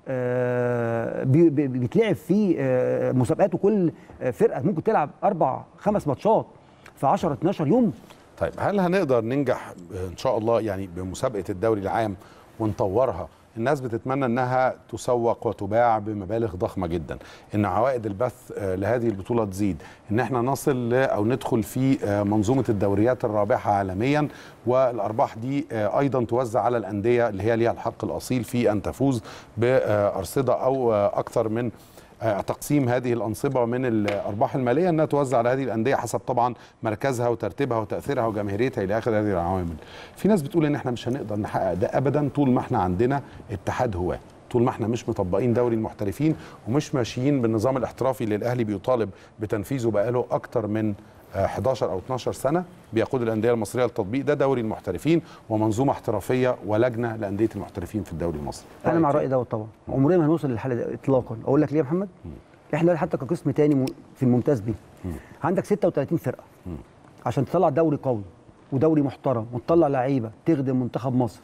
آه، بي- بي- بيتلعب فيه آه، مسابقات وكل آه، فرقه ممكن تلعب اربع خمس ماتشات في 10 12 يوم طيب هل هنقدر ننجح ان شاء الله يعني بمسابقه الدوري العام ونطورها الناس بتتمنى انها تسوق وتباع بمبالغ ضخمه جدا ان عوائد البث آه، لهذه البطوله تزيد ان احنا نصل ل- او ندخل في آه، منظومه الدوريات الرابحه عالميا والارباح دي آه، ايضا توزع على الانديه اللي هي ليها الحق الاصيل في ان تفوز بارصده او آه، اكثر من آه، تقسيم هذه الأنصبة من الأرباح المالية أنها توزع على هذه الأندية حسب طبعا مركزها وترتيبها وتأثيرها وجماهيريتها إلى آخر هذه العوامل في ناس بتقول إن إحنا مش هنقدر نحقق ده أبدا طول ما إحنا عندنا اتحاد هواة طول ما احنا مش مطبقين دوري المحترفين ومش ماشيين بالنظام الاحترافي اللي الاهلي بيطالب بتنفيذه بقاله اكتر من آه، 11 او 12 سنه بيقود الانديه المصريه للتطبيق ده دوري المحترفين ومنظومه احترافيه ولجنه لانديه المحترفين في الدوري المصري انا مع رأيك الراي دوت طبعا عمرنا ما هنوصل للحاله دي اطلاقا اقول لك ليه يا محمد احنا دلوقتي حتى كقسم تاني م- في الممتاز بيه عندك 36 فرقه عشان تطلع دوري قوي ودوري محترم وتطلع لعيبه تخدم منتخب مصر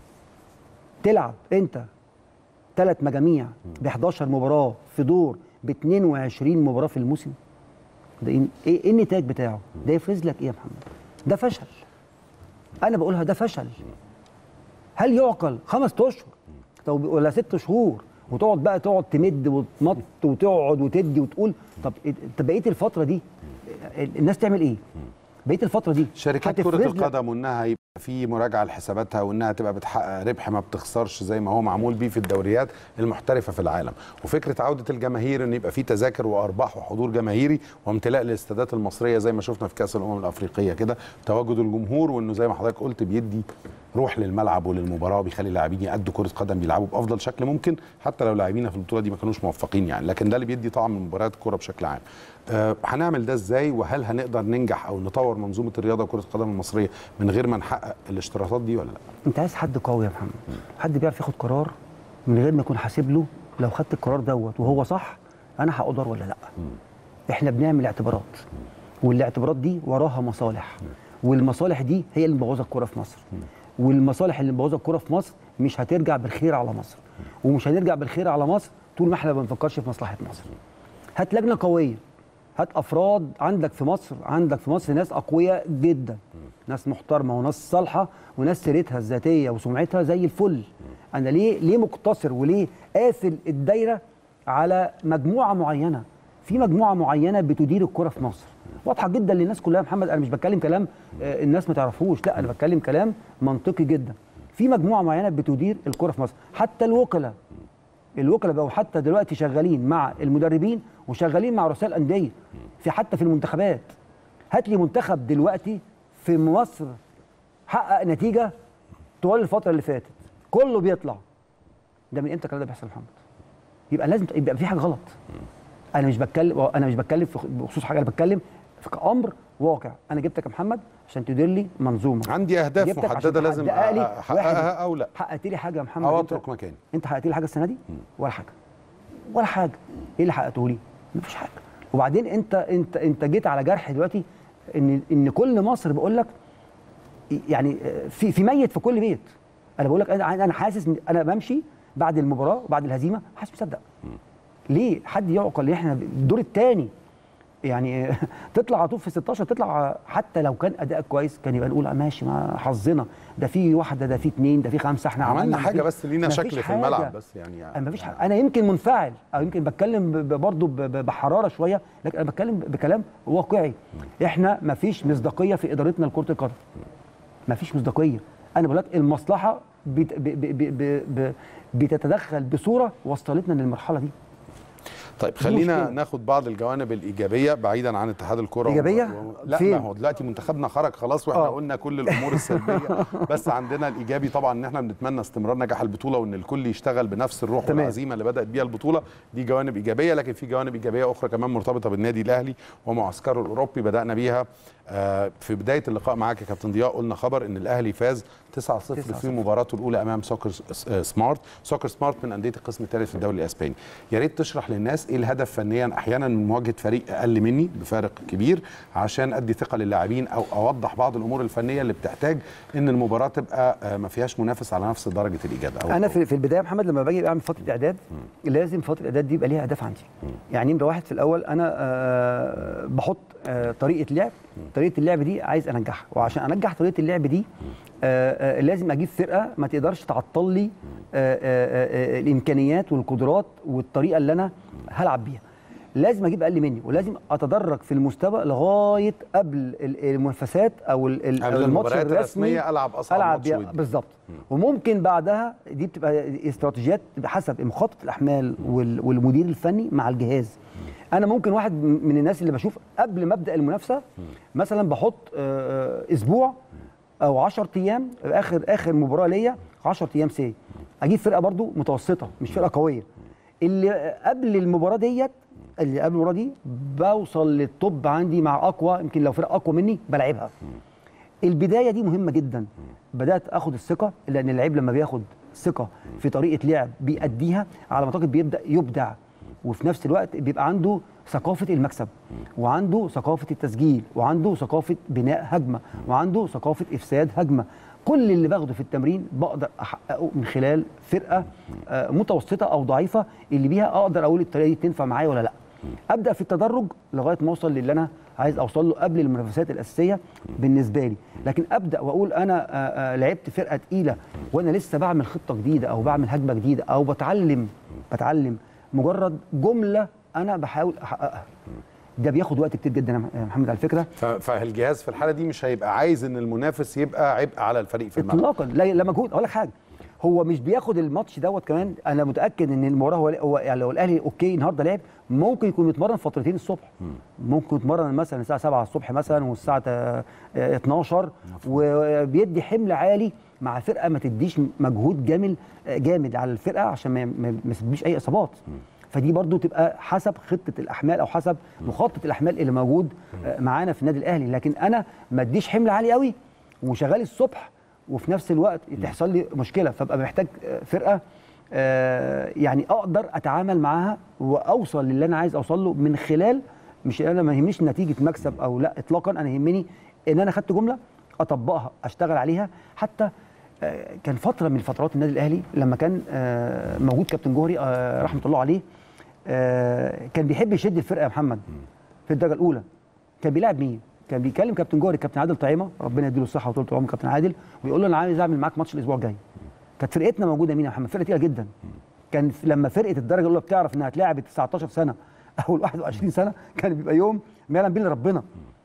تلعب انت ثلاث مجاميع ب 11 مباراه في دور ب 22 مباراه في الموسم ده ايه ايه إيه النتاج بتاعه ده يفرز لك ايه يا محمد ده فشل انا بقولها ده فشل هل يعقل خمس اشهر طب ولا ست شهور وتقعد بقى تقعد تمد وتنط وتقعد وتدي وتقول طب إيه- طب بقيه الفتره دي الناس تعمل ايه؟ بقيه الفتره دي شركات هتفرز كرة لك- القدم وانها يبقى في مراجعة لحساباتها وانها تبقى بتحقق ربح ما بتخسرش زي ما هو معمول بيه في الدوريات المحترفة في العالم وفكرة عودة الجماهير ان يبقى في تذاكر وارباح وحضور جماهيري وامتلاء الاستادات المصرية زي ما شفنا في كأس الامم الافريقية كده تواجد الجمهور وانه زي ما حضرتك قلت بيدي روح للملعب وللمباراة وبيخلي اللاعبين يأدوا كرة قدم بيلعبوا بافضل شكل ممكن حتى لو لاعبين في البطولة دي ما كانوش موفقين يعني لكن ده اللي بيدي طعم مباريات الكرة بشكل عام آه، هنعمل ده ازاي وهل هنقدر ننجح او نطور منظومه الرياضه وكره القدم المصريه من غير ما نحقق الاشتراطات دي ولا لا؟ انت عايز حد قوي يا محمد حد بيعرف ياخد قرار من غير ما يكون حاسب له لو خدت القرار دوت وهو صح انا هقدر ولا لا احنا بنعمل اعتبارات والاعتبارات دي وراها مصالح والمصالح دي هي اللي مبوظه الكوره في مصر والمصالح اللي مبوظه الكوره في مصر مش هترجع بالخير على مصر ومش هنرجع بالخير على مصر طول ما احنا ما بنفكرش في مصلحه مصر هات لجنه قويه هات افراد عندك في مصر عندك في مصر ناس اقوياء جدا ناس محترمه وناس صالحه وناس سيرتها الذاتيه وسمعتها زي الفل انا ليه ليه مقتصر وليه قافل الدايره على مجموعه معينه في مجموعه معينه بتدير الكره في مصر واضحه جدا للناس كلها يا محمد انا مش بتكلم كلام آه، الناس ما تعرفوش لا انا بتكلم كلام منطقي جدا في مجموعه معينه بتدير الكره في مصر حتى الوكلاء الوكلاء بقوا حتى دلوقتي شغالين مع المدربين وشغالين مع رؤساء الانديه في حتى في المنتخبات هات لي منتخب دلوقتي في مصر حقق نتيجه طوال الفتره اللي فاتت كله بيطلع ده من امتى الكلام ده بيحصل يا محمد يبقى لازم يبقى في حاجه غلط انا مش بتكلم انا مش بتكلم في بخصوص حاجه انا بتكلم في امر واقع انا جبتك يا محمد عشان تدير لي منظومه عندي اهداف جبتك عشان محدده لازم تحقق لي احققها واحد. او لا حققت لي حاجه يا محمد او أنت- اترك مكاني انت حققت لي حاجه السنه دي ولا حاجه ولا حاجه ايه اللي حققته لي مفيش حاجه وبعدين انت انت انت جيت على جرح دلوقتي ان ان كل مصر بقول لك يعني في في ميت في كل بيت انا بقول لك انا انا حاسس إن انا بمشي بعد المباراه وبعد الهزيمه حاسس مصدق ليه حد يعقل ان احنا الدور الثاني يعني تطلع على طول في 16 تطلع حتى لو كان اداء كويس كان يبقى نقول ماشي ما حظنا ده في واحده ده في اثنين ده في خمسه احنا عملنا عملنا حاجه مفيش- بس لينا مفيش شكل في حاجة. الملعب بس يعني, انا مفيش حاجه انا يمكن منفعل او يمكن بتكلم ب- ب- برضه ب- ب- بحراره شويه لكن انا بتكلم بكلام واقعي احنا مفيش مصداقيه في ادارتنا لكره القدم مفيش مصداقيه انا بقول لك المصلحه بت ب ب ب ب ب بتتدخل بصوره وصلتنا للمرحله دي طيب خلينا مشكلة. ناخد بعض الجوانب الايجابيه بعيدا عن اتحاد الكره إيجابية؟ و... لا فين؟ ما هو دلوقتي منتخبنا خرج خلاص واحنا آه. قلنا كل الامور السلبيه بس عندنا الايجابي طبعا ان احنا بنتمنى استمرار نجاح البطوله وان الكل يشتغل بنفس الروح تمام. والعزيمه اللي بدات بيها البطوله دي جوانب ايجابيه لكن في جوانب ايجابيه اخرى كمان مرتبطه بالنادي الاهلي ومعسكره الاوروبي بدانا بيها آه، في بدايه اللقاء معاك يا كابتن ضياء قلنا خبر ان الاهلي فاز 9-0 في مباراته الاولى امام سوكر س- سمارت سوكر سمارت من انديه القسم الثالث في الدوري الاسباني يا ريت تشرح للناس ايه الهدف فنيا احيانا من مواجهه فريق اقل مني بفارق كبير عشان ادي ثقه للاعبين او اوضح بعض الامور الفنيه اللي بتحتاج ان المباراه تبقى آه، ما فيهاش منافس على نفس درجه الاجاده أو انا في في البدايه يا محمد لما باجي اعمل فتره اعداد لازم فتره الاعداد دي يبقى ليها اهداف عندي يعني نمره واحد في الاول انا آه، بحط آه، طريقه لعب طريقه اللعب دي عايز انجحها وعشان انجح طريقه اللعب دي آه، آه، لازم اجيب فرقه ما تقدرش تعطل لي آه، آه، آه، الامكانيات والقدرات والطريقه اللي انا هلعب بيها لازم اجيب اقل مني ولازم اتدرج في المستوى لغايه قبل ال- المنافسات او ال- ال- قبل الماتش المباريات الرسمي الرسمية ألعب أصعب العب ماتش بيها- ودي. بالظبط وممكن بعدها دي بتبقى استراتيجيات بحسب مخطط الاحمال وال- والمدير الفني مع الجهاز انا ممكن واحد من الناس اللي بشوف قبل ما ابدا المنافسه مثلا بحط آه، آه، اسبوع او 10 ايام اخر اخر مباراه ليا 10 ايام سي اجيب فرقه برضو متوسطه مش فرقه قويه اللي قبل المباراه ديت اللي قبل المباراه دي بوصل للتوب عندي مع اقوى يمكن لو فرقه اقوى مني بلعبها البدايه دي مهمه جدا بدات اخد الثقه لان اللعيب لما بياخد ثقه في طريقه لعب بيأديها على ما اعتقد بيبدا يبدع وفي نفس الوقت بيبقى عنده ثقافه المكسب وعنده ثقافه التسجيل وعنده ثقافه بناء هجمه وعنده ثقافه افساد هجمه كل اللي باخده في التمرين بقدر احققه من خلال فرقه آه، متوسطه او ضعيفه اللي بيها اقدر اقول الطريقه دي تنفع معايا ولا لا ابدا في التدرج لغايه ما اوصل للي انا عايز اوصل له قبل المنافسات الاساسيه بالنسبه لي لكن ابدا واقول انا آه، آه، لعبت فرقه تقيله وانا لسه بعمل خطه جديده او بعمل هجمه جديده او بتعلم بتعلم مجرد جمله انا بحاول احققها ده بياخد وقت كتير جدا يا محمد على فكره ف- فالجهاز في الحاله دي مش هيبقى عايز ان المنافس يبقى عبء على الفريق في الملعب اطلاقا لا لا مجهود اقول لك حاجه هو مش بياخد الماتش دوت كمان انا متاكد ان المباراه هو, هو يعني لو الاهلي اوكي النهارده لعب ممكن يكون متمرن فترتين الصبح ممكن يتمرن مثلا الساعه 7 الصبح مثلا والساعه آه، آه، 12 وبيدي حمل عالي مع فرقه ما تديش مجهود جامد آه، جامد على الفرقه عشان ما ما ما يسببش اي اصابات فدي برضو تبقى حسب خطه الاحمال او حسب مخطط الاحمال اللي موجود آه، معانا في النادي الاهلي لكن انا ما اديش حمل عالي قوي وشغال الصبح وفي نفس الوقت تحصل لي مشكله فابقى محتاج آه، فرقه آه، يعني اقدر اتعامل معاها واوصل للي انا عايز اوصل له من خلال مش انا ما يهمنيش نتيجه مكسب او لا اطلاقا انا يهمني ان انا خدت جمله اطبقها اشتغل عليها حتى آه، كان فتره من فترات النادي الاهلي لما كان آه، موجود كابتن جوهري آه، رحمه الله عليه آه، كان بيحب يشد الفرقه يا محمد في الدرجه الاولى كان بيلاعب مين؟ كان بيكلم كابتن جوهري كابتن عادل طعيمه ربنا يديله الصحه وطول العمر كابتن عادل ويقول له انا عايز اعمل معاك ماتش الاسبوع الجاي كانت فرقتنا موجوده مين يا محمد؟ فرقه تقيله جدا كان في- لما فرقه الدرجه الاولى بتعرف انها تلاعب 19 سنه او ال 21 سنه كان بيبقى يوم ما يعلم به إلا ربنا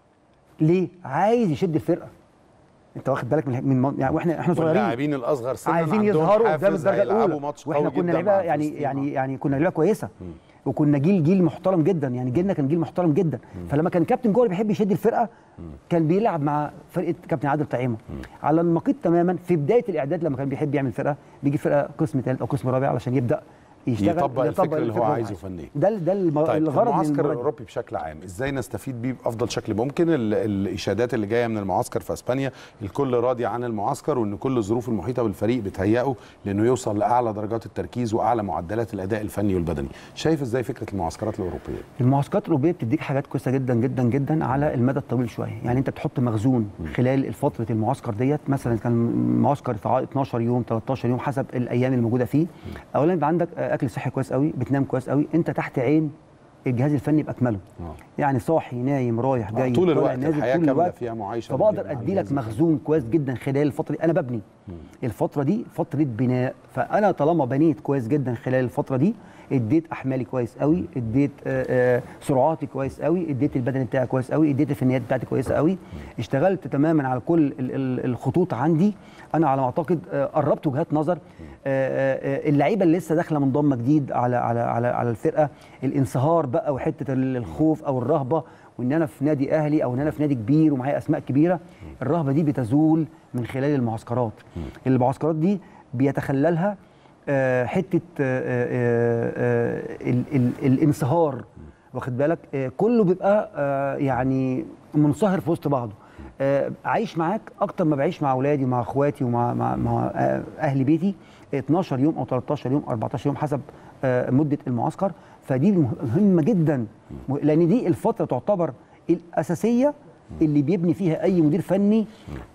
ليه؟ عايز يشد الفرقه انت واخد بالك من من يعني واحنا احنا صغيرين واللاعبين الاصغر سنا عايزين عندهم يظهروا قدام حافز الدرجه هيلعبوا الاولى ماتش واحنا قوي كنا جداً لعيبه مع يعني فلسطين. يعني يعني كنا لعيبه كويسه وكنا جيل جيل محترم جدا يعني جيلنا كان جيل محترم جدا فلما كان كابتن جوهري بيحب يشد الفرقه كان بيلعب مع فرقه كابتن عادل طعيمه على النقيض تماما في بدايه الاعداد لما كان بيحب يعمل فرقه بيجي فرقه قسم ثالث او قسم رابع علشان يبدا يشتغل يطبق الفكر اللي هو عايزه فنيا. ده ده الم- طيب الغرض من المعسكر المباراة دي. الاوروبي بشكل عام ازاي نستفيد بيه بافضل شكل ممكن ال- الاشادات اللي جايه من المعسكر في اسبانيا الكل راضي عن المعسكر وان كل الظروف المحيطه بالفريق بتهيئه لانه يوصل لاعلى درجات التركيز واعلى معدلات الاداء الفني والبدني شايف ازاي فكره المعسكرات الاوروبيه المعسكرات الاوروبيه بتديك حاجات كويسه جدا جدا جدا على المدى الطويل شويه يعني انت بتحط مخزون خلال فتره المعسكر ديت مثلا كان معسكر تع- 12 يوم 13 يوم حسب الايام اللي موجوده فيه اولا يبقى عندك آه، اكل صحي كويس قوي بتنام كويس قوي انت تحت عين الجهاز الفني باكمله آه. يعني صاحي نايم رايح آه، جاي طول طالع، الوقت، نازل الحياة طول كاملة الوقت فيها معايشة فبقدر مع ادي لك الجهاز الفني. مخزون كويس جدا خلال الفتره دي انا ببني الفتره دي فتره بناء فانا طالما بنيت كويس جدا خلال الفتره دي اديت احمالي كويس قوي اديت آه، آه، سرعاتي كويس قوي اديت البدني بتاعي كويس قوي اديت الفنيات بتاعتي كويسه قوي اشتغلت تماما على كل ال- ال- الخطوط عندي انا على ما اعتقد آه، قربت وجهات نظر آه، آه، آه، اللعيبه اللي لسه داخله منضمه جديد على على على على الفرقه الانصهار بقى وحته ال- الخوف او الرهبه وان انا في نادي اهلي او ان انا في نادي كبير ومعايا اسماء كبيره الرهبه دي بتزول من خلال المعسكرات المعسكرات دي بيتخللها آه، حته آه، آه، آه، ال- ال- الانصهار واخد بالك آه، كله بيبقى آه، يعني منصهر في وسط بعضه آه، عايش معاك اكتر ما بعيش مع اولادي ومع اخواتي ومع مع, مع آه، اهل بيتي 12 يوم او 13 يوم 14 يوم حسب آه، مده المعسكر فدي مه- مهمه جدا مه- لان دي الفتره تعتبر الاساسيه اللي بيبني فيها اي مدير فني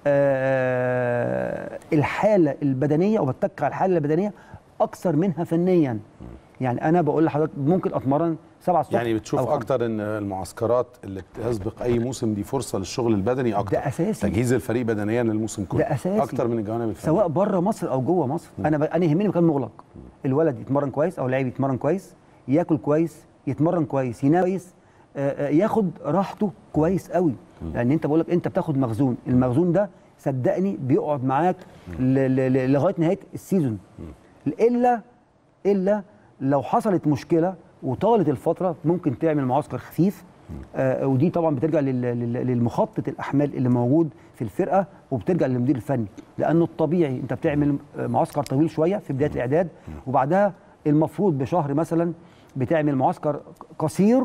آه الحاله البدنيه وبتك على الحاله البدنيه اكثر منها فنيا يعني انا بقول لحضرتك ممكن اتمرن سبعة الصبح يعني بتشوف أو خمسة. اكتر ان المعسكرات اللي بتسبق اي موسم دي فرصه للشغل البدني اكتر ده أساسي. تجهيز الفريق بدنيا للموسم كله ده أساسي. اكتر من الجوانب الفنيه سواء بره مصر او جوه مصر انا ب... انا يهمني مكان مغلق الولد يتمرن كويس او اللاعب يتمرن كويس ياكل كويس يتمرن كويس ينام كويس آه، آه، ياخد راحته كويس قوي لان انت بقول لك انت بتاخد مخزون المخزون ده صدقني بيقعد معاك ل... ل... ل... لغايه نهايه السيزون الا الا لو حصلت مشكله وطالت الفتره ممكن تعمل معسكر خفيف آه ودي طبعا بترجع لل- لل- للمخطط الاحمال اللي موجود في الفرقه وبترجع للمدير الفني لانه الطبيعي انت بتعمل آه، معسكر طويل شويه في بدايه الاعداد وبعدها المفروض بشهر مثلا بتعمل معسكر قصير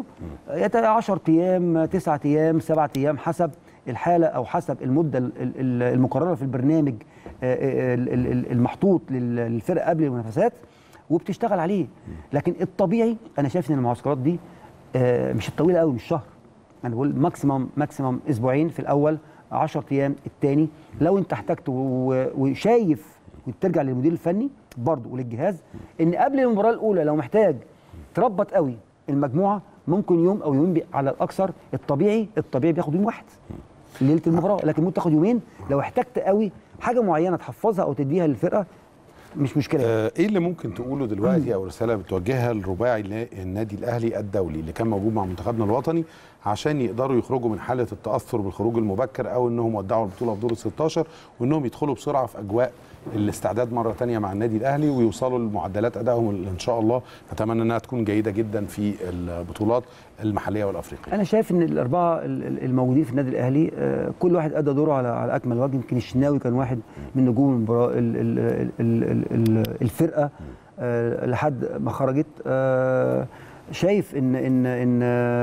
10 ايام 9 ايام 7 ايام حسب الحاله او حسب المده ال- ال- المقرره في البرنامج آه، آه، ال- ال- المحطوط لل- للفرقه قبل المنافسات وبتشتغل عليه لكن الطبيعي انا شايف ان المعسكرات دي آه، مش الطويله قوي مش شهر انا بقول ماكسيمم ماكسيمم اسبوعين في الاول 10 ايام الثاني لو انت احتجت و- وشايف وترجع للمدير الفني برضه وللجهاز ان قبل المباراه الاولى لو محتاج تربط قوي المجموعه ممكن يوم او يومين بي- على الاكثر الطبيعي الطبيعي بياخد يوم واحد ليله المباراه لكن ممكن تاخد يومين لو احتجت قوي حاجه معينه تحفظها او تديها للفرقه مش مشكله آه، ايه اللي ممكن تقوله دلوقتي او رساله بتوجهها للرباعي النا- النادي الاهلي الدولي اللي كان موجود مع منتخبنا الوطني عشان يقدروا يخرجوا من حاله التاثر بالخروج المبكر او انهم ودعوا البطوله في دور ال 16 وانهم يدخلوا بسرعه في اجواء الاستعداد مره تانية مع النادي الاهلي ويوصلوا لمعدلات ادائهم اللي ان شاء الله نتمنى انها تكون جيده جدا في البطولات المحليه والافريقيه انا شايف ان الاربعه ال- ال- الموجودين في النادي الاهلي آه، كل واحد ادى دوره على على اكمل وجه يمكن الشناوي كان واحد من نجوم المباراه ال- ال- ال- ال- ال- الفرقه آه، لحد ما خرجت آه، شايف ان ان ان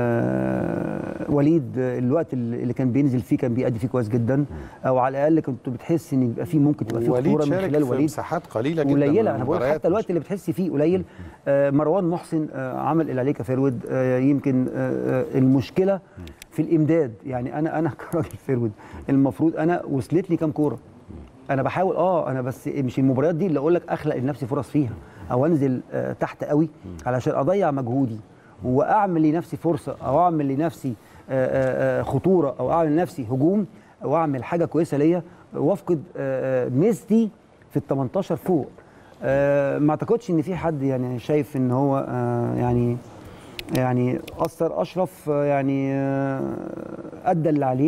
آه، وليد آه، الوقت اللي كان بينزل فيه كان بيأدي فيه كويس جدا او على الاقل كنت بتحس ان يبقى فيه ممكن تبقى فيه وليد خطوره من شارك خلال في وليد مساحات قليله جدا من قليله انا بقول المباريات. حتى الوقت اللي بتحس فيه قليل آه مروان محسن آه عمل اللي عليه كفيرود آه يمكن آه آه المشكله في الامداد يعني انا انا كراجل فيرود المفروض انا وصلت لي كام كوره انا بحاول اه انا بس مش المباريات دي اللي اقول لك اخلق لنفسي فرص فيها او انزل آه تحت قوي علشان اضيع مجهودي واعمل لنفسي فرصه او اعمل لنفسي آه آه آه خطوره او اعمل لنفسي هجوم او اعمل حاجه كويسه ليا وافقد آه آه ميزتي في ال 18 فوق آه ما اعتقدش ان في حد يعني شايف ان هو آه يعني يعني اثر اشرف آه يعني آه ادى اللي عليه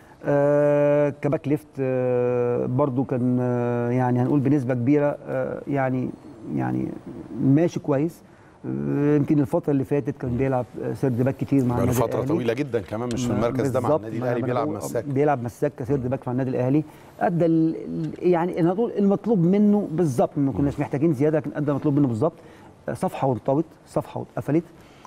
آه كباك ليفت آه برضو كان آه يعني هنقول بنسبه كبيره آه يعني يعني ماشي كويس آه، يمكن الفتره اللي فاتت كان بيلعب آه، سيرد باك كتير مع بقاله النادي فتره الأهلي. طويله جدا كمان مش في المركز ده مع بالظبط، النادي ما الاهلي أنا بيلعب بقول- مساك بيلعب مساك كسيرد باك مع النادي الاهلي ادى ال- ال- يعني انا هقول المطلوب منه بالظبط ما كناش محتاجين زياده لكن ادى المطلوب منه بالظبط آه، صفحه وانطوت صفحه واتقفلت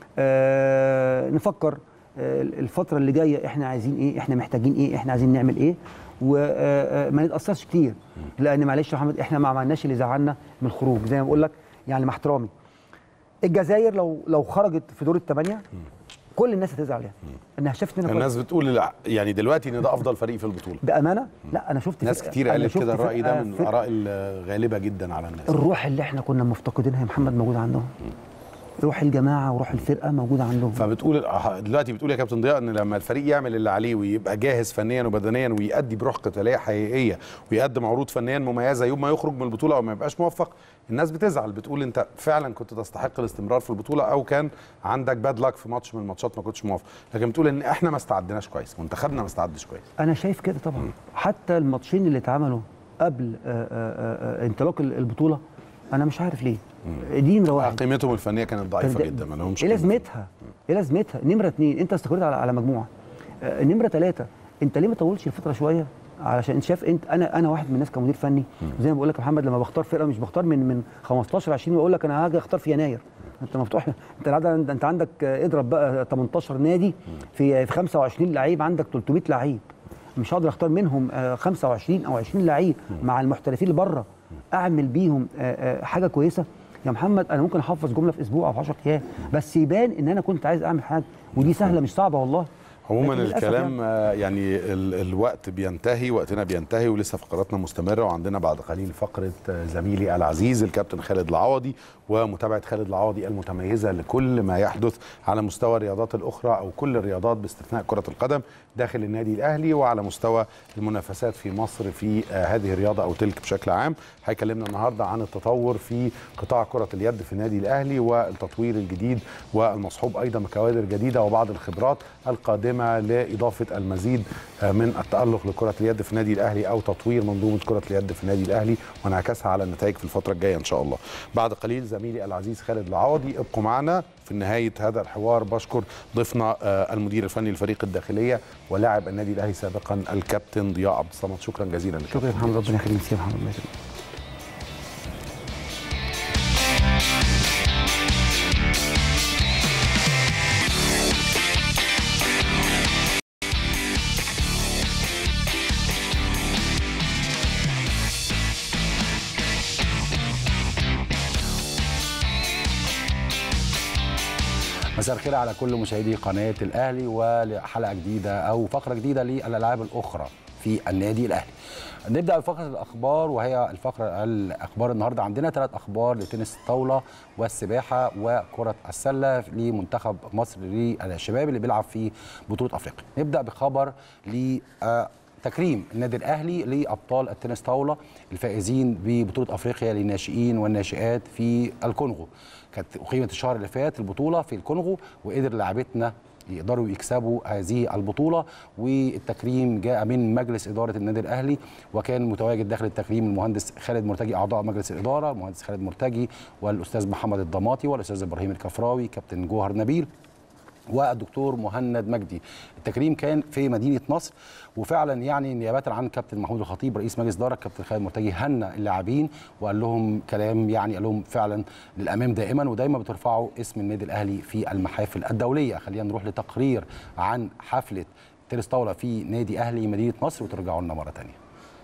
آه نفكر آه الفتره اللي جايه احنا عايزين ايه احنا محتاجين ايه احنا عايزين نعمل ايه وما نتاثرش كتير لان معلش يا محمد احنا ما عملناش اللي زعلنا من الخروج زي ما بقول لك يعني مع احترامي الجزائر لو لو خرجت في دور الثمانيه كل الناس هتزعل يعني انها شافت منها الناس بتقول لا، يعني دلوقتي ان ده افضل فريق في البطوله بامانه لا انا شفت ناس فرقة- كتير أنا قالت شفت كده الراي ده فرقة- من فرقة- الاراء الغالبه جدا على الناس الروح اللي احنا كنا مفتقدينها يا محمد موجوده عندهم روح الجماعه وروح الفرقه موجوده عندهم فبتقول آه، دلوقتي بتقول يا كابتن ضياء ان لما الفريق يعمل اللي عليه ويبقى جاهز فنيا وبدنيا ويأدي بروح قتاليه حقيقيه ويقدم عروض فنيا مميزه يوم ما يخرج من البطوله او ما يبقاش موفق الناس بتزعل بتقول انت فعلا كنت تستحق الاستمرار في البطوله او كان عندك باد لك في ماتش من الماتشات ما كنتش موفق لكن بتقول ان احنا ما استعدناش كويس منتخبنا ما استعدش كويس انا شايف كده طبعا حتى الماتشين اللي اتعملوا قبل آه، آه، آه، انطلاق البطوله انا مش عارف ليه دي نمره واحد قيمتهم الفنيه كانت ضعيفه ده- جدا ما لهمش ايه قيمة. لازمتها؟ ايه لازمتها؟ نمره اثنين انت استقريت على على مجموعه آه، نمره ثلاثه انت ليه ما طولش الفتره شويه؟ علشان انت شايف انت انا انا واحد من الناس كمدير فني زي ما بقول لك يا محمد لما بختار فرقه مش بختار من من 15 20 واقول لك انا هاجي اختار في يناير انت مفتوح انت العادة انت انت عندك آه، اضرب بقى 18 نادي في في 25 لعيب عندك 300 لعيب مش هقدر اختار منهم آه، 25 او 20 لعيب مع المحترفين اللي بره اعمل بيهم آه، آه، حاجه كويسه يا محمد انا ممكن احفظ جمله في اسبوع او في 10 ايام بس يبان ان انا كنت عايز اعمل حاجه ودي سهله مش صعبه والله عموما لكن للأسف الكلام آه، يعني ال- الوقت بينتهي وقتنا بينتهي ولسه فقراتنا مستمره وعندنا بعد قليل فقره آه، زميلي العزيز الكابتن خالد العوضي ومتابعه خالد العوضي المتميزه لكل ما يحدث على مستوى الرياضات الاخرى او كل الرياضات باستثناء كره القدم داخل النادي الاهلي وعلى مستوى المنافسات في مصر في آه، هذه الرياضه او تلك بشكل عام هيكلمنا النهارده عن التطور في قطاع كره اليد في النادي الاهلي والتطوير الجديد والمصحوب ايضا بكوادر جديده وبعض الخبرات القادمه لاضافه المزيد آه، من التالق لكره اليد في النادي الاهلي او تطوير منظومه كره اليد في النادي الاهلي وانعكاسها على النتائج في الفتره الجايه ان شاء الله. بعد قليل زميلي العزيز خالد العوضي ابقوا معنا في نهايه هذا الحوار بشكر ضيفنا آه، المدير الفني لفريق الداخليه ولاعب النادي الاهلي سابقا الكابتن ضياء عبد الصمد شكرا جزيلا لك شكرا يا محمد ربنا يخليك يا محمد الله يخليك مساء الخير على كل مشاهدي قناه الاهلي ولحلقه جديده او فقره جديده للالعاب الاخرى في النادي الاهلي. نبدا بفقره الاخبار وهي الفقره الاخبار النهارده عندنا ثلاث اخبار لتنس الطاوله والسباحه وكره السله لمنتخب مصر للشباب اللي بيلعب في بطوله افريقيا. نبدا بخبر ل آه، تكريم النادي الاهلي لابطال التنس طاوله الفائزين ببطوله افريقيا للناشئين والناشئات في الكونغو. كانت اقيمت الشهر اللي فات البطوله في الكونغو وقدر لاعبتنا يقدروا يكسبوا هذه البطوله والتكريم جاء من مجلس اداره النادي الاهلي وكان متواجد داخل التكريم المهندس خالد مرتجي اعضاء مجلس الاداره المهندس خالد مرتجي والاستاذ محمد الضماطي والاستاذ ابراهيم الكفراوي كابتن جوهر نبيل والدكتور مهند مجدي التكريم كان في مدينه نصر وفعلا يعني نيابه عن كابتن محمود الخطيب رئيس مجلس اداره كابتن خالد مرتجي هنى اللاعبين وقال لهم كلام يعني قال لهم فعلا للامام دائما ودايما بترفعوا اسم النادي الاهلي في المحافل الدوليه خلينا نروح لتقرير عن حفله تنس طاوله في نادي اهلي مدينه نصر وترجعوا لنا مره ثانيه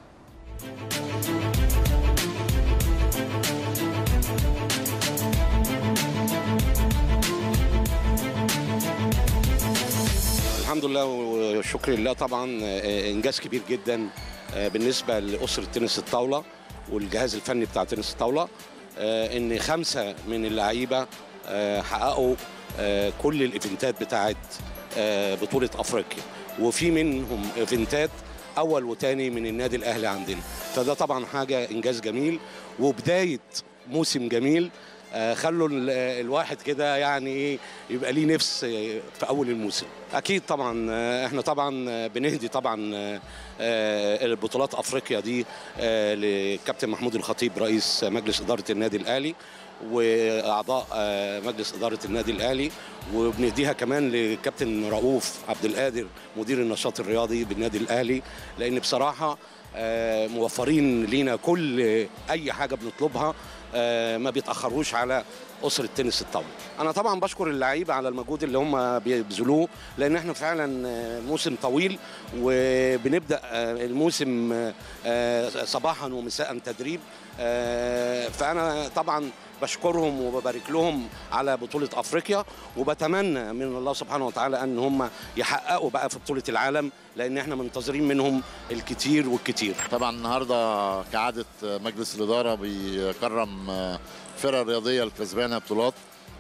الحمد لله والشكر لله طبعا آه، انجاز كبير جدا آه، بالنسبه لاسره تنس الطاوله والجهاز الفني بتاع تنس الطاوله آه، ان خمسه من اللعيبه آه، حققوا آه، كل الايفنتات بتاعت آه، بطوله افريقيا وفي منهم ايفنتات اول وتاني من النادي الاهلي عندنا فده طبعا حاجه انجاز جميل وبدايه موسم جميل آه، خلوا ال- الواحد كده يعني ايه يبقى ليه نفس آه، في اول الموسم اكيد طبعا آه، احنا طبعا آه، بنهدي طبعا آه، آه، البطولات افريقيا دي آه، لكابتن محمود الخطيب رئيس مجلس اداره النادي الاهلي واعضاء آه، مجلس اداره النادي الاهلي وبنديها كمان لكابتن رؤوف عبد القادر مدير النشاط الرياضي بالنادي الاهلي لان بصراحه آه، موفرين لينا كل اي حاجه بنطلبها آه، ما بيتاخروش على اسره تنس الطاوله انا طبعا بشكر اللعيبه على المجهود اللي هم بيبذلوه لان احنا فعلا آه، موسم طويل وبنبدا آه، الموسم آه، آه، صباحا ومساء تدريب آه، فانا طبعا بشكرهم وببارك لهم على بطولة أفريقيا وبتمنى من الله سبحانه وتعالى أن هم يحققوا بقى في بطولة العالم لأن احنا منتظرين منهم الكتير والكتير طبعا النهارده كعاده مجلس الاداره بيكرم الفرق الرياضيه الكسبانه بطولات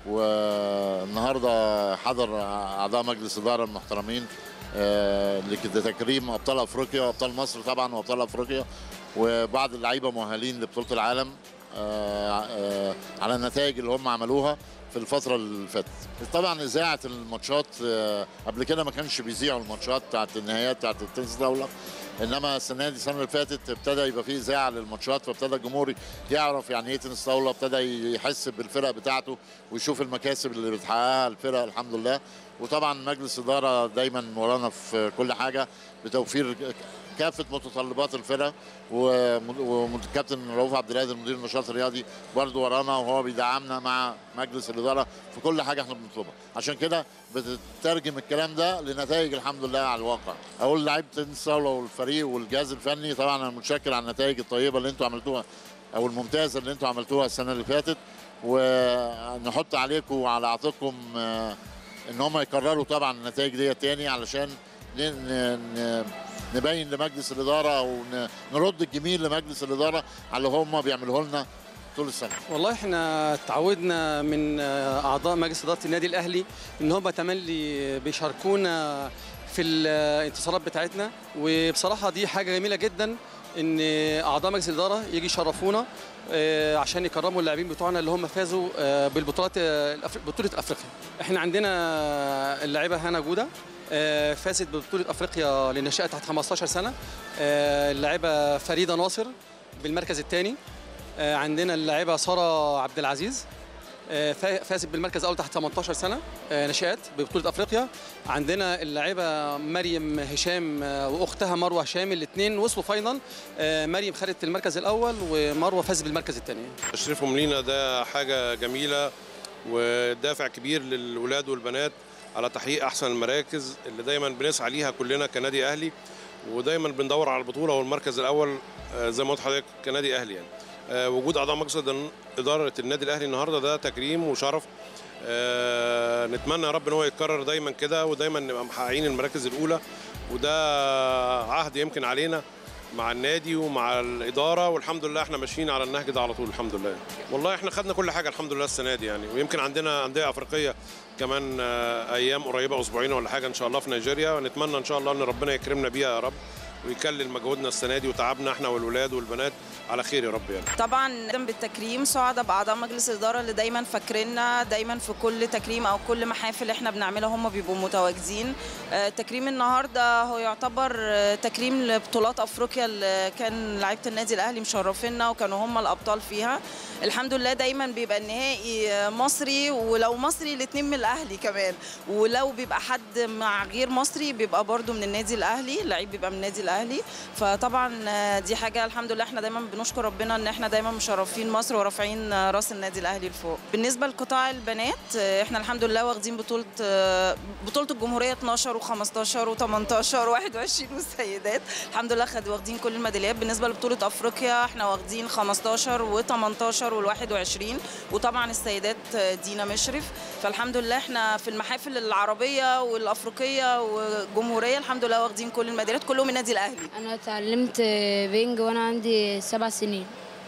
والنهارده حضر اعضاء مجلس الاداره المحترمين آه، لتكريم ابطال افريقيا وابطال مصر طبعا وابطال افريقيا وبعض اللعيبه مؤهلين لبطوله العالم آه، آه، على النتائج اللي هم عملوها في الفترة اللي فاتت. طبعا إذاعة الماتشات آه، قبل كده ما كانش بيذيعوا الماتشات بتاعت النهائيات بتاعت التنس دولة انما السنه دي السنه اللي فاتت ابتدى يبقى فيه اذاعه للماتشات فابتدى الجمهور يعرف يعني ايه تنس طاوله ابتدى يحس بالفرق بتاعته ويشوف المكاسب اللي بتحققها الفرق الحمد لله وطبعا مجلس اداره دايما ورانا في كل حاجه بتوفير كافه متطلبات الفرق والكابتن رؤوف عبد القادر مدير النشاط الرياضي برضه ورانا وهو بيدعمنا مع مجلس الاداره في كل حاجه احنا بنطلبها عشان كده بتترجم الكلام ده لنتائج الحمد لله على الواقع اقول لعيبه تنس الطاوله والفريق والجهاز الفني طبعا انا متشكر على النتائج الطيبه اللي انتوا عملتوها او الممتازه اللي انتوا عملتوها السنه اللي فاتت ونحط عليكم وعلى عاتقكم آه، ان هم يكرروا طبعا النتائج دي تاني علشان ن- ن- ن- نبين لمجلس الاداره او ن- نرد الجميل لمجلس الاداره على اللي هم بيعملوه لنا طول السنه والله احنا تعودنا من اعضاء مجلس اداره النادي الاهلي ان هم تملي بيشاركونا في الانتصارات بتاعتنا وبصراحه دي حاجه جميله جدا ان اعضاء مجلس الاداره يجي يشرفونا آه، عشان يكرموا اللاعبين بتوعنا اللي هم فازوا آه، بالبطولات آه، الأف- بطوله افريقيا احنا عندنا اللاعبه هنا جوده آه، فازت ببطوله افريقيا للناشئه تحت 15 سنه آه، اللاعبه فريده ناصر بالمركز الثاني آه، عندنا اللاعبه ساره عبد العزيز آه، فا- فازت بالمركز الاول تحت 18 سنه آه، ناشئات ببطوله افريقيا عندنا اللاعبه مريم هشام آه، واختها مروه هشام الاثنين وصلوا فاينل آه، مريم خدت المركز الاول ومروه فازت بالمركز الثاني تشريفهم لينا ده حاجة جميلة ودافع كبير للولاد والبنات على تحقيق أحسن المراكز اللي دايما بنسعى ليها كلنا كنادي أهلي ودايما بندور على البطولة والمركز الأول آه، زي ما قلت لحضرتك كنادي أهلي يعني آه، وجود أعضاء مجلس إدارة النادي الأهلي النهاردة ده تكريم وشرف آه، نتمنى يا رب ان هو يتكرر دايما كده ودايما نبقى محققين المراكز الاولى وده عهد يمكن علينا مع النادي ومع الاداره والحمد لله احنا ماشيين على النهج ده على طول الحمد لله والله احنا خدنا كل حاجه الحمد لله السنه دي يعني ويمكن عندنا انديه افريقيه كمان آه، ايام قريبه اسبوعين ولا حاجه ان شاء الله في نيجيريا ونتمنى ان شاء الله ان ربنا يكرمنا بيها يا رب ويكلل مجهودنا السنه دي وتعبنا احنا والولاد والبنات على خير يا رب يعني طبعا قدم بالتكريم سعداء باعضاء مجلس الاداره اللي دايما فاكريننا دايما في كل تكريم او كل محافل احنا بنعملها هم بيبقوا متواجدين آه، تكريم النهارده هو يعتبر آه، تكريم لبطولات افريقيا اللي كان لعيبه النادي الاهلي مشرفينا وكانوا هم الابطال فيها الحمد لله دايما بيبقى النهائي آه، مصري ولو مصري الاثنين من الاهلي كمان ولو بيبقى حد مع غير مصري بيبقى برضو من النادي الاهلي لعيب بيبقى من النادي الاهلي فطبعا آه، دي حاجه الحمد لله احنا دايما بنشكر ربنا ان احنا دايما مشرفين مصر ورافعين آه، راس النادي الاهلي لفوق بالنسبه لقطاع البنات آه، احنا الحمد لله واخدين بطوله آه، بطوله الجمهوريه 12 و15 و18 و21 والسيدات الحمد لله خد واخدين كل الميداليات بالنسبه لبطوله افريقيا احنا واخدين 15 و18 وال21 وطبعا السيدات آه، دينا مشرف فالحمد لله احنا في المحافل العربيه والافريقيه والجمهوريه الحمد لله واخدين كل الميداليات كلهم النادي الاهلي انا اتعلمت بينج وانا عندي سبع سنين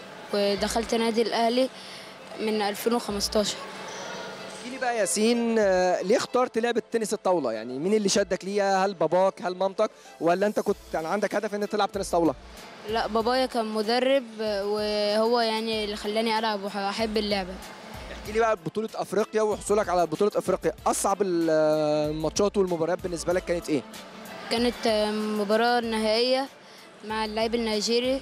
ودخلت نادي الاهلي من 2015 احكي لي بقى ياسين آه، ليه اخترت لعبه تنس الطاوله يعني مين اللي شدك ليها هل باباك هل مامتك ولا انت كنت كان عندك هدف ان تلعب تنس طاوله لا بابايا كان مدرب وهو يعني اللي خلاني العب واحب اللعبه احكي لي بقى بطوله افريقيا وحصولك على بطوله افريقيا اصعب ال- الماتشات والمباريات بالنسبه لك كانت ايه كانت مباراه نهائيه مع اللاعب النيجيري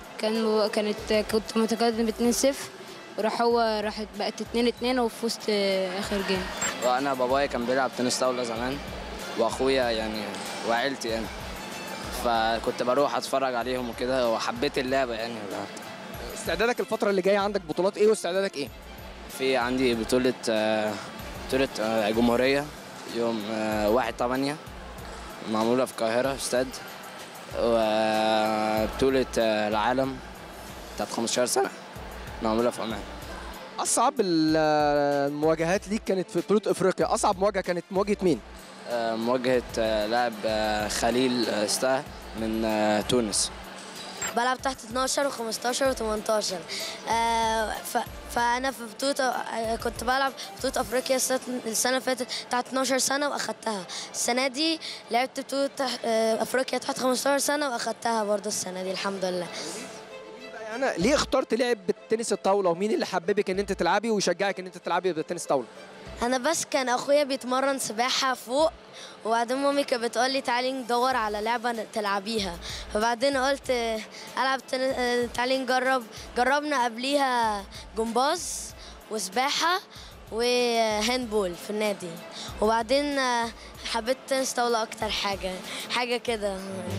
كان كانت كنت متقدم 2-0 وراح هو راحت بقت 2-2 وفزت اخر جيم وانا بابايا كان بيلعب تنس طاوله زمان واخويا يعني وعيلتي يعني فكنت بروح اتفرج عليهم وكده وحبيت اللعبه يعني استعدادك الفتره اللي جايه عندك بطولات ايه واستعدادك ايه في عندي بطوله آه، بطوله آه، جمهوريه يوم آه، 1 8 معموله في القاهره استاد وبطوله آه، العالم بتاعت 15 سنه معموله في عمان اصعب ال- المواجهات ليك كانت في بطوله افريقيا اصعب مواجهه كانت مواجهه مين آه، مواجهه آه، لاعب آه، خليل آه، ستا من آه، تونس بلعب تحت 12 و15 و18 آه ف... فانا في بطوله آه، كنت بلعب بطوله افريقيا السنه السنة اللي فاتت تحت 12 سنه واخدتها السنه دي لعبت بطوله تحت آه، افريقيا تحت 15 سنه واخدتها برضه السنه دي الحمد لله انا ليه اخترت لعب بالتنس الطاوله ومين اللي حببك ان انت تلعبي ويشجعك ان انت تلعبي بالتنس طاوله انا بس كان اخويا بيتمرن سباحه فوق وبعدين مامي كانت بتقول لي تعالي ندور على لعبه تلعبيها فبعدين قلت آه، العب تن- آه، تعالي نجرب جربنا قبليها جمباز وسباحه وهاندبول في النادي وبعدين آه، حبيت تنس طاوله اكتر حاجه حاجه كده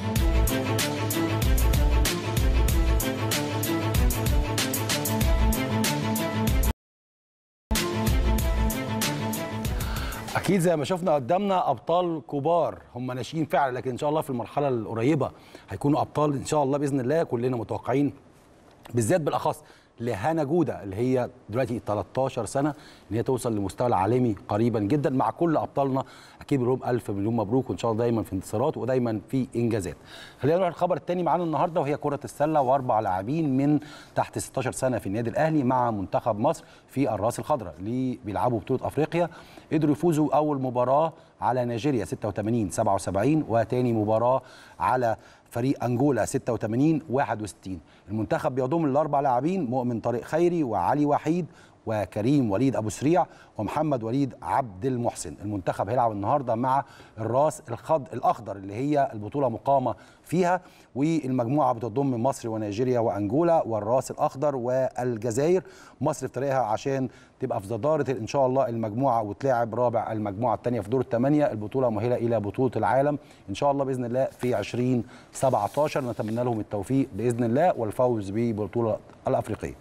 اكيد زي ما شفنا قدامنا ابطال كبار هم ناشئين فعلا لكن ان شاء الله في المرحله القريبه هيكونوا ابطال ان شاء الله باذن الله كلنا متوقعين بالذات بالاخص لهنا جوده اللي هي دلوقتي 13 سنه ان هي توصل للمستوى العالمي قريبا جدا مع كل ابطالنا اكيد بنقول لهم الف مليون مبروك وان شاء الله دايما في انتصارات ودايما في انجازات. خلينا نروح الخبر الثاني معانا النهارده وهي كره السله واربع لاعبين من تحت 16 سنه في النادي الاهلي مع منتخب مصر في الراس الخضراء اللي بيلعبوا بطوله افريقيا قدروا يفوزوا اول مباراه على نيجيريا 86 77 وتاني مباراه على فريق انجولا 86 61 المنتخب بيضم الاربع لاعبين مؤمن طارق خيري وعلي وحيد وكريم وليد ابو سريع ومحمد وليد عبد المحسن المنتخب هيلعب النهارده مع الراس الخض الاخضر اللي هي البطوله مقامه فيها والمجموعه بتضم مصر ونيجيريا وانجولا والراس الاخضر والجزائر مصر في طريقها عشان تبقى في صداره ان شاء الله المجموعه وتلاعب رابع المجموعه الثانيه في دور الثمانيه البطوله مؤهله الى بطوله العالم ان شاء الله باذن الله في 2017 نتمنى لهم التوفيق باذن الله والفوز بالبطوله الافريقيه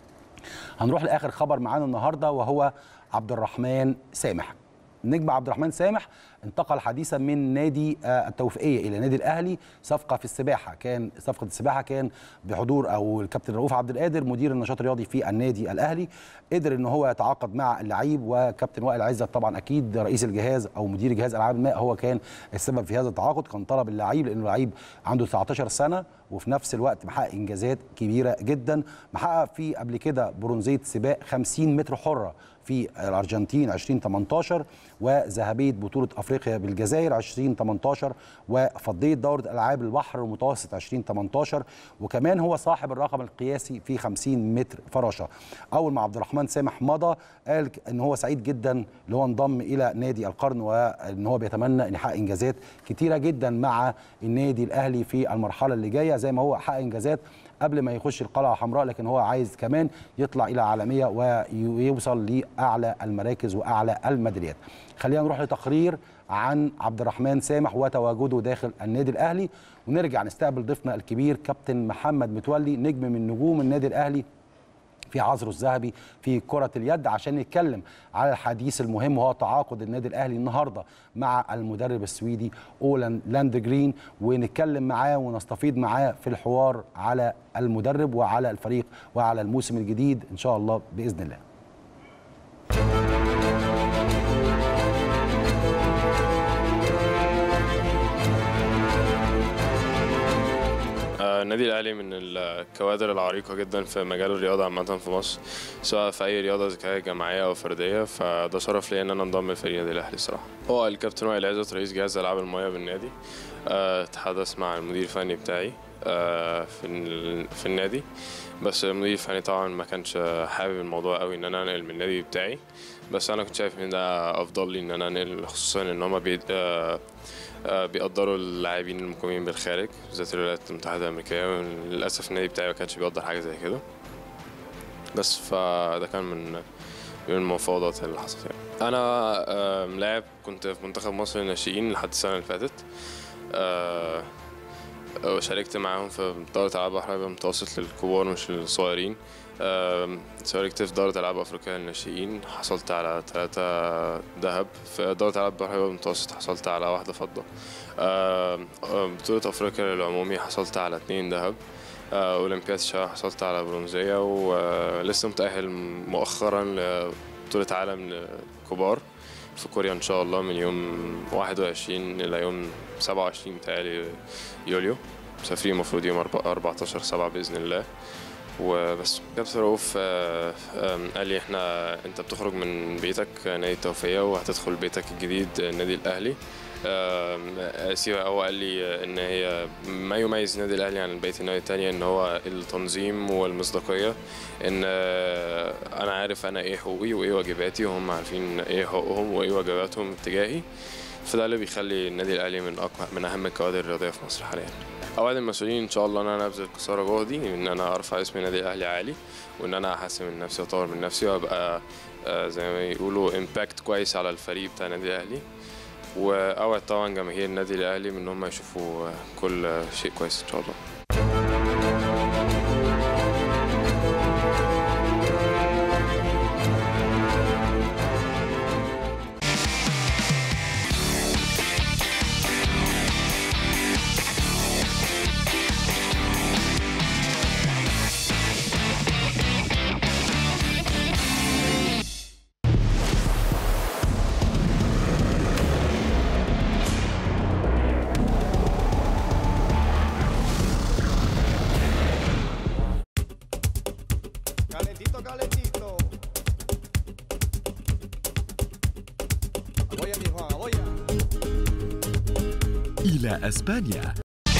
هنروح لاخر خبر معانا النهارده وهو عبد الرحمن سامح نجم عبد الرحمن سامح انتقل حديثا من نادي التوفيقيه الى نادي الاهلي صفقه في السباحه كان صفقه السباحه كان بحضور او الكابتن رؤوف عبد القادر مدير النشاط الرياضي في النادي الاهلي قدر ان هو يتعاقد مع اللعيب وكابتن وائل عزت طبعا اكيد رئيس الجهاز او مدير جهاز العاب الماء هو كان السبب في هذا التعاقد كان طلب اللعيب لانه لعيب عنده 19 سنه وفي نفس الوقت محقق انجازات كبيره جدا محقق في قبل كده برونزيه سباق 50 متر حره في الارجنتين 2018 وذهبيه بطوله افريقيا بالجزائر 2018 وفضيه دوره العاب البحر المتوسط 2018 وكمان هو صاحب الرقم القياسي في 50 متر فراشه اول ما عبد الرحمن سامح مضى قال ان هو سعيد جدا ان هو انضم الى نادي القرن وان هو بيتمنى ان يحقق انجازات كتيره جدا مع النادي الاهلي في المرحله اللي جايه زي ما هو حقق انجازات قبل ما يخش القلعه الحمراء لكن هو عايز كمان يطلع الى عالميه ويوصل لاعلى المراكز واعلى الميداليات. خلينا نروح لتقرير عن عبد الرحمن سامح وتواجده داخل النادي الاهلي ونرجع نستقبل ضيفنا الكبير كابتن محمد متولي نجم من نجوم النادي الاهلي في عصره الذهبي في كرة اليد عشان نتكلم على الحديث المهم وهو تعاقد النادي الأهلي النهاردة مع المدرب السويدي أولان لاند جرين ونتكلم معاه ونستفيض معاه في الحوار على المدرب وعلى الفريق وعلى الموسم الجديد إن شاء الله بإذن الله النادي الاهلي من الكوادر العريقه جدا في مجال الرياضه عامه في مصر سواء في اي رياضه اذا كانت جماعيه او فرديه فده شرف ليا ان انا انضم لفريق النادي الاهلي الصراحه هو الكابتن وائل عزت رئيس جهاز العاب المياه بالنادي أه تحدث مع المدير الفني بتاعي أه في في النادي بس المدير الفني طبعا ما كانش حابب الموضوع قوي ان انا انقل من النادي بتاعي بس انا كنت شايف ان ده افضل لي ان انا انقل خصوصا ان هما بي أه بيقدروا اللاعبين المقيمين بالخارج بالذات الولايات المتحدة الأمريكية للأسف النادي بتاعي ما كانش بيقدر حاجة زي كده بس فده كان من من المفاوضات اللي حصلت يعني. أنا لاعب كنت في منتخب مصر الناشئين لحد السنة اللي فاتت وشاركت معاهم في دورة ألعاب بحر المتوسط للكبار مش للصغيرين شاركت في دورة ألعاب أفريقيا للناشئين حصلت على ثلاثة ذهب في دورة ألعاب بحر المتوسط حصلت على واحدة فضة بطولة أفريقيا للعمومي حصلت على اتنين ذهب أولمبياد شا حصلت على برونزية ولسه متأهل مؤخرا لبطولة عالم للكبار في كوريا إن شاء الله من يوم 21 إلى يوم 27 متهيألي يوليو مسافرين المفروض يوم 14 7 بإذن الله وبس كابتن رؤوف قال لي احنا انت بتخرج من بيتك نادي التوفيق وهتدخل بيتك الجديد النادي الاهلي سيبا هو قال لي ان هي ما يميز النادي الاهلي عن بقيه النادي التانية ان هو التنظيم والمصداقيه ان انا عارف انا ايه حقوقي وايه واجباتي وهم عارفين ايه حقوقهم وايه واجباتهم اتجاهي فده اللي بيخلي النادي الاهلي من اقوى من اهم الكوادر الرياضيه في مصر حاليا اوعد المسؤولين ان شاء الله ان انا ابذل قصارى جهدي ان انا ارفع اسم النادي الاهلي عالي وان انا احسن من نفسي واطور من نفسي وابقى زي ما يقولوا امباكت كويس على الفريق بتاع النادي الاهلي واوعد طبعا جماهير النادي الاهلي من ان هم يشوفوا كل شيء كويس ان شاء الله إلى أسبانيا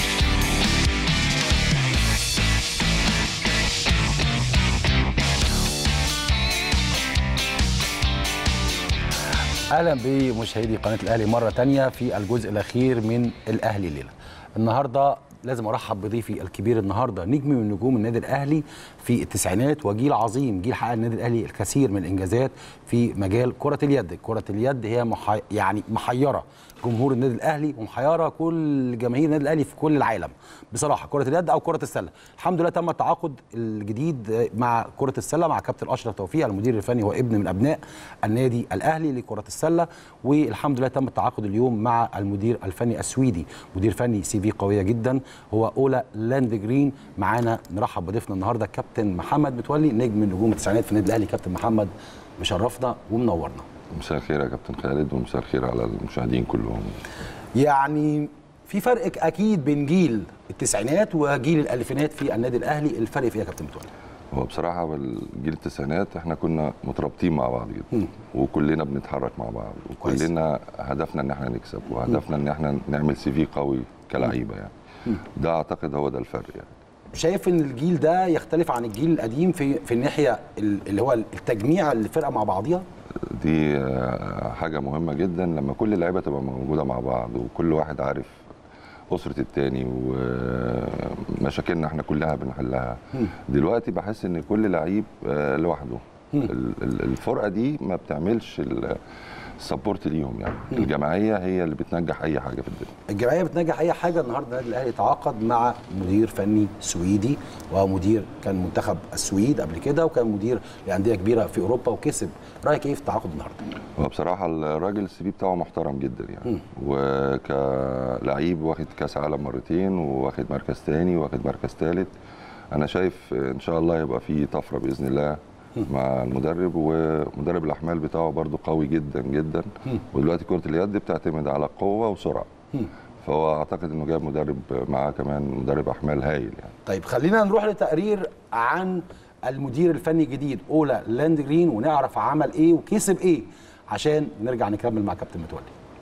اهلا بمشاهدي قناه الاهلي مره تانية في الجزء الاخير من الاهلي ليله النهارده لازم ارحب بضيفي الكبير النهارده نجم من نجوم النادي الاهلي في التسعينات وجيل عظيم جيل حقق النادي الاهلي الكثير من الانجازات في مجال كره اليد كره اليد هي محي... يعني محيره جمهور النادي الاهلي ومحيره كل جماهير النادي الاهلي في كل العالم بصراحه كره اليد او كره السله الحمد لله تم التعاقد الجديد مع كره السله مع كابتن اشرف توفيق المدير الفني هو ابن من ابناء النادي الاهلي لكره السله والحمد لله تم التعاقد اليوم مع المدير الفني السويدي مدير فني سي في قويه جدا هو اولا لاند جرين معانا نرحب بضيفنا النهارده كابتن محمد متولي نجم من نجوم التسعينات في النادي الاهلي كابتن محمد مشرفنا ومنورنا مساء الخير يا كابتن خالد ومساء الخير على المشاهدين كلهم يعني في فرق اكيد بين جيل التسعينات وجيل الالفينات في النادي الاهلي الفرق في ايه يا كابتن متولي هو بصراحه بالجيل التسعينات احنا كنا مترابطين مع بعض جدا وكلنا بنتحرك مع بعض وكلنا هدفنا ان احنا نكسب وهدفنا ان احنا نعمل سي في قوي كلعيبه يعني ده اعتقد هو ده الفرق يعني شايف ان الجيل ده يختلف عن الجيل القديم في في الناحيه اللي هو التجميع الفرقه مع بعضيها دي حاجة مهمة جدا لما كل اللعيبة تبقى موجودة مع بعض وكل واحد عارف أسرة التاني ومشاكلنا احنا كلها بنحلها دلوقتي بحس ان كل لعيب لوحده الفرقة دي ما بتعملش السبورت ليهم يعني الجماعيه هي اللي بتنجح اي حاجه في الدنيا الجمعيه بتنجح اي حاجه النهارده النادي الاهلي تعاقد مع مدير فني سويدي ومدير كان منتخب السويد قبل كده وكان مدير لانديه كبيره في اوروبا وكسب رايك ايه في التعاقد النهارده هو بصراحه الراجل السي في بتاعه محترم جدا يعني وكلعيب واخد كاس عالم مرتين واخد مركز تاني واخد مركز ثالث انا شايف ان شاء الله يبقى في طفره باذن الله مع المدرب ومدرب الاحمال بتاعه برضو قوي جدا جدا ودلوقتي كره اليد بتعتمد على قوه وسرعه فهو اعتقد انه جاب مدرب معاه كمان مدرب احمال هايل يعني طيب خلينا نروح لتقرير عن المدير الفني الجديد اولا لاند جرين ونعرف عمل ايه وكسب ايه عشان نرجع نكمل مع كابتن متولي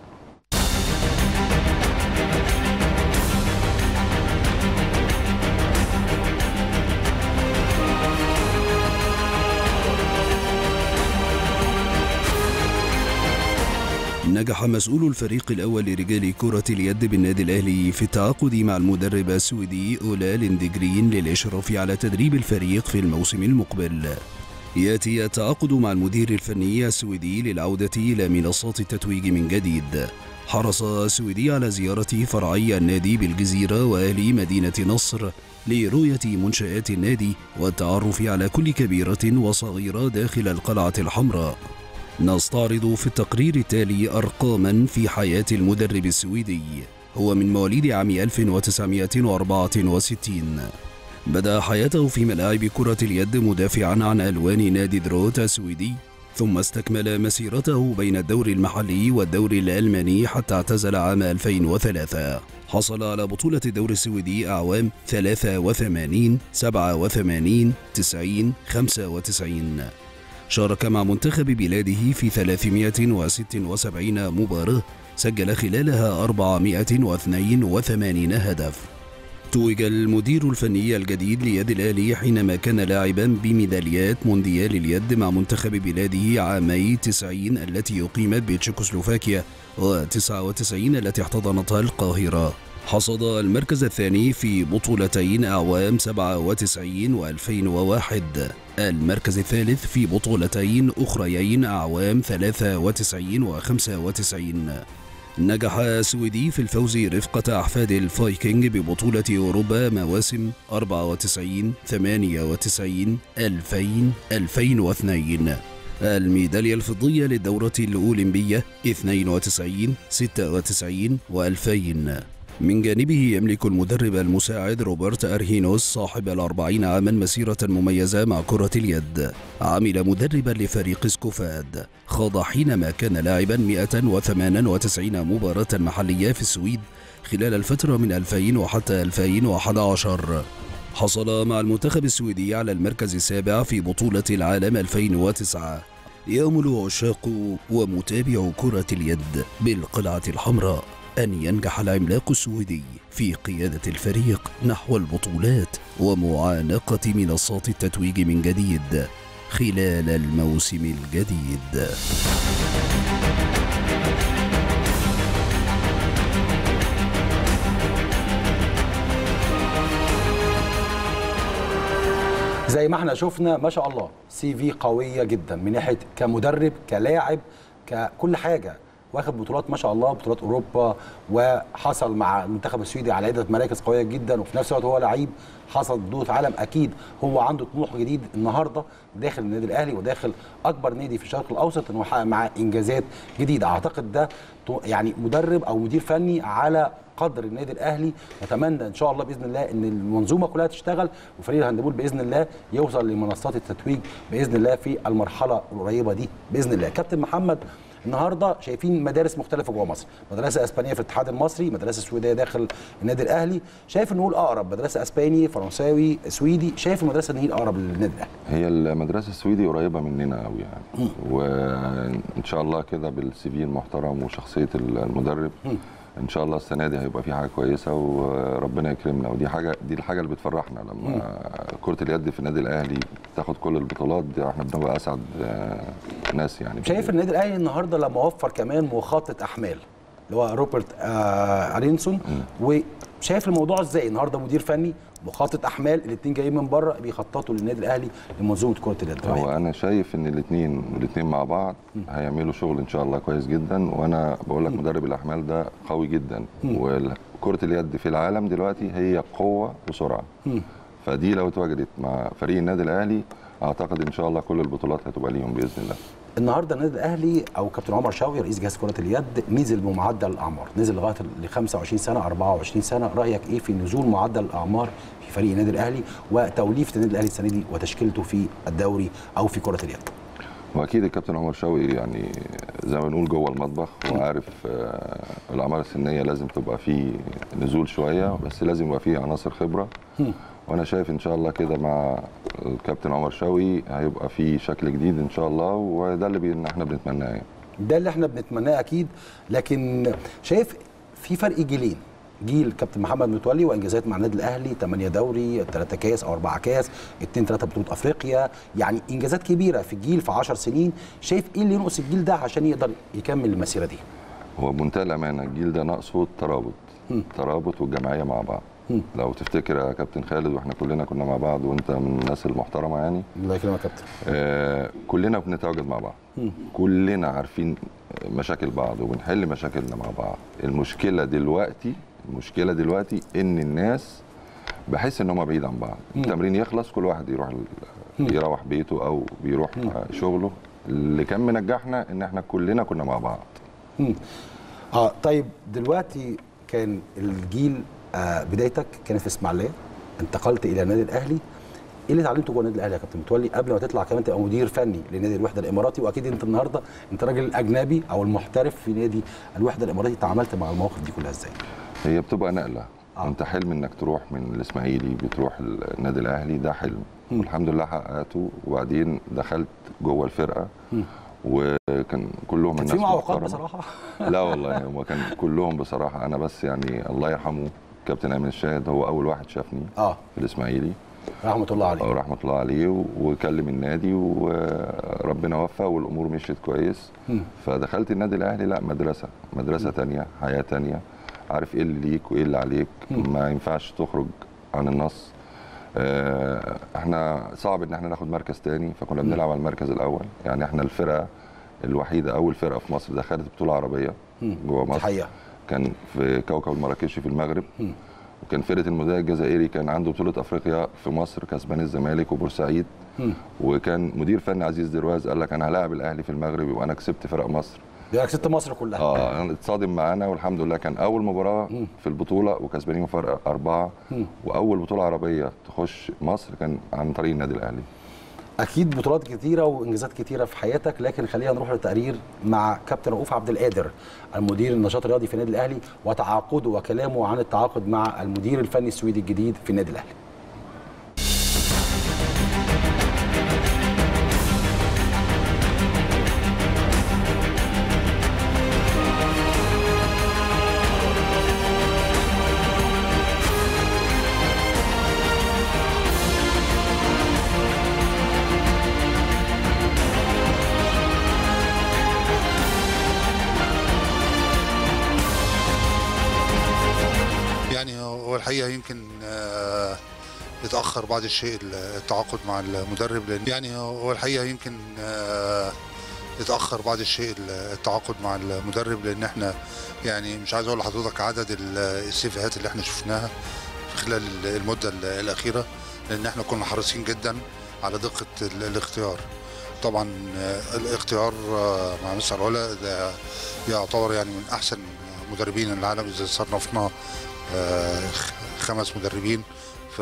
نجح مسؤول الفريق الأول لرجال كرة اليد بالنادي الأهلي في التعاقد مع المدرب السويدي أولا ليندجرين للإشراف على تدريب الفريق في الموسم المقبل يأتي التعاقد مع المدير الفني السويدي للعودة إلى منصات التتويج من جديد حرص السويدي على زيارة فرعي النادي بالجزيرة وأهل مدينة نصر لرؤية منشآت النادي والتعرف على كل كبيرة وصغيرة داخل القلعة الحمراء نستعرض في التقرير التالي أرقاما في حياة المدرب السويدي هو من مواليد عام 1964 بدأ حياته في ملاعب كرة اليد مدافعا عن ألوان نادي دروت السويدي ثم استكمل مسيرته بين الدوري المحلي والدوري الألماني حتى اعتزل عام 2003 حصل على بطولة الدوري السويدي أعوام 83 87 90 95 شارك مع منتخب بلاده في 376 مباراة سجل خلالها 482 هدف توج المدير الفني الجديد ليد الأهلي حينما كان لاعبا بميداليات مونديال اليد مع منتخب بلاده عامي 90 التي أقيمت بتشيكوسلوفاكيا و99 التي احتضنتها القاهرة حصد المركز الثاني في بطولتين أعوام 97 و2001 المركز الثالث في بطولتين أخريين أعوام 93 و95 نجح السويدي في الفوز رفقة أحفاد الفايكنج ببطولة أوروبا مواسم 94 98 2000 2002 الميدالية الفضية للدورة الأولمبية 92 96 و2000 من جانبه يملك المدرب المساعد روبرت أرهينوس صاحب الأربعين عاما مسيرة مميزة مع كرة اليد عمل مدربا لفريق سكوفاد خاض حينما كان لاعبا 198 مباراة محلية في السويد خلال الفترة من 2000 وحتى 2011 حصل مع المنتخب السويدي على المركز السابع في بطولة العالم 2009 يأمل عشاق ومتابعو كرة اليد بالقلعة الحمراء أن ينجح العملاق السويدي في قيادة الفريق نحو البطولات ومعانقة منصات التتويج من جديد خلال الموسم الجديد. زي ما احنا شفنا ما شاء الله سي في قويه جدا من ناحيه كمدرب كلاعب ككل حاجه واخد بطولات ما شاء الله بطولات اوروبا وحصل مع المنتخب السويدي على عده مراكز قويه جدا وفي نفس الوقت هو لعيب حصل بطوله عالم اكيد هو عنده طموح جديد النهارده داخل النادي الاهلي وداخل اكبر نادي في الشرق الاوسط انه يحقق معاه انجازات جديده اعتقد ده يعني مدرب او مدير فني على قدر النادي الاهلي نتمنى ان شاء الله باذن الله ان المنظومه كلها تشتغل وفريق الهاندبول باذن الله يوصل لمنصات التتويج باذن الله في المرحله القريبه دي باذن الله كابتن محمد النهارده شايفين مدارس مختلفه جوه مصر مدرسه اسبانيه في الاتحاد المصري مدرسه سويديه داخل النادي الاهلي شايف نقول اقرب مدرسه اسباني فرنساوي سويدي شايف المدرسه ان هي الاقرب للنادي الاهلي هي المدرسه السويدي قريبه مننا قوي يعني وان شاء الله كده بالسي في المحترم وشخصيه المدرب ان شاء الله السنه دي هيبقى في حاجه كويسه وربنا يكرمنا ودي حاجه دي الحاجه اللي بتفرحنا لما كره اليد في النادي الاهلي تاخد كل البطولات دي احنا بنبقى اسعد ناس يعني شايف النادي الاهلي النهارده لما وفر كمان مخطط احمال اللي هو روبرت آه ارينسون وشايف الموضوع ازاي النهارده مدير فني مخطط احمال الاثنين جايين من بره بيخططوا للنادي الاهلي لمنظومه كره اليد هو انا شايف ان الاثنين الاثنين مع بعض هيعملوا شغل ان شاء الله كويس جدا وانا بقول لك مدرب الاحمال ده قوي جدا وكره اليد في العالم دلوقتي هي قوه وسرعه فدي لو اتواجدت مع فريق النادي الاهلي اعتقد ان شاء الله كل البطولات هتبقى ليهم باذن الله النهارده النادي الاهلي او كابتن عمر شاوي رئيس جهاز كره اليد نزل بمعدل الاعمار نزل لغايه ل 25 سنه 24 سنه رايك ايه في نزول معدل الاعمار في فريق النادي الاهلي وتوليفه النادي الاهلي السنه دي وتشكيلته في الدوري او في كره اليد واكيد الكابتن عمر شوقي يعني زي ما بنقول جوه المطبخ وعارف آه الاعمار السنيه لازم تبقى فيه نزول شويه بس لازم يبقى فيه عناصر خبره وانا شايف ان شاء الله كده مع الكابتن عمر شوقي هيبقى في شكل جديد ان شاء الله وده اللي احنا بنتمناه يعني. ده اللي احنا بنتمناه اكيد لكن شايف في فرق جيلين جيل كابتن محمد متولي وانجازات مع النادي الاهلي 8 دوري 3 كاس او 4 كاس 2 3 بطوله افريقيا يعني انجازات كبيره في الجيل في 10 سنين شايف ايه اللي ينقص الجيل ده عشان يقدر يكمل المسيره دي هو بمنتهى الامانه الجيل ده ناقصه الترابط الترابط والجمعيه مع بعض م. لو تفتكر يا كابتن خالد واحنا كلنا كنا مع بعض وانت من الناس المحترمه يعني الله يكرمك يا كابتن آه كلنا بنتواجد مع بعض م. كلنا عارفين مشاكل بعض وبنحل مشاكلنا مع بعض المشكله دلوقتي المشكله دلوقتي ان الناس بحس ان هم بعيد عن بعض م. التمرين يخلص كل واحد يروح يروح بيته او بيروح م. شغله اللي كان منجحنا ان احنا كلنا كنا مع بعض م. اه طيب دلوقتي كان الجيل آه بدايتك كانت في اسماعيليه انتقلت الى النادي الاهلي ايه اللي اتعلمته جوه النادي الاهلي يا كابتن متولي قبل ما تطلع كمان تبقى مدير فني لنادي الوحده الاماراتي واكيد انت النهارده انت راجل اجنبي او المحترف في نادي الوحده الاماراتي تعاملت مع المواقف دي كلها ازاي؟ هي بتبقى نقله آه. انت حلم انك تروح من الاسماعيلي بتروح النادي الاهلي ده حلم م. والحمد لله حققته وبعدين دخلت جوه الفرقه م. وكان كلهم الناس في معوقات بصراحه لا والله هو كان كلهم بصراحه انا بس يعني الله يرحمه كابتن ايمن الشاهد هو اول واحد شافني اه في الاسماعيلي رحمه الله عليه رحمه الله عليه وكلم النادي وربنا وفق والامور مشيت كويس م. فدخلت النادي الاهلي لا مدرسه مدرسه ثانيه حياه ثانيه عارف ايه اللي ليك وايه اللي عليك م. ما ينفعش تخرج عن النص احنا صعب ان احنا ناخد مركز تاني فكنا بنلعب على المركز الاول يعني احنا الفرقه الوحيده اول فرقه في مصر دخلت بطوله عربيه جوه مصر حقيقة. كان في كوكب المراكشي في المغرب م. وكان فرقه المذيع الجزائري كان عنده بطوله افريقيا في مصر كسبان الزمالك وبورسعيد م. وكان مدير فني عزيز درواز قال لك انا هلاعب الاهلي في المغرب وانا كسبت فرق مصر يعني كسبت مصر كلها اه اتصادم معانا والحمد لله كان اول مباراه م. في البطوله وكسبانين فرق اربعه م. واول بطوله عربيه تخش مصر كان عن طريق النادي الاهلي اكيد بطولات كتيره وانجازات كتيره في حياتك لكن خلينا نروح للتقرير مع كابتن رؤوف عبد القادر المدير النشاط الرياضي في النادي الاهلي وتعاقده وكلامه عن التعاقد مع المدير الفني السويدي الجديد في النادي الاهلي هو الحقيقه يمكن آه، اتاخر بعض الشيء التعاقد مع المدرب لان يعني هو الحقيقه يمكن آه، اتاخر بعض الشيء التعاقد مع المدرب لان احنا يعني مش عايز اقول لحضرتك عدد ال- السيفيهات اللي احنا شفناها في خلال المده ال- الاخيره لان احنا كنا حريصين جدا على دقه ال- الاختيار طبعا آه، الاختيار آه، مع مستر علا ده يعتبر يعني من احسن مدربين العالم اذا صنفناه آه، خ- خمس مدربين ف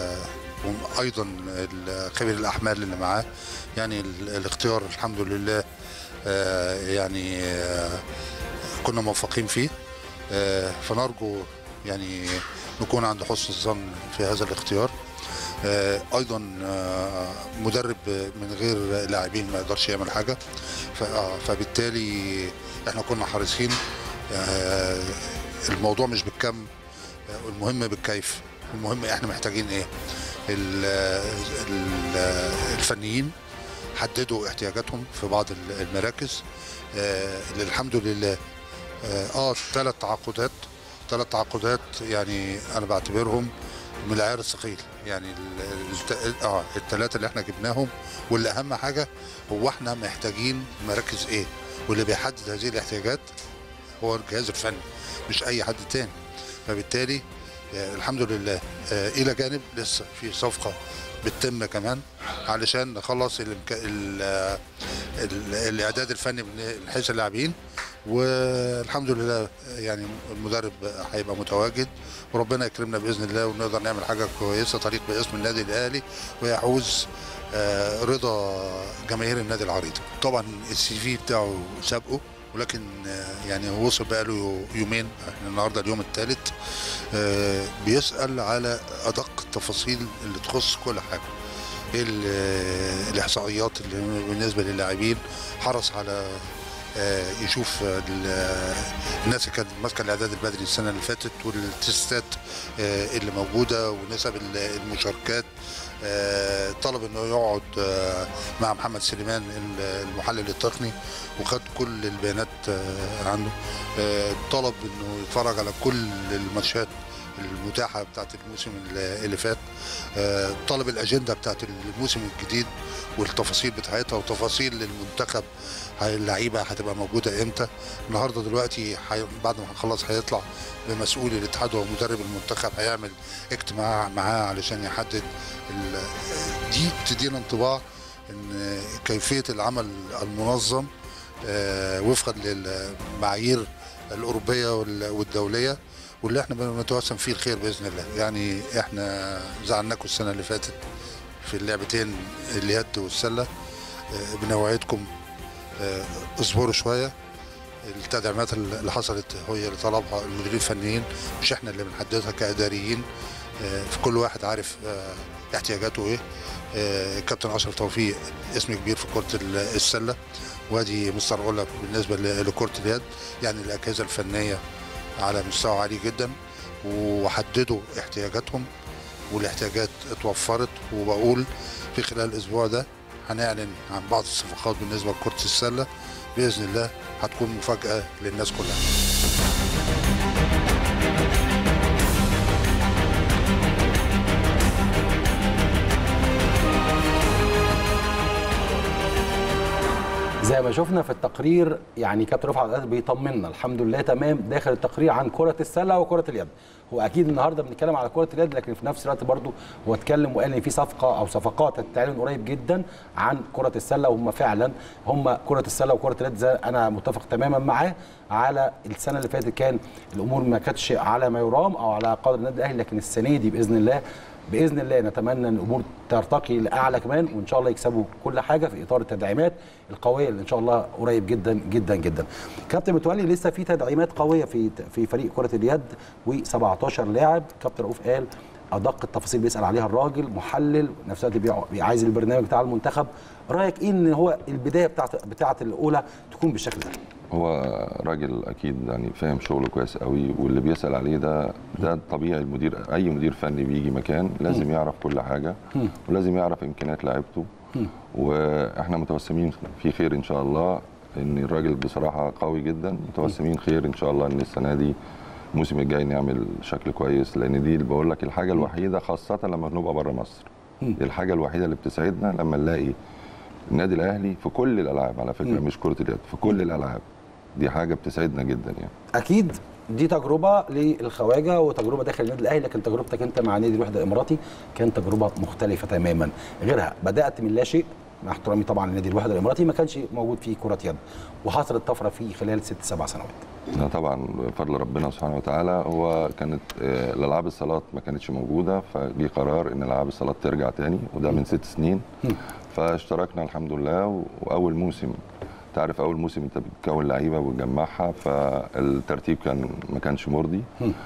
وايضا خبير الاحمال اللي معاه يعني ال- الاختيار الحمد لله آه، يعني آه، كنا موفقين فيه آه، فنرجو يعني نكون عند حسن الظن في هذا الاختيار آه، ايضا آه، مدرب من غير لاعبين ما يقدرش يعمل حاجه ف- آه، فبالتالي احنا كنا حريصين آه، الموضوع مش بالكم آه، المهم بالكيف المهم احنا محتاجين ايه ال- ال- الفنيين حددوا احتياجاتهم في بعض ال- المراكز آه، اللي الحمد لله اه ثلاث تعاقدات ثلاث تعاقدات يعني انا بعتبرهم من العيار الثقيل يعني ال- الت- اه الثلاثه اللي احنا جبناهم واللي اهم حاجه هو احنا محتاجين مراكز ايه واللي بيحدد هذه الاحتياجات هو الجهاز الفني مش اي حد تاني فبالتالي آه، الحمد لله آه، الى جانب لسه في صفقه بتتم كمان علشان نخلص الإمكا- ال- آه، ال- الاعداد الفني من حيث اللاعبين والحمد لله يعني المدرب هيبقى متواجد وربنا يكرمنا باذن الله ونقدر نعمل حاجه كويسه تليق باسم النادي الاهلي ويحوز آه، رضا جماهير النادي العريض طبعا السي في بتاعه سابقه ولكن آه، يعني هو وصل بقى له يومين احنا النهارده اليوم الثالث بيسال على ادق التفاصيل اللي تخص كل حاجه ايه ال- الاحصائيات اللي بالنسبه للاعبين حرص على آه، يشوف ال- الناس اللي كانت ماسكه الاعداد البدري السنه اللي فاتت والتستات آه، اللي موجوده ونسب ال- المشاركات آه، طلب انه يقعد آه، مع محمد سليمان ال- المحلل التقني وخد كل البيانات آه، عنه آه، طلب انه يتفرج على كل الماتشات المتاحه بتاعت الموسم اللي اللي فات آه، طلب الاجنده بتاعت الموسم الجديد والتفاصيل بتاعتها وتفاصيل المنتخب هاي اللعيبه هتبقى موجوده امتى النهارده دلوقتي حي... بعد ما خلص هيطلع بمسؤول الاتحاد ومدرب المنتخب هيعمل اجتماع معاه علشان يحدد ال... دي بتدينا انطباع ان كيفيه العمل المنظم آه، وفقا للمعايير الاوروبيه وال- والدوليه واللي احنا بنتوسم فيه الخير باذن الله يعني احنا زعلناكم السنه اللي فاتت في اللعبتين اليد والسله آه، بنوعدكم آه، اصبروا شويه التدعيمات اللي حصلت هي اللي طلبها المديرين الفنيين مش احنا اللي بنحددها كاداريين آه، في كل واحد عارف آه، احتياجاته ايه آه، الكابتن اشرف توفيق اسم كبير في كره ال- السله وادي مستر علا بالنسبه ل- لكره اليد يعني الاجهزه الفنيه على مستوى عالي جدا وحددوا احتياجاتهم والاحتياجات اتوفرت وبقول في خلال الاسبوع ده هنعلن عن بعض الصفقات بالنسبه لكره السله باذن الله هتكون مفاجاه للناس كلها زي ما شفنا في التقرير يعني كابتن رفعت عبد القادر بيطمنا الحمد لله تمام داخل التقرير عن كره السله وكره اليد هو اكيد النهارده بنتكلم على كره اليد لكن في نفس الوقت برضو هو اتكلم وقال ان في صفقه او صفقات هتتعلن قريب جدا عن كره السله وهم فعلا هم كره السله وكره اليد زي انا متفق تماما معاه على السنه اللي فاتت كان الامور ما كانتش على ما يرام او على قدر النادي الاهلي لكن السنه دي باذن الله باذن الله نتمنى ان الامور ترتقي لاعلى كمان وان شاء الله يكسبوا كل حاجه في اطار التدعيمات القويه اللي ان شاء الله قريب جدا جدا جدا. كابتن متولي لسه في تدعيمات قويه في في فريق كره اليد و17 لاعب كابتن رؤوف قال ادق التفاصيل بيسال عليها الراجل محلل نفس الوقت بيع- عايز البرنامج بتاع المنتخب رايك ايه ان هو البدايه بتاعت بتاعت الاولى تكون بالشكل ده؟ هو راجل اكيد يعني فاهم شغله كويس قوي واللي بيسال عليه ده ده طبيعي المدير اي مدير فني بيجي مكان لازم يعرف كل حاجه مم. ولازم يعرف امكانيات لعيبته مم. واحنا متوسمين في خير ان شاء الله ان الراجل بصراحه قوي جدا متوسمين خير ان شاء الله ان السنه دي الموسم الجاي نعمل شكل كويس لان دي اللي بقول لك الحاجه الوحيده خاصه لما بنبقى بره مصر مم. دي الحاجه الوحيده اللي بتسعدنا لما نلاقي النادي الاهلي في كل الالعاب على فكره مم. مش كره اليد في كل الالعاب دي حاجه بتسعدنا جدا يعني اكيد دي تجربه للخواجه وتجربه داخل النادي الاهلي لكن تجربتك انت مع نادي الوحده الاماراتي كانت تجربه مختلفه تماما غيرها بدات من لا شيء مع احترامي طبعا لنادي الوحده الاماراتي ما كانش موجود فيه كره يد وحصلت طفره فيه خلال ست سبع سنوات لا طبعا بفضل ربنا سبحانه وتعالى هو كانت آه، الالعاب الصالات ما كانتش موجوده فجي قرار ان العاب الصالات ترجع تاني وده من ست سنين فاشتركنا الحمد لله و- واول موسم تعرف اول موسم انت بتكون لعيبه وتجمعها فالترتيب كان ما كانش مرضي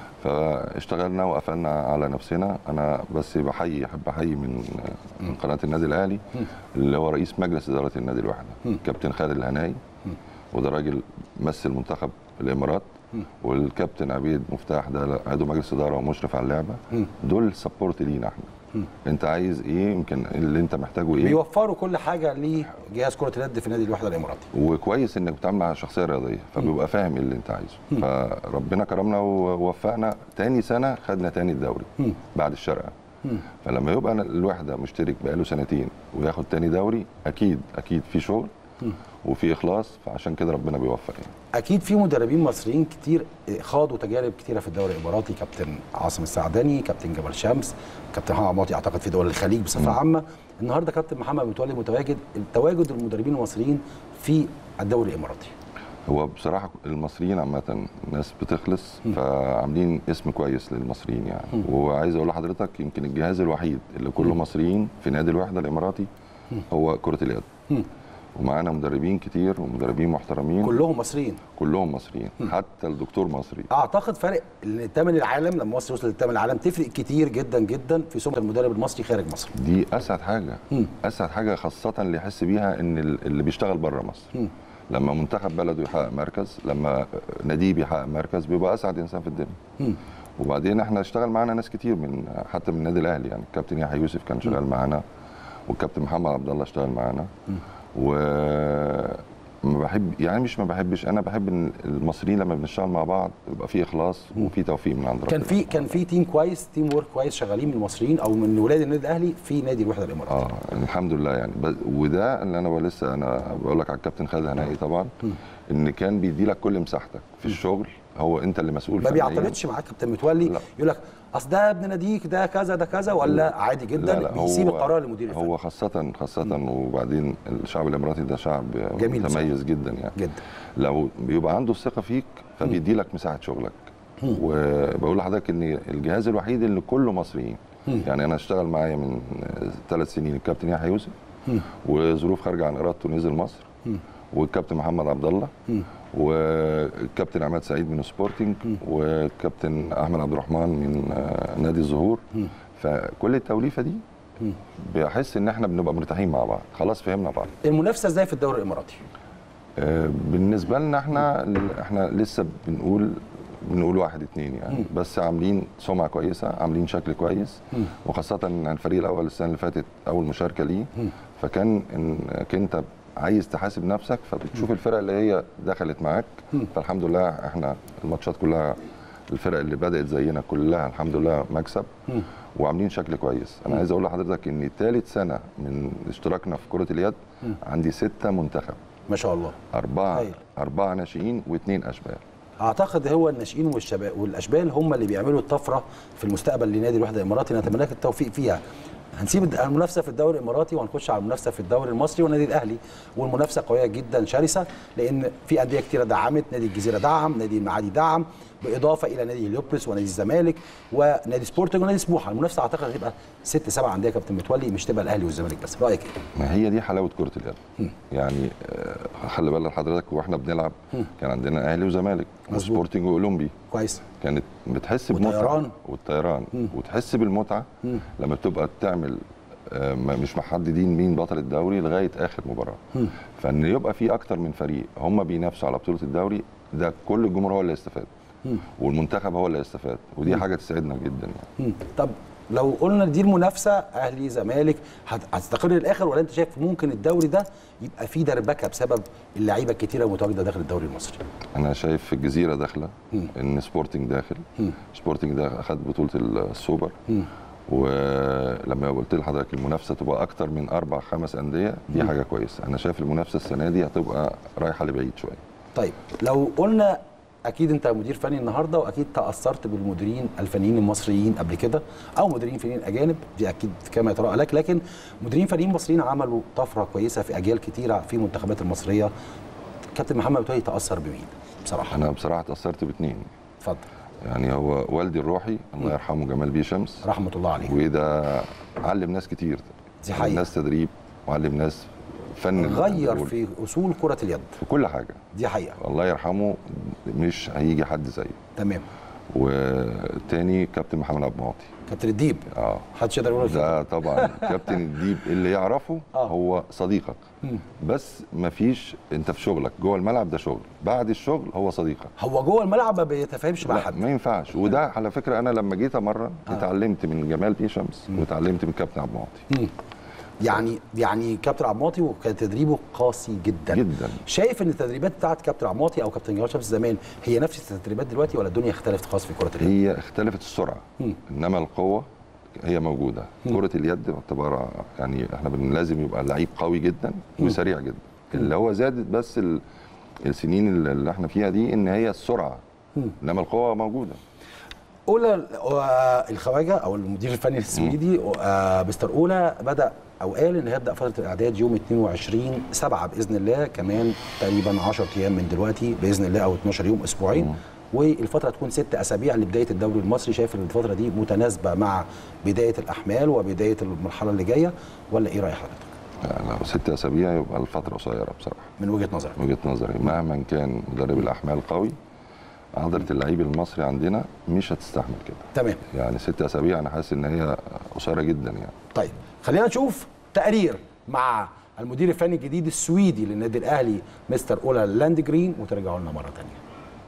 فاشتغلنا وقفلنا على نفسنا انا بس بحيي احب احيي من من قناه النادي الاهلي اللي هو رئيس مجلس اداره النادي الواحده كابتن خالد الهناي وده راجل مثل منتخب الامارات والكابتن عبيد مفتاح ده عضو مجلس اداره ومشرف على اللعبه دول سبورت لينا احنا انت عايز ايه يمكن اللي انت محتاجه ايه بيوفروا كل حاجه لجهاز كره اليد في نادي الوحده الاماراتي وكويس انك بتتعامل مع شخصيه رياضيه فبيبقى فاهم ايه اللي انت عايزه فربنا كرمنا ووفقنا تاني سنه خدنا تاني الدوري بعد الشرقه فلما يبقى أنا الوحده مشترك بقاله سنتين وياخد تاني دوري اكيد اكيد في شغل وفي اخلاص فعشان كده ربنا بيوفق يعني اكيد في مدربين مصريين كتير خاضوا تجارب كتيره في الدوري الاماراتي كابتن عاصم السعداني كابتن جبل شمس كابتن محمد عماطي اعتقد في دول الخليج بصفه عامه النهارده كابتن محمد متولي متواجد تواجد المدربين المصريين في الدوري الاماراتي هو بصراحه المصريين عامه ناس بتخلص فعاملين اسم كويس للمصريين يعني وعايز اقول لحضرتك يمكن الجهاز الوحيد اللي كله مصريين في نادي الوحده الاماراتي هو كره اليد ومعانا مدربين كتير ومدربين محترمين كلهم مصريين كلهم مصريين حتى الدكتور مصري اعتقد فرق الثمن العالم لما مصر وصلت للثمن العالم تفرق كتير جدا جدا في سمعه المدرب المصري خارج مصر دي اسعد حاجه اسعد حاجه خاصه اللي يحس بيها ان اللي بيشتغل بره مصر لما منتخب بلده يحقق مركز لما ناديه بيحقق مركز بيبقى اسعد انسان في الدنيا وبعدين احنا اشتغل معانا ناس كتير من حتى من النادي الاهلي يعني الكابتن يحيى يوسف كان شغال معانا والكابتن محمد عبد الله اشتغل معانا و ما بحب يعني مش ما بحبش انا بحب ان المصريين لما بنشتغل مع بعض يبقى في اخلاص وفي توفيق من عند ربنا كان في كان في تيم كويس تيم ورك كويس شغالين من المصريين او من ولاد النادي الاهلي في نادي الوحده الاماراتي اه الحمد لله يعني بس وده اللي انا لسه انا بقول لك على الكابتن خالد هنائي طبعا ان كان بيدي لك كل مساحتك في الشغل هو انت اللي مسؤول ما فنياً. بيعترضش معاك كابتن متولي يقول لك اصل ده ابن ناديك ده كذا ده كذا ولا عادي جدا لا لا بيسيب هو- القرار لمدير الفني هو خاصة خاصة وبعدين الشعب الاماراتي ده شعب جميل متميز جدا يعني جدا لو بيبقى عنده الثقة فيك فبيدي لك مساحة شغلك وبقول لحضرتك ان الجهاز الوحيد اللي كله مصريين مم. يعني انا اشتغل معايا من ثلاث سنين الكابتن يحيى يوسف وظروف خارجه عن ارادته نزل مصر والكابتن محمد عبد الله والكابتن عماد سعيد من سبورتنج والكابتن احمد عبد الرحمن من آه، نادي الزهور فكل التوليفه دي بحس ان احنا بنبقى مرتاحين مع بعض خلاص فهمنا بعض المنافسه ازاي في الدوري الاماراتي آه، بالنسبه لنا احنا احنا لسه بنقول بنقول واحد اتنين يعني مم. بس عاملين سمعه كويسه عاملين شكل كويس مم. وخاصه ان الفريق الاول السنه اللي فاتت اول مشاركه ليه مم. فكان انك انت عايز تحاسب نفسك فبتشوف الفرق اللي هي دخلت معاك مم. فالحمد لله احنا الماتشات كلها الفرق اللي بدات زينا كلها الحمد لله مكسب مم. وعاملين شكل كويس انا مم. عايز اقول لحضرتك ان ثالث سنه من اشتراكنا في كره اليد مم. عندي ستة منتخب ما شاء الله أربعة هايل. أربعة ناشئين واثنين أشبال اعتقد هو الناشئين والشباب والاشبال هم اللي بيعملوا الطفره في المستقبل لنادي الوحده الاماراتي نتمنى لك التوفيق فيها هنسيب الد- المنافسه في الدوري الاماراتي وهنخش على المنافسه في الدوري المصري والنادي الاهلي والمنافسه قويه جدا شرسه لان في انديه كتيره دعمت نادي الجزيره دعم نادي المعادي دعم بالاضافه الى نادي هليوبلس ونادي الزمالك ونادي سبورتنج ونادي سموحه المنافسه اعتقد هتبقى ست سبع انديه كابتن متولي مش تبقى الاهلي والزمالك بس رايك ايه؟ ما هي دي حلاوة كرة اليد يعني آه، خلي بالك حضرتك واحنا بنلعب مم. كان عندنا أهلي وزمالك مظبوط. وسبورتنج وأولمبي كويس كانت بتحس بمتعة والطيران. والطيران مم. وتحس بالمتعة مم. لما بتبقى بتعمل آه، ما- مش محددين مين بطل الدوري لغاية آخر مباراة مم. فإن يبقى في أكتر من فريق هم بينافسوا على بطولة الدوري ده كل الجمهور هو اللي يستفاد مم. والمنتخب هو اللي يستفاد ودي مم. حاجة تسعدنا جدا يعني مم. طب لو قلنا دي المنافسه اهلي زمالك هت- هتستقر للاخر ولا انت شايف ممكن الدوري ده يبقى فيه دربكه بسبب اللعيبه الكتيره المتواجده داخل الدوري المصري انا شايف في الجزيره داخله مم. ان سبورتنج داخل مم. سبورتنج ده اخذ بطوله السوبر مم. ولما قلت لحضرتك المنافسه تبقى اكتر من اربع خمس انديه دي مم. حاجه كويسه انا شايف المنافسه السنه دي هتبقى رايحه لبعيد شويه طيب لو قلنا اكيد انت مدير فني النهارده واكيد تاثرت بالمديرين الفنيين المصريين قبل كده او مديرين فنيين اجانب دي اكيد كما يتراءى لك لكن مديرين فنيين مصريين عملوا طفره كويسه في اجيال كتيره في المنتخبات المصريه كابتن محمد متولي تاثر بمين بصراحه انا بصراحه اتاثرت باثنين اتفضل يعني هو والدي الروحي الله يرحمه جمال بيه شمس رحمه الله عليه وده علم ناس كتير دي علم حقيقة. ناس تدريب وعلم ناس فن غير الجول. في اصول كره اليد في كل حاجه دي حقيقه الله يرحمه مش هيجي حد زيه تمام والتاني كابتن محمد عبد المعطي كابتن الديب اه محدش يقدر يقول ده طبعا كابتن الديب اللي يعرفه هو صديقك مم. بس مفيش انت في شغلك جوه الملعب ده شغل بعد الشغل هو صديقك هو جوه الملعب ما بيتفاهمش مع لا حد ما ينفعش وده على فكره انا لما جيت امرن اتعلمت من جمال بيه شمس واتعلمت من كابتن عبد المعطي مم. يعني يعني كابتن عبد المعطي وكان تدريبه قاسي جدا جدا شايف ان التدريبات بتاعت كابتن عبد المعطي او كابتن جمال شمس زمان هي نفس التدريبات دلوقتي ولا الدنيا اختلفت خالص في كره اليد؟ هي اختلفت السرعه مم. انما القوه هي موجوده كره اليد تعتبر يعني احنا بن- لازم يبقى لعيب قوي جدا وسريع جدا اللي هو زادت بس ال- السنين اللي اللي احنا فيها دي ان هي السرعه مم. انما القوه موجوده اولى آه، الخواجه او المدير الفني السويدي آه، مستر اولى بدا او قال ان هيبدا فتره الاعداد يوم 22 7 باذن الله كمان تقريبا 10 ايام من دلوقتي باذن الله او 12 يوم اسبوعين والفتره تكون ست اسابيع لبدايه الدوري المصري شايف ان الفتره دي متناسبه مع بدايه الاحمال وبدايه المرحله اللي جايه ولا ايه راي حضرتك؟ يعني لو ست اسابيع يبقى الفتره قصيره بصراحه من وجهه نظرك من وجهه نظري مهما كان مدرب الاحمال قوي عضله اللعيب المصري عندنا مش هتستحمل كده تمام يعني ست اسابيع انا حاسس ان هي قصيره جدا يعني طيب خلينا نشوف تقرير مع المدير الفني الجديد السويدي للنادي الاهلي مستر اولا لاند جرين وترجعوا لنا مره ثانيه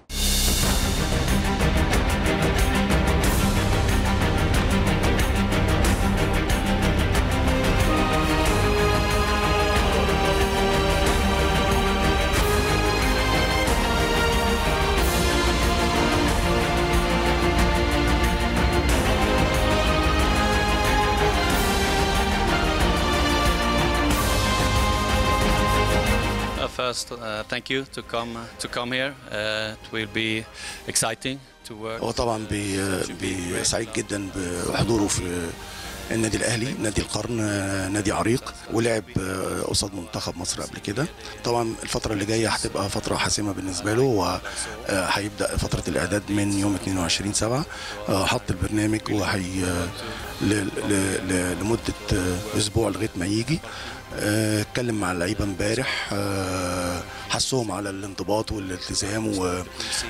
Uh, first, uh, thank you to come to come here. Uh, it will be exciting to work. هو طبعا بي بي سعيد جدا بحضوره في النادي الاهلي نادي القرن آه، نادي عريق ولعب آه، قصاد منتخب مصر قبل كده طبعا الفتره اللي جايه هتبقى فتره حاسمه بالنسبه له وهيبدا فتره الاعداد من يوم 22 7 حط البرنامج وهي آه، ل- ل- ل- لمده آه، اسبوع لغايه ما يجي آه، اتكلم مع اللعيبه امبارح آه، حسهم على الانضباط والالتزام و-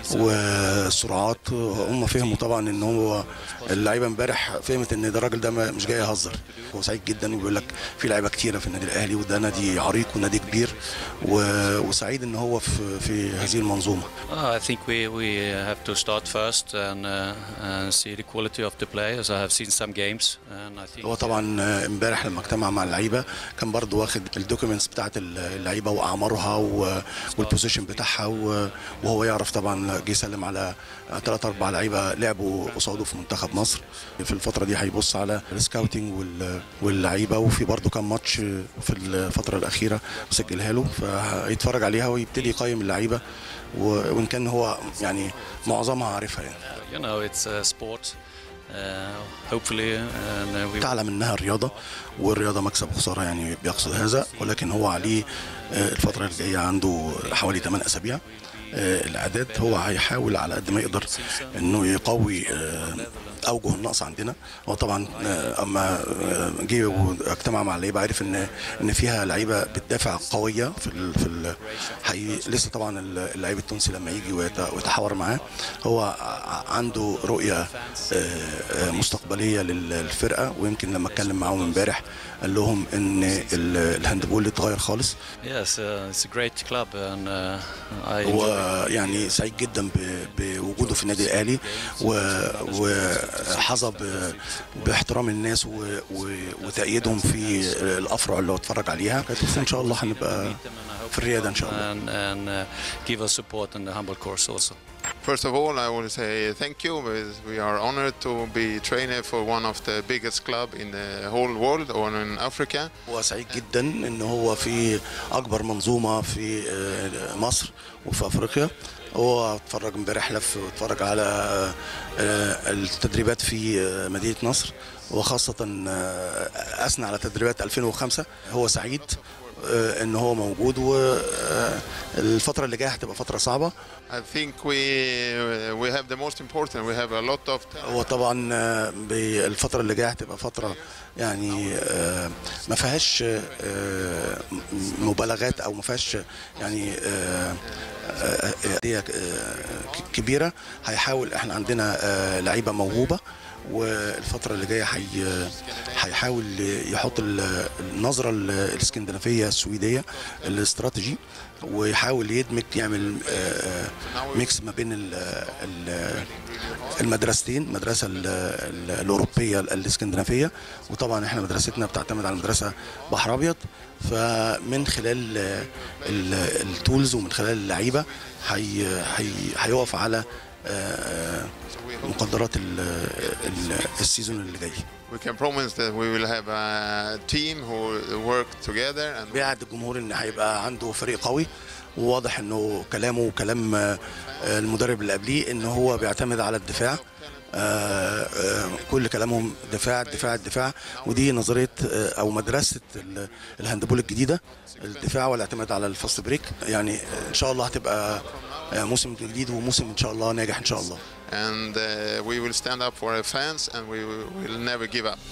والسرعات هم فهموا طبعا ان هو اللعيبه امبارح فهمت ان ده الراجل ده ما- مش جاي يهزر هو سعيد جدا وبيقول لك في لعيبه كتيره في النادي الاهلي وده نادي عريق ونادي كبير و- وسعيد ان هو في في هذه المنظومه Uh, I think we, we have to start first and, uh, and see the quality of the players. I have seen some games and I think هو طبعا آه، امبارح لما اجتمع مع اللعيبه كان برضو واخد الدوكيومنتس بتاعت اللعيبه واعمارها و- والبوزيشن بتاعها و- وهو يعرف طبعا جه يسلم على ثلاث اربع لعيبه لعبوا قصاده في منتخب مصر في الفتره دي هيبص على السكاوتنج وال- واللعيبه وفي برضو كام ماتش في الفتره الاخيره سجلها له فهيتفرج عليها ويبتدي يقيم اللعيبه و- وان كان هو يعني معظمها عارفها يعني you know it's a sport. Uh, hopefully, and uh, we تعلم انها رياضه والرياضه مكسب وخساره يعني بيقصد هذا ولكن هو عليه آه، الفتره الجايه عنده حوالي 8 اسابيع آه، الاعداد هو هيحاول على قد ما يقدر انه يقوي آه، اوجه النقص عندنا هو طبعا آه، اما آه، جه واجتمع مع اللعيبه عرف ان ان فيها لعيبه بتدافع قويه في ال في ال حقيقي لسه طبعا اللعيب التونسي لما يجي ويت- ويتحاور معاه هو ع- عنده رؤيه آه، آه، مستقبليه لل- للفرقه ويمكن لما اتكلم معاهم امبارح قال لهم ان ال- الهاندبول اتغير خالص yes, uh, it's a great club and uh, I هو enjoy. يعني سعيد جدا ب- بوجود وجوده في النادي الاهلي و- وحظى ب- باحترام الناس و- و- وتأييدهم في الافرع اللي هو اتفرج عليها بس ان شاء الله هنبقى في الرياده ان شاء الله and, and uh, give us support in the humble course also. First of all, I want to say thank you. We- We are honored to be trainer for one of the biggest club in the whole world or in Africa. هو سعيد جدا ان هو في اكبر منظومه في آه، مصر وفي افريقيا هو اتفرج امبارح لف واتفرج على آه، التدريبات في آه، مدينه نصر وخاصه آه، اثنى على تدريبات 2005 هو سعيد آه، ان هو موجود والفتره اللي جايه هتبقى فتره صعبه I think we we have the most important. We have a lot of هو طبعا آه، بالفترة اللي جاية هتبقى فترة يعني آه، ما فيهاش آه، مبالغات أو ما فيهاش يعني آه، آه، أندية آه، كبيرة هيحاول احنا عندنا آه، لعيبة موهوبة والفترة اللي جاية هي- هيحاول يحط ال- النظرة ال- الاسكندنافية السويدية الاستراتيجي ويحاول يدمج يعمل آه، آه، ميكس ما بين ال- ال- المدرستين المدرسة ال- ال- الأوروبية الاسكندنافية وطبعا احنا مدرستنا بتعتمد على مدرسة بحر أبيض فمن خلال آه، ال- التولز ومن خلال اللعيبة هي- هي- هيقف على آه، مقدرات ال- ال- السيزون اللي جاي We can promise that we will have a team who work together and بيعد الجمهور ان هيبقى عنده فريق قوي وواضح انه كلامه وكلام آه، المدرب اللي قبليه ان هو بيعتمد على الدفاع آه، آه، كل كلامهم دفاع الدفاع الدفاع ودي نظريه آه، او مدرسه ال- الهاندبول الجديده الدفاع والاعتماد على الفاست بريك يعني ان شاء الله هتبقى آه، موسم جديد وموسم ان شاء الله ناجح ان شاء الله and uh, we will stand up for our fans and we will will never give up.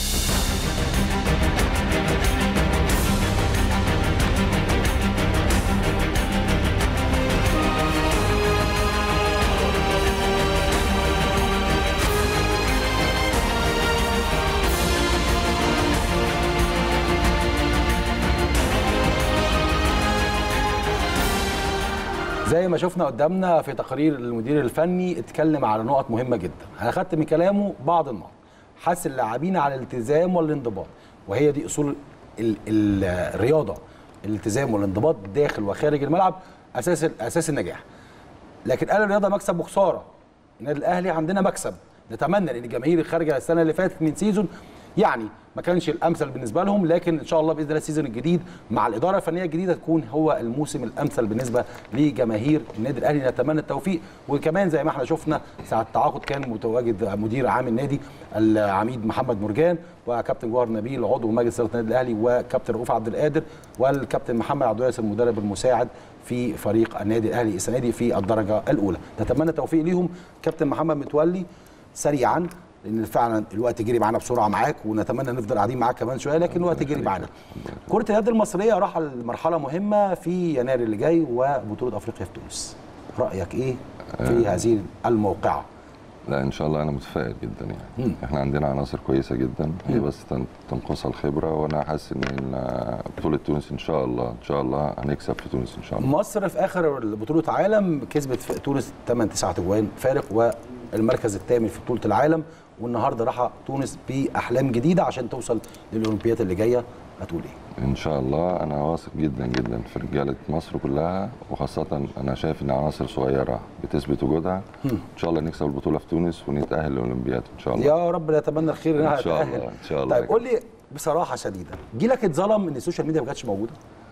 زي ما شفنا قدامنا في تقرير المدير الفني اتكلم على نقط مهمه جدا انا خدت من كلامه بعض النقط حث اللاعبين على الالتزام والانضباط وهي دي اصول ال ال الرياضه الالتزام والانضباط داخل وخارج الملعب اساس اساس النجاح لكن قال الرياضه مكسب وخساره النادي الاهلي عندنا مكسب نتمنى ان الجماهير الخارجه السنه اللي فاتت من سيزون يعني ما كانش الامثل بالنسبه لهم لكن ان شاء الله باذن الله السيزون الجديد مع الاداره الفنيه الجديده تكون هو الموسم الامثل بالنسبه لجماهير النادي الاهلي نتمنى التوفيق وكمان زي ما احنا شفنا ساعه التعاقد كان متواجد مدير عام النادي العميد محمد مرجان وكابتن جوهر نبيل عضو مجلس اداره النادي الاهلي وكابتن رؤوف عبد القادر والكابتن محمد عبد الوارث المدرب المساعد في فريق النادي الاهلي السنه دي في الدرجه الاولى نتمنى التوفيق ليهم كابتن محمد متولي سريعا لان فعلا الوقت جري معانا بسرعه معاك ونتمنى نفضل قاعدين معاك كمان شويه لكن الوقت جري معانا كره اليد المصريه راح لمرحله مهمه في يناير اللي جاي وبطوله افريقيا في تونس رايك ايه في هذه الموقعه لا ان شاء الله انا متفائل جدا يعني مم. احنا عندنا عناصر كويسه جدا هي بس تن- تنقصها الخبره وانا حاسس ان إن بطوله تونس ان شاء الله ان شاء الله هنكسب في تونس ان شاء الله مصر في اخر بطوله عالم كسبت في تونس 8 9 اجوان فارق والمركز الثامن في بطوله العالم والنهارده راح تونس باحلام جديده عشان توصل للاولمبياد اللي جايه هتقول ايه؟ ان شاء الله انا واثق جدا جدا في رجاله مصر كلها وخاصه انا شايف ان عناصر صغيره بتثبت وجودها مم. ان شاء الله نكسب البطوله في تونس ونتاهل للاولمبياد ان شاء الله يا رب نتمنى الخير انها ان شاء تتأهل. الله ان شاء الله طيب قول لي بصراحه شديده جيلك اتظلم ان السوشيال ميديا ما كانتش موجوده؟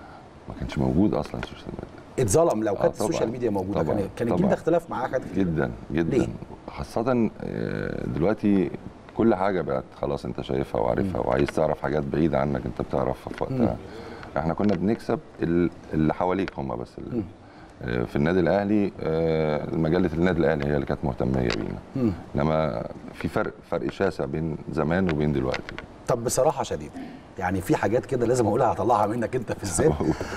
ما كانش موجود اصلا السوشيال ميديا اتظلم لو آه كانت طبعاً. السوشيال ميديا موجوده طبعاً. كان كان الجيل طبعاً. ده اختلاف معاك جدا جدا ليه؟ خاصة آه، دلوقتي كل حاجة بقت خلاص انت شايفها وعارفها وعايز تعرف حاجات بعيدة عنك انت بتعرفها في وقتها احنا كنا بنكسب ال- اللي حواليك هم بس ال- آه، في النادي الاهلي آه، مجله النادي الاهلي هي اللي كانت مهتميه بينا مم. انما في فرق فرق شاسع بين زمان وبين دلوقتي طب بصراحه شديده يعني في حاجات كده لازم اقولها هطلعها منك انت في الذات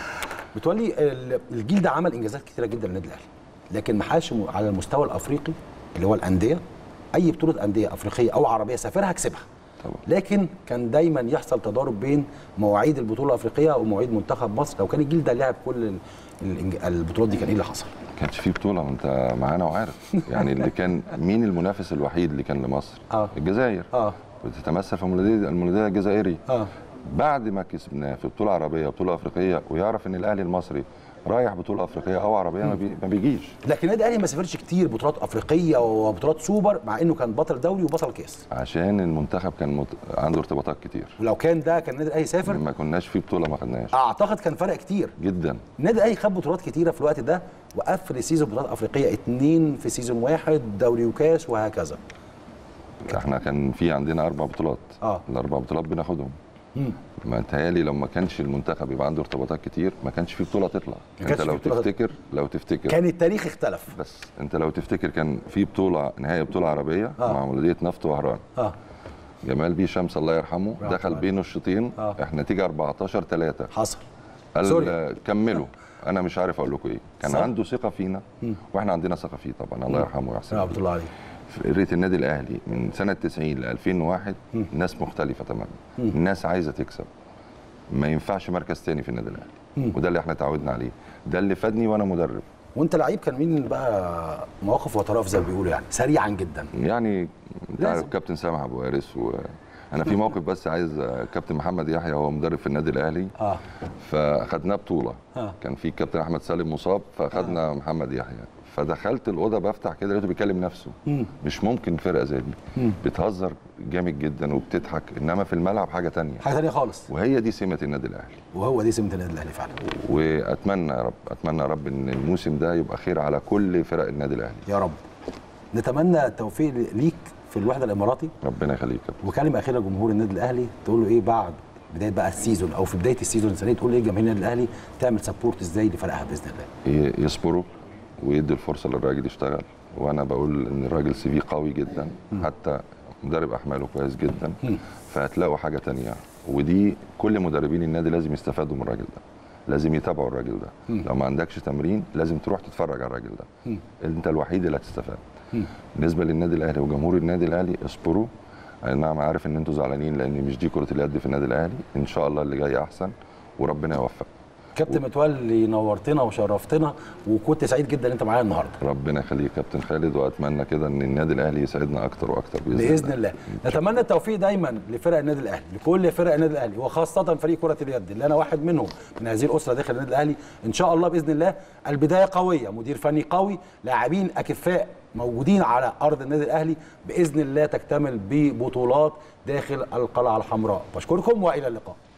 بتولي ال- الجيل ده عمل انجازات كتيره جدا للنادي الاهلي لكن ما حاش م- على المستوى الافريقي اللي هو الانديه اي بطوله انديه افريقيه او عربيه سافرها كسبها طبعا لكن كان دايما يحصل تضارب بين مواعيد البطوله الافريقيه ومواعيد منتخب مصر لو كان الجيل ده لعب كل ال- الإنج- البطولات دي كان ايه اللي حصل ما كانش في بطوله ما انت معانا وعارف يعني اللي كان مين المنافس الوحيد اللي كان لمصر اه الجزائر اه بتتمثل في المولوديه المولوديه الجزائري اه بعد ما كسبناه في بطوله عربيه وبطوله افريقيه ويعرف ان الاهلي المصري رايح بطوله افريقيه او عربيه ما, بي... ما بيجيش لكن النادي الاهلي ما سافرش كتير بطولات افريقيه وبطولات سوبر مع انه كان بطل دولي وبطل كاس عشان المنتخب كان مت... عنده ارتباطات كتير ولو كان ده كان النادي الاهلي سافر ما كناش في بطوله ما خدناش اعتقد كان فرق كتير جدا النادي الاهلي خد بطولات كتيره في الوقت ده وقفل السيزون بطولات افريقيه اتنين في سيزون واحد دوري وكاس وهكذا احنا كان في عندنا اربع بطولات اه الاربع بطولات بناخدهم مم. ما تهيالي لو ما كانش المنتخب يبقى عنده ارتباطات كتير ما كانش في بطوله تطلع ما كانش انت في لو بطولة تفتكر لو تفتكر كان التاريخ اختلف بس انت لو تفتكر كان في بطوله نهائي بطوله عربيه آه. مع مولوديه نفط وهران اه جمال بيه شمس الله يرحمه رحمة دخل الله. بينه الشوطين آه. احنا نتيجه 14 3 حصل قال سوري. آه، كملوا انا مش عارف اقول لكم ايه كان صح. عنده ثقه فينا مم. واحنا عندنا ثقه فيه طبعا الله مم. يرحمه ويحسن رحمه الله عليه فرقه النادي الاهلي من سنه 90 ل 2001 ناس مختلفه تماما مم. الناس عايزه تكسب ما ينفعش مركز تاني في النادي الاهلي مم. وده اللي احنا اتعودنا عليه ده اللي فادني وانا مدرب وانت لعيب كان مين بقى مواقف وطرائف زي ما بيقولوا يعني سريعا جدا يعني انت عارف لازم. كابتن سامح ابو وارث و انا في موقف بس عايز كابتن محمد يحيى هو مدرب في النادي الاهلي اه فاخدناه بطوله آه. كان في كابتن احمد سالم مصاب فاخدنا آه. محمد يحيى فدخلت الاوضه بفتح كده لقيته بيكلم نفسه مم. مش ممكن فرقه زي دي مم. بتهزر جامد جدا وبتضحك انما في الملعب حاجه تانية حاجه ثانيه خالص وهي دي سمه النادي الاهلي وهو دي سمه النادي الاهلي فعلا واتمنى يا رب اتمنى يا رب ان الموسم ده يبقى خير على كل فرق النادي الاهلي يا رب نتمنى التوفيق ليك في الوحده الاماراتي ربنا يخليك يا كابتن. وكلمه اخيره لجمهور النادي الاهلي تقول له ايه بعد بدايه بقى السيزون او في بدايه السيزون السنه دي تقول ايه جماهير النادي الاهلي تعمل سبورت ازاي لفرقها باذن الله ي- يصبروا ويدي الفرصه للراجل يشتغل وانا بقول ان الراجل سي في قوي جدا حتى مدرب احماله كويس جدا مم. فهتلاقوا حاجه تانية ودي كل مدربين النادي لازم يستفادوا من الراجل ده لازم يتابعوا الراجل ده مم. لو ما عندكش تمرين لازم تروح تتفرج على الراجل ده مم. انت الوحيد اللي هتستفاد مم. بالنسبه للنادي الاهلي وجمهور النادي الاهلي اصبروا انا نعم عارف ان انتوا زعلانين لان مش دي كره اليد في النادي الاهلي ان شاء الله اللي جاي احسن وربنا يوفق كابتن متولي نورتنا وشرفتنا وكنت سعيد جدا ان انت معايا النهارده ربنا يخليك يا كابتن خالد واتمنى كده ان النادي الاهلي يسعدنا اكتر واكتر باذن, باذن الله نتمنى التوفيق دايما لفرق النادي الاهلي لكل فرق النادي الاهلي وخاصه فريق كره اليد اللي انا واحد منهم من هذه الاسره داخل النادي الاهلي ان شاء الله باذن الله البدايه قويه مدير فني قوي لاعبين اكفاء موجودين على ارض النادي الاهلي باذن الله تكتمل ببطولات داخل القلعه الحمراء بشكركم والى اللقاء